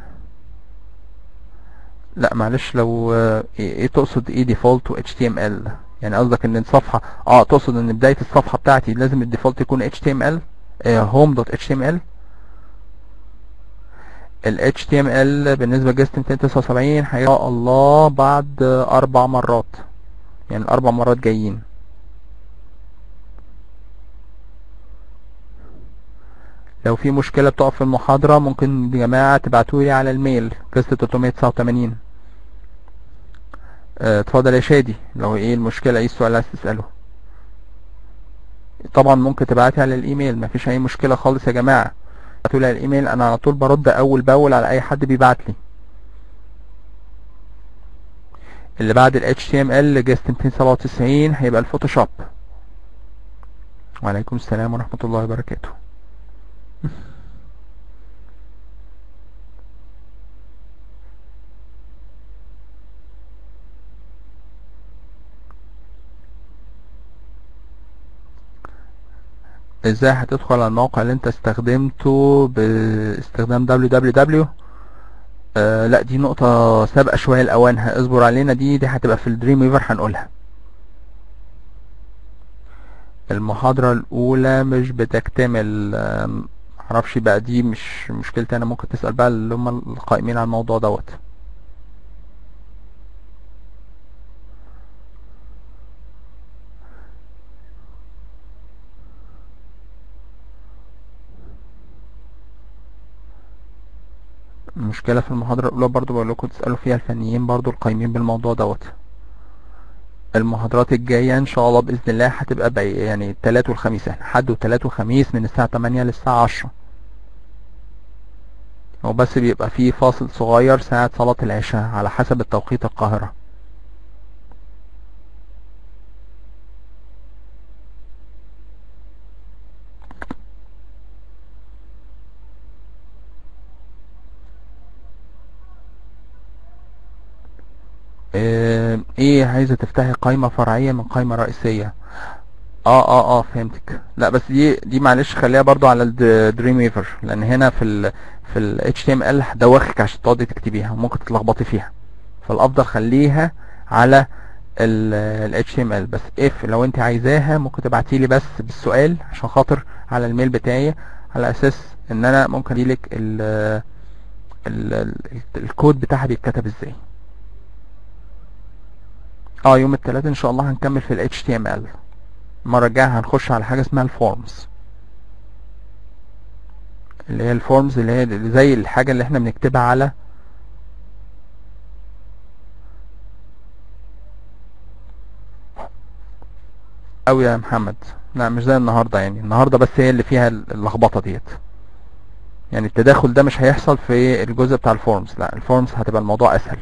لا معلش لو آه، ايه إيه تقصد ايه ديفولت و HTML يعني قصدك ان الصفحة اه تقصد ان بداية الصفحة بتاعتي لازم الديفولت يكون HTML home.html ال HTML بالنسبة لجست 279 هيبقى الله بعد آه، اربع مرات يعني الاربع مرات جايين لو في مشكلة بتقف في المحاضرة ممكن يا جماعة تبعتولي على الميل قصة 389 آه، اتفضل يا شادي لو ايه المشكلة ايه السؤال اللي عايز تسأله طبعا ممكن تبعتي على الايميل مفيش اي مشكلة خالص يا جماعة ابعتولي على الايميل انا على طول برد اول باول على اي حد بيبعت لي اللي بعد ال HTML جست 297 هيبقى الفوتوشوب وعليكم السلام ورحمة الله وبركاته ازاي هتدخل على الموقع اللي انت استخدمته باستخدام www آه لا دي نقطة سابقة شوية لأوانها اصبر علينا دي دي هتبقى في الدريم ويفر هنقولها المحاضرة الأولى مش بتكتمل آم، معرفش بقى دي مش مشكلتي أنا ممكن تسأل بقى اللي هم القائمين على الموضوع دوت المشكلة في المحاضرة الأولى برضو بقول لكم تسألوا فيها الفنيين برضو القايمين بالموضوع دوت المحاضرات الجاية إن شاء الله بإذن الله هتبقى بي يعني التلات والخميس احنا حد وتلات وخميس من الساعة تمانية للساعة عشرة هو بس بيبقى فيه فاصل صغير ساعة صلاة العشاء على حسب التوقيت القاهرة اه ايه عايزة تفتحي قائمة فرعية من قائمة رئيسية اه اه اه فهمتك لا بس دي دي معلش خليها برضو على الدريم ويفر لان هنا في ال في ال HTML هدوخك عشان تقعدي تكتبيها وممكن تتلخبطي فيها فالافضل خليها على ال ال HTML بس اف لو انت عايزاها ممكن تبعتي لي بس بالسؤال عشان خاطر على الميل بتاعي على اساس ان انا ممكن اديلك ال ال ال الكود بتاعها بيتكتب ازاي اه يوم الثلاثاء ان شاء الله هنكمل في ال HTML المرة الجاية هنخش على حاجة اسمها الفورمز اللي هي الفورمز اللي هي اللي زي الحاجة اللي احنا بنكتبها على أوي يا محمد لا مش زي النهاردة يعني النهاردة بس هي اللي فيها اللخبطة ديت يعني التداخل ده مش هيحصل في الجزء بتاع الفورمز لا الفورمز هتبقى الموضوع اسهل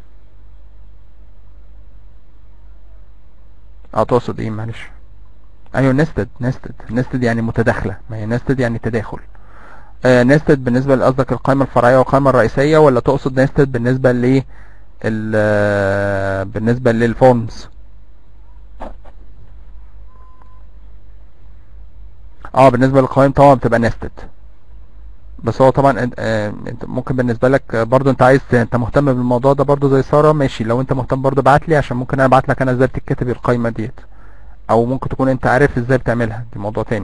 اه تقصد ايه معلش ايوه نستد نستد نستد يعني متداخله ما هي نستد يعني تداخل آه نستد بالنسبه لقصدك القائمه الفرعيه والقائمه الرئيسيه ولا تقصد نستد بالنسبه ل بالنسبه للفورمز اه بالنسبه للقوائم طبعا بتبقى نستد بس هو طبعا انت آه، انت ممكن بالنسبه لك آه، برضو انت عايز انت مهتم بالموضوع ده برضو زي ساره ماشي لو انت مهتم برضو ابعت لي عشان ممكن انا ابعت لك انا ازاي بتتكتب القايمه ديت او ممكن تكون انت عارف ازاي بتعملها دي موضوع تاني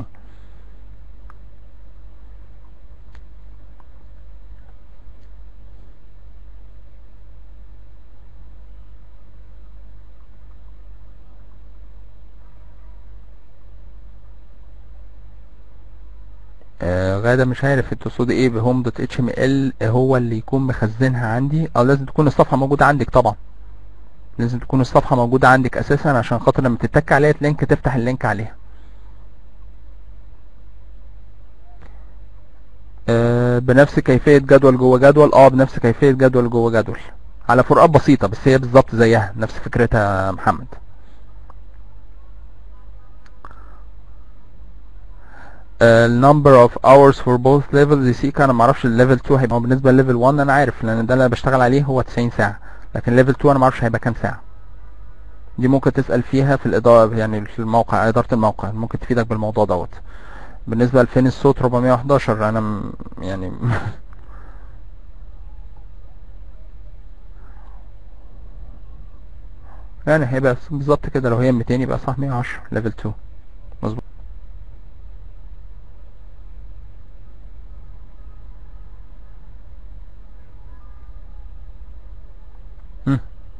آه غادة مش عارف انت تقصدي ايه بهوم دوت اتش ام ال هو اللي يكون مخزنها عندي او لازم تكون الصفحة موجودة عندك طبعا لازم تكون الصفحة موجودة عندك اساسا عشان خاطر لما تتك عليها لينك تفتح اللينك عليها آه بنفس كيفية جدول جوه جدول اه بنفس كيفية جدول جوه جدول على فروقات بسيطة بس هي بالظبط زيها نفس فكرتها يا محمد النمبر اوف hours for both levels دي سيكا انا معرفش الليفل 2 هيبقى بالنسبه لليفل 1 انا عارف لان ده اللي انا بشتغل عليه هو 90 ساعه لكن ليفل 2 انا معرفش هيبقى كام ساعه دي ممكن تسال فيها في الاداره يعني في الموقع اداره الموقع ممكن تفيدك بالموضوع دوت بالنسبه لفين الصوت 411 انا م- يعني يعني هيبقى بالظبط كده لو هي 200 يبقى صح 110 ليفل 2 مظبوط مم.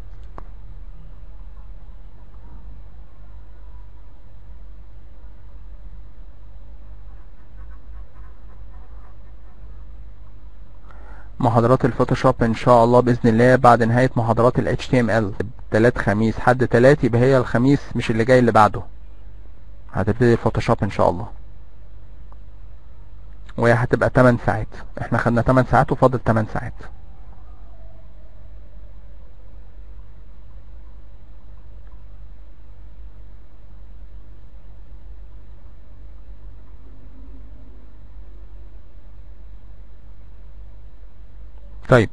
محاضرات الفوتوشوب ان شاء الله باذن الله بعد نهايه محاضرات ال HTML تلات خميس حد تلات يبقى هي الخميس مش اللي جاي اللي بعده هتبتدي الفوتوشوب ان شاء الله وهي هتبقى 8 ساعات احنا خدنا 8 ساعات وفاضل 8 ساعات طيب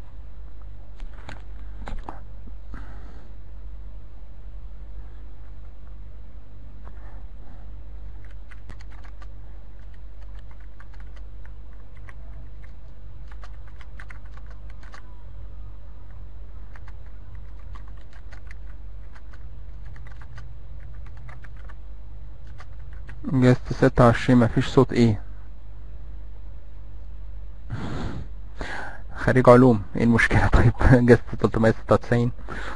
جست 26 مفيش صوت ايه خريج علوم ايه المشكلة طيب جست 396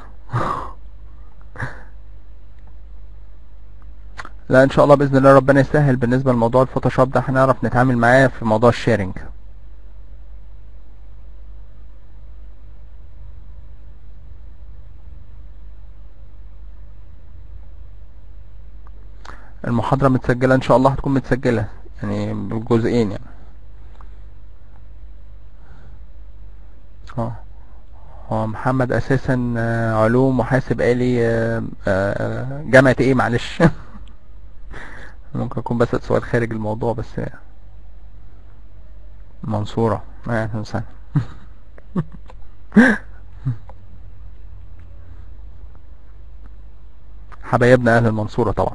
لا ان شاء الله باذن الله ربنا يسهل بالنسبة لموضوع الفوتوشوب ده هنعرف نتعامل معاه في موضوع الشيرنج المحاضرة متسجلة ان شاء الله هتكون متسجلة يعني بالجزئين يعني اه هو محمد اساسا آه، علوم محاسب آلي آه، آه، جامعة ايه معلش ممكن اكون بسأل سؤال خارج الموضوع بس منصورة اهلا وسهلا حبايبنا اهل المنصورة طبعا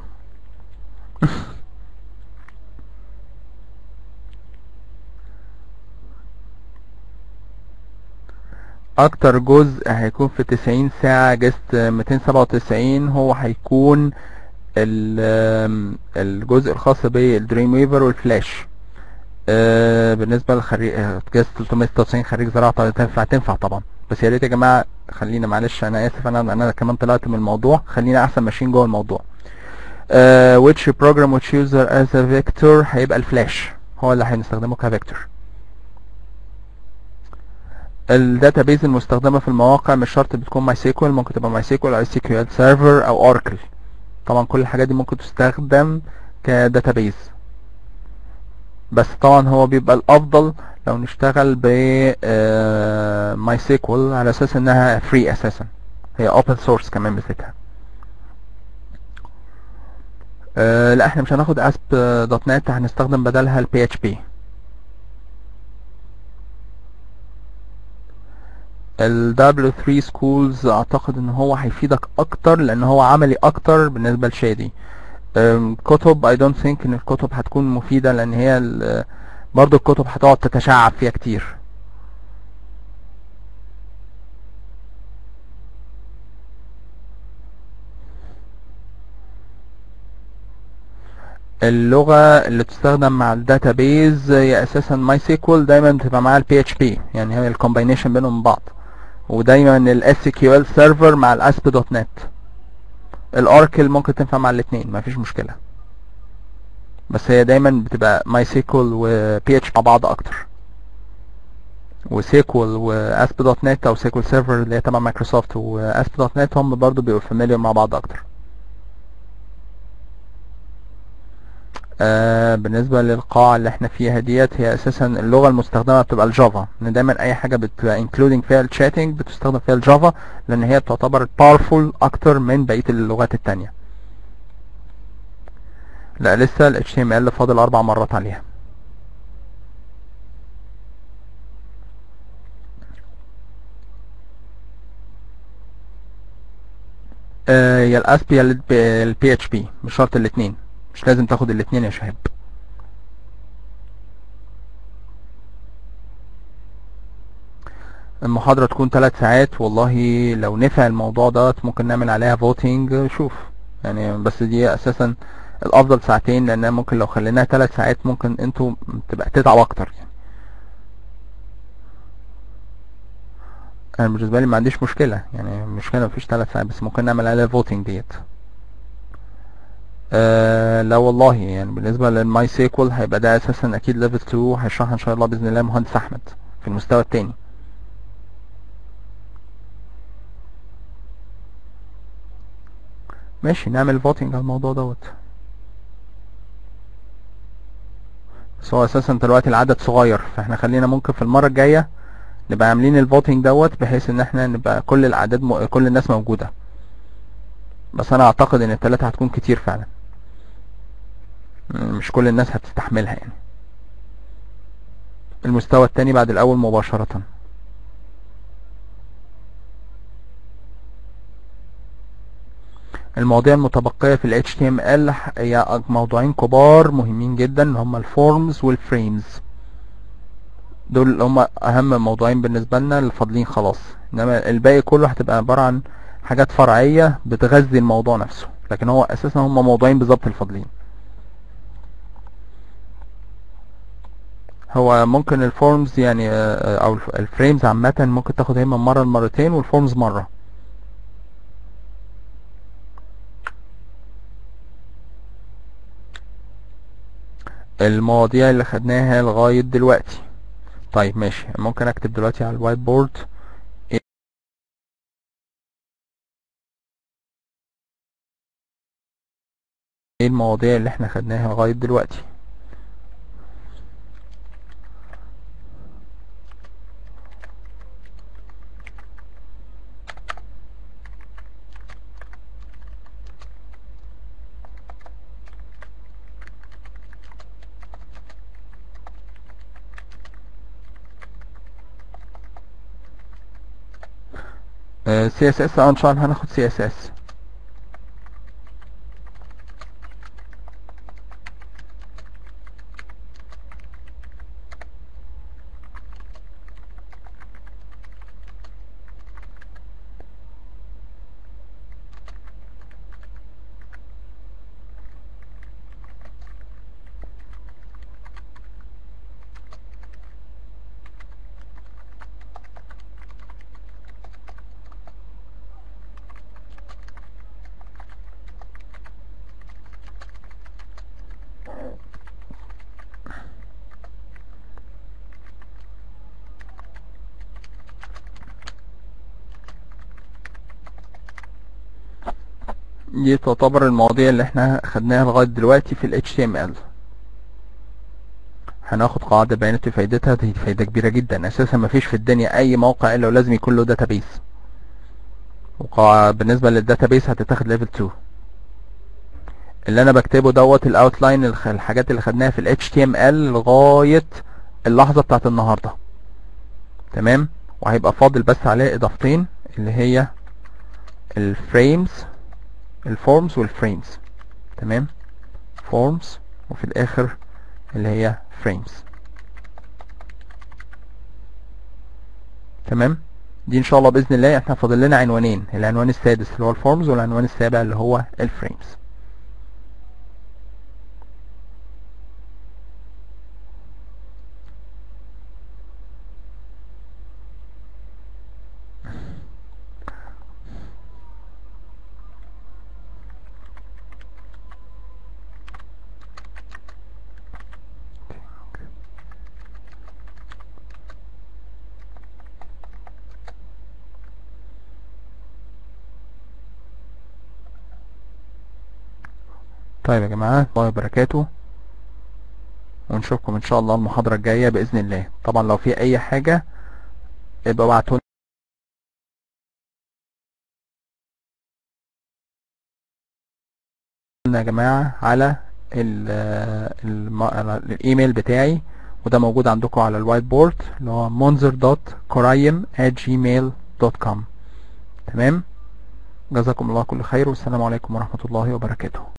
اكتر جزء هيكون في 90 ساعة جست 297 هو هيكون ال- الجزء الخاص بالدريم ويفر والفلاش آه، بالنسبة للخريج جست 396 خريج زراعة طبعا تنفع تنفع طبعا بس يا ريت يا جماعة خلينا معلش انا اسف انا انا كمان طلعت من الموضوع خلينا احسن ماشيين جوه الموضوع آه، which program which user as a vector هيبقى الفلاش هو اللي هنستخدمه كفيكتور الداتابيز المستخدمة في المواقع مش شرط بتكون ماي سيكوال ممكن تبقى ماي سيكوال او اس كيو ال سيرفر او اوراكل طبعا كل الحاجات دي ممكن تستخدم كداتابيز بس طبعا هو بيبقى الافضل لو نشتغل ب ماي سيكوال على اساس انها فري اساسا هي اوبن سورس كمان بذاتها آه لا احنا مش هناخد اسب دوت نت هنستخدم بدلها البي اتش بي ال W3 schools اعتقد ان هو هيفيدك اكتر لان هو عملي اكتر بالنسبة لشادي أم، كتب I don't think ان الكتب هتكون مفيدة لان هي ال- برضو الكتب هتقعد تتشعب فيها كتير اللغة اللي تستخدم مع الداتابيز هي اساسا ماي سيكوال دايما بتبقى معاها البي اتش بي يعني هي الكومباينيشن بينهم من بعض ودايما الاس كيو ال سيرفر مع الاسب دوت نت الاوراكل ممكن تنفع مع الاثنين مفيش مشكلة بس هي دايما بتبقى ماي سيكوال وبي اتش مع بعض اكتر وسيكوال واسب دوت نت او سيكوال سيرفر اللي هي تبع مايكروسوفت واسب دوت نت هم برضو بيبقوا فاميليار مع بعض اكتر آه بالنسبة للقاعة اللي احنا فيها ديت هي اساسا اللغة المستخدمة بتبقى الجافا لان دايما اي حاجة بتبقى including فيها الشاتنج بتستخدم فيها الجافا لان هي تعتبر powerful اكتر من بقية اللغات التانية لا لسه ال HTML فاضل اربع مرات عليها آه يا الاسب يا البي اتش بي مش شرط الاتنين مش لازم تاخد الاتنين يا شهاب المحاضرة تكون ثلاث ساعات والله لو نفع الموضوع ده ممكن نعمل عليها فوتينج شوف يعني بس دي اساسا الافضل ساعتين لان ممكن لو خليناها ثلاث ساعات ممكن انتوا تبقى تتعب اكتر يعني انا بالنسبة لي ما عنديش مشكلة يعني مشكلة مفيش ثلاث ساعات بس ممكن نعمل عليها فوتينج ديت آه لا والله يعني بالنسبة للماي سيكوال هيبقى ده اساسا اكيد ليفل 2 هيشرحها ان شاء الله باذن الله مهندس احمد في المستوى التاني ماشي نعمل فوتينج على الموضوع دوت بس هو اساسا دلوقتي العدد صغير فاحنا خلينا ممكن في المرة الجاية نبقى عاملين الفوتينج دوت بحيث ان احنا نبقى كل الاعداد م... كل الناس موجودة بس انا اعتقد ان التلاتة هتكون كتير فعلا مش كل الناس هتستحملها يعني المستوى التاني بعد الاول مباشرة المواضيع المتبقية في ال HTML هي موضوعين كبار مهمين جدا اللي هما الفورمز والفريمز دول اللي هما اهم موضوعين بالنسبة لنا اللي فاضلين خلاص انما الباقي كله هتبقى عبارة عن حاجات فرعية بتغذي الموضوع نفسه لكن هو اساسا هما موضوعين بالظبط الفاضلين هو ممكن الفورمز يعني آه، او الف- الفريمز عامة ممكن تاخد اما مرة لمرتين والفورمز مرة المواضيع اللي خدناها لغاية دلوقتي طيب ماشي ممكن اكتب دلوقتي على الوايت بورد ايه المواضيع اللي احنا خدناها لغاية دلوقتي سي اس اس اه ان شاء الله هناخد سي اس اس دي تعتبر المواضيع اللي احنا خدناها لغاية دلوقتي في ال HTML هناخد قاعدة بيانات وفايدتها دي فايدة كبيرة جدا اساسا مفيش في الدنيا اي موقع الا ولازم يكون له داتابيس وبالنسبة للداتابيس هتتاخد ليفل 2 اللي انا بكتبه دوت الاوتلاين الحاجات اللي خدناها في ال HTML لغاية اللحظة بتاعت النهاردة تمام وهيبقى فاضل بس عليه اضافتين اللي هي الفريمز الفورمز والفريمز تمام فورمز وفي الاخر اللي هي فريمز تمام دي ان شاء الله باذن الله احنا فاضل لنا عنوانين العنوان السادس اللي هو الفورمز والعنوان السابع اللي هو الفريمز طيب يا جماعة الله وبركاته ونشوفكم ان شاء الله المحاضرة الجاية بإذن الله طبعا لو في اي حاجة ابقى ابعتوا لنا يا جماعة على ال ال الايميل بتاعي وده موجود عندكم على الوايت بورد اللي هو monzer.koraim@gmail.com تمام جزاكم الله كل خير والسلام عليكم ورحمة الله وبركاته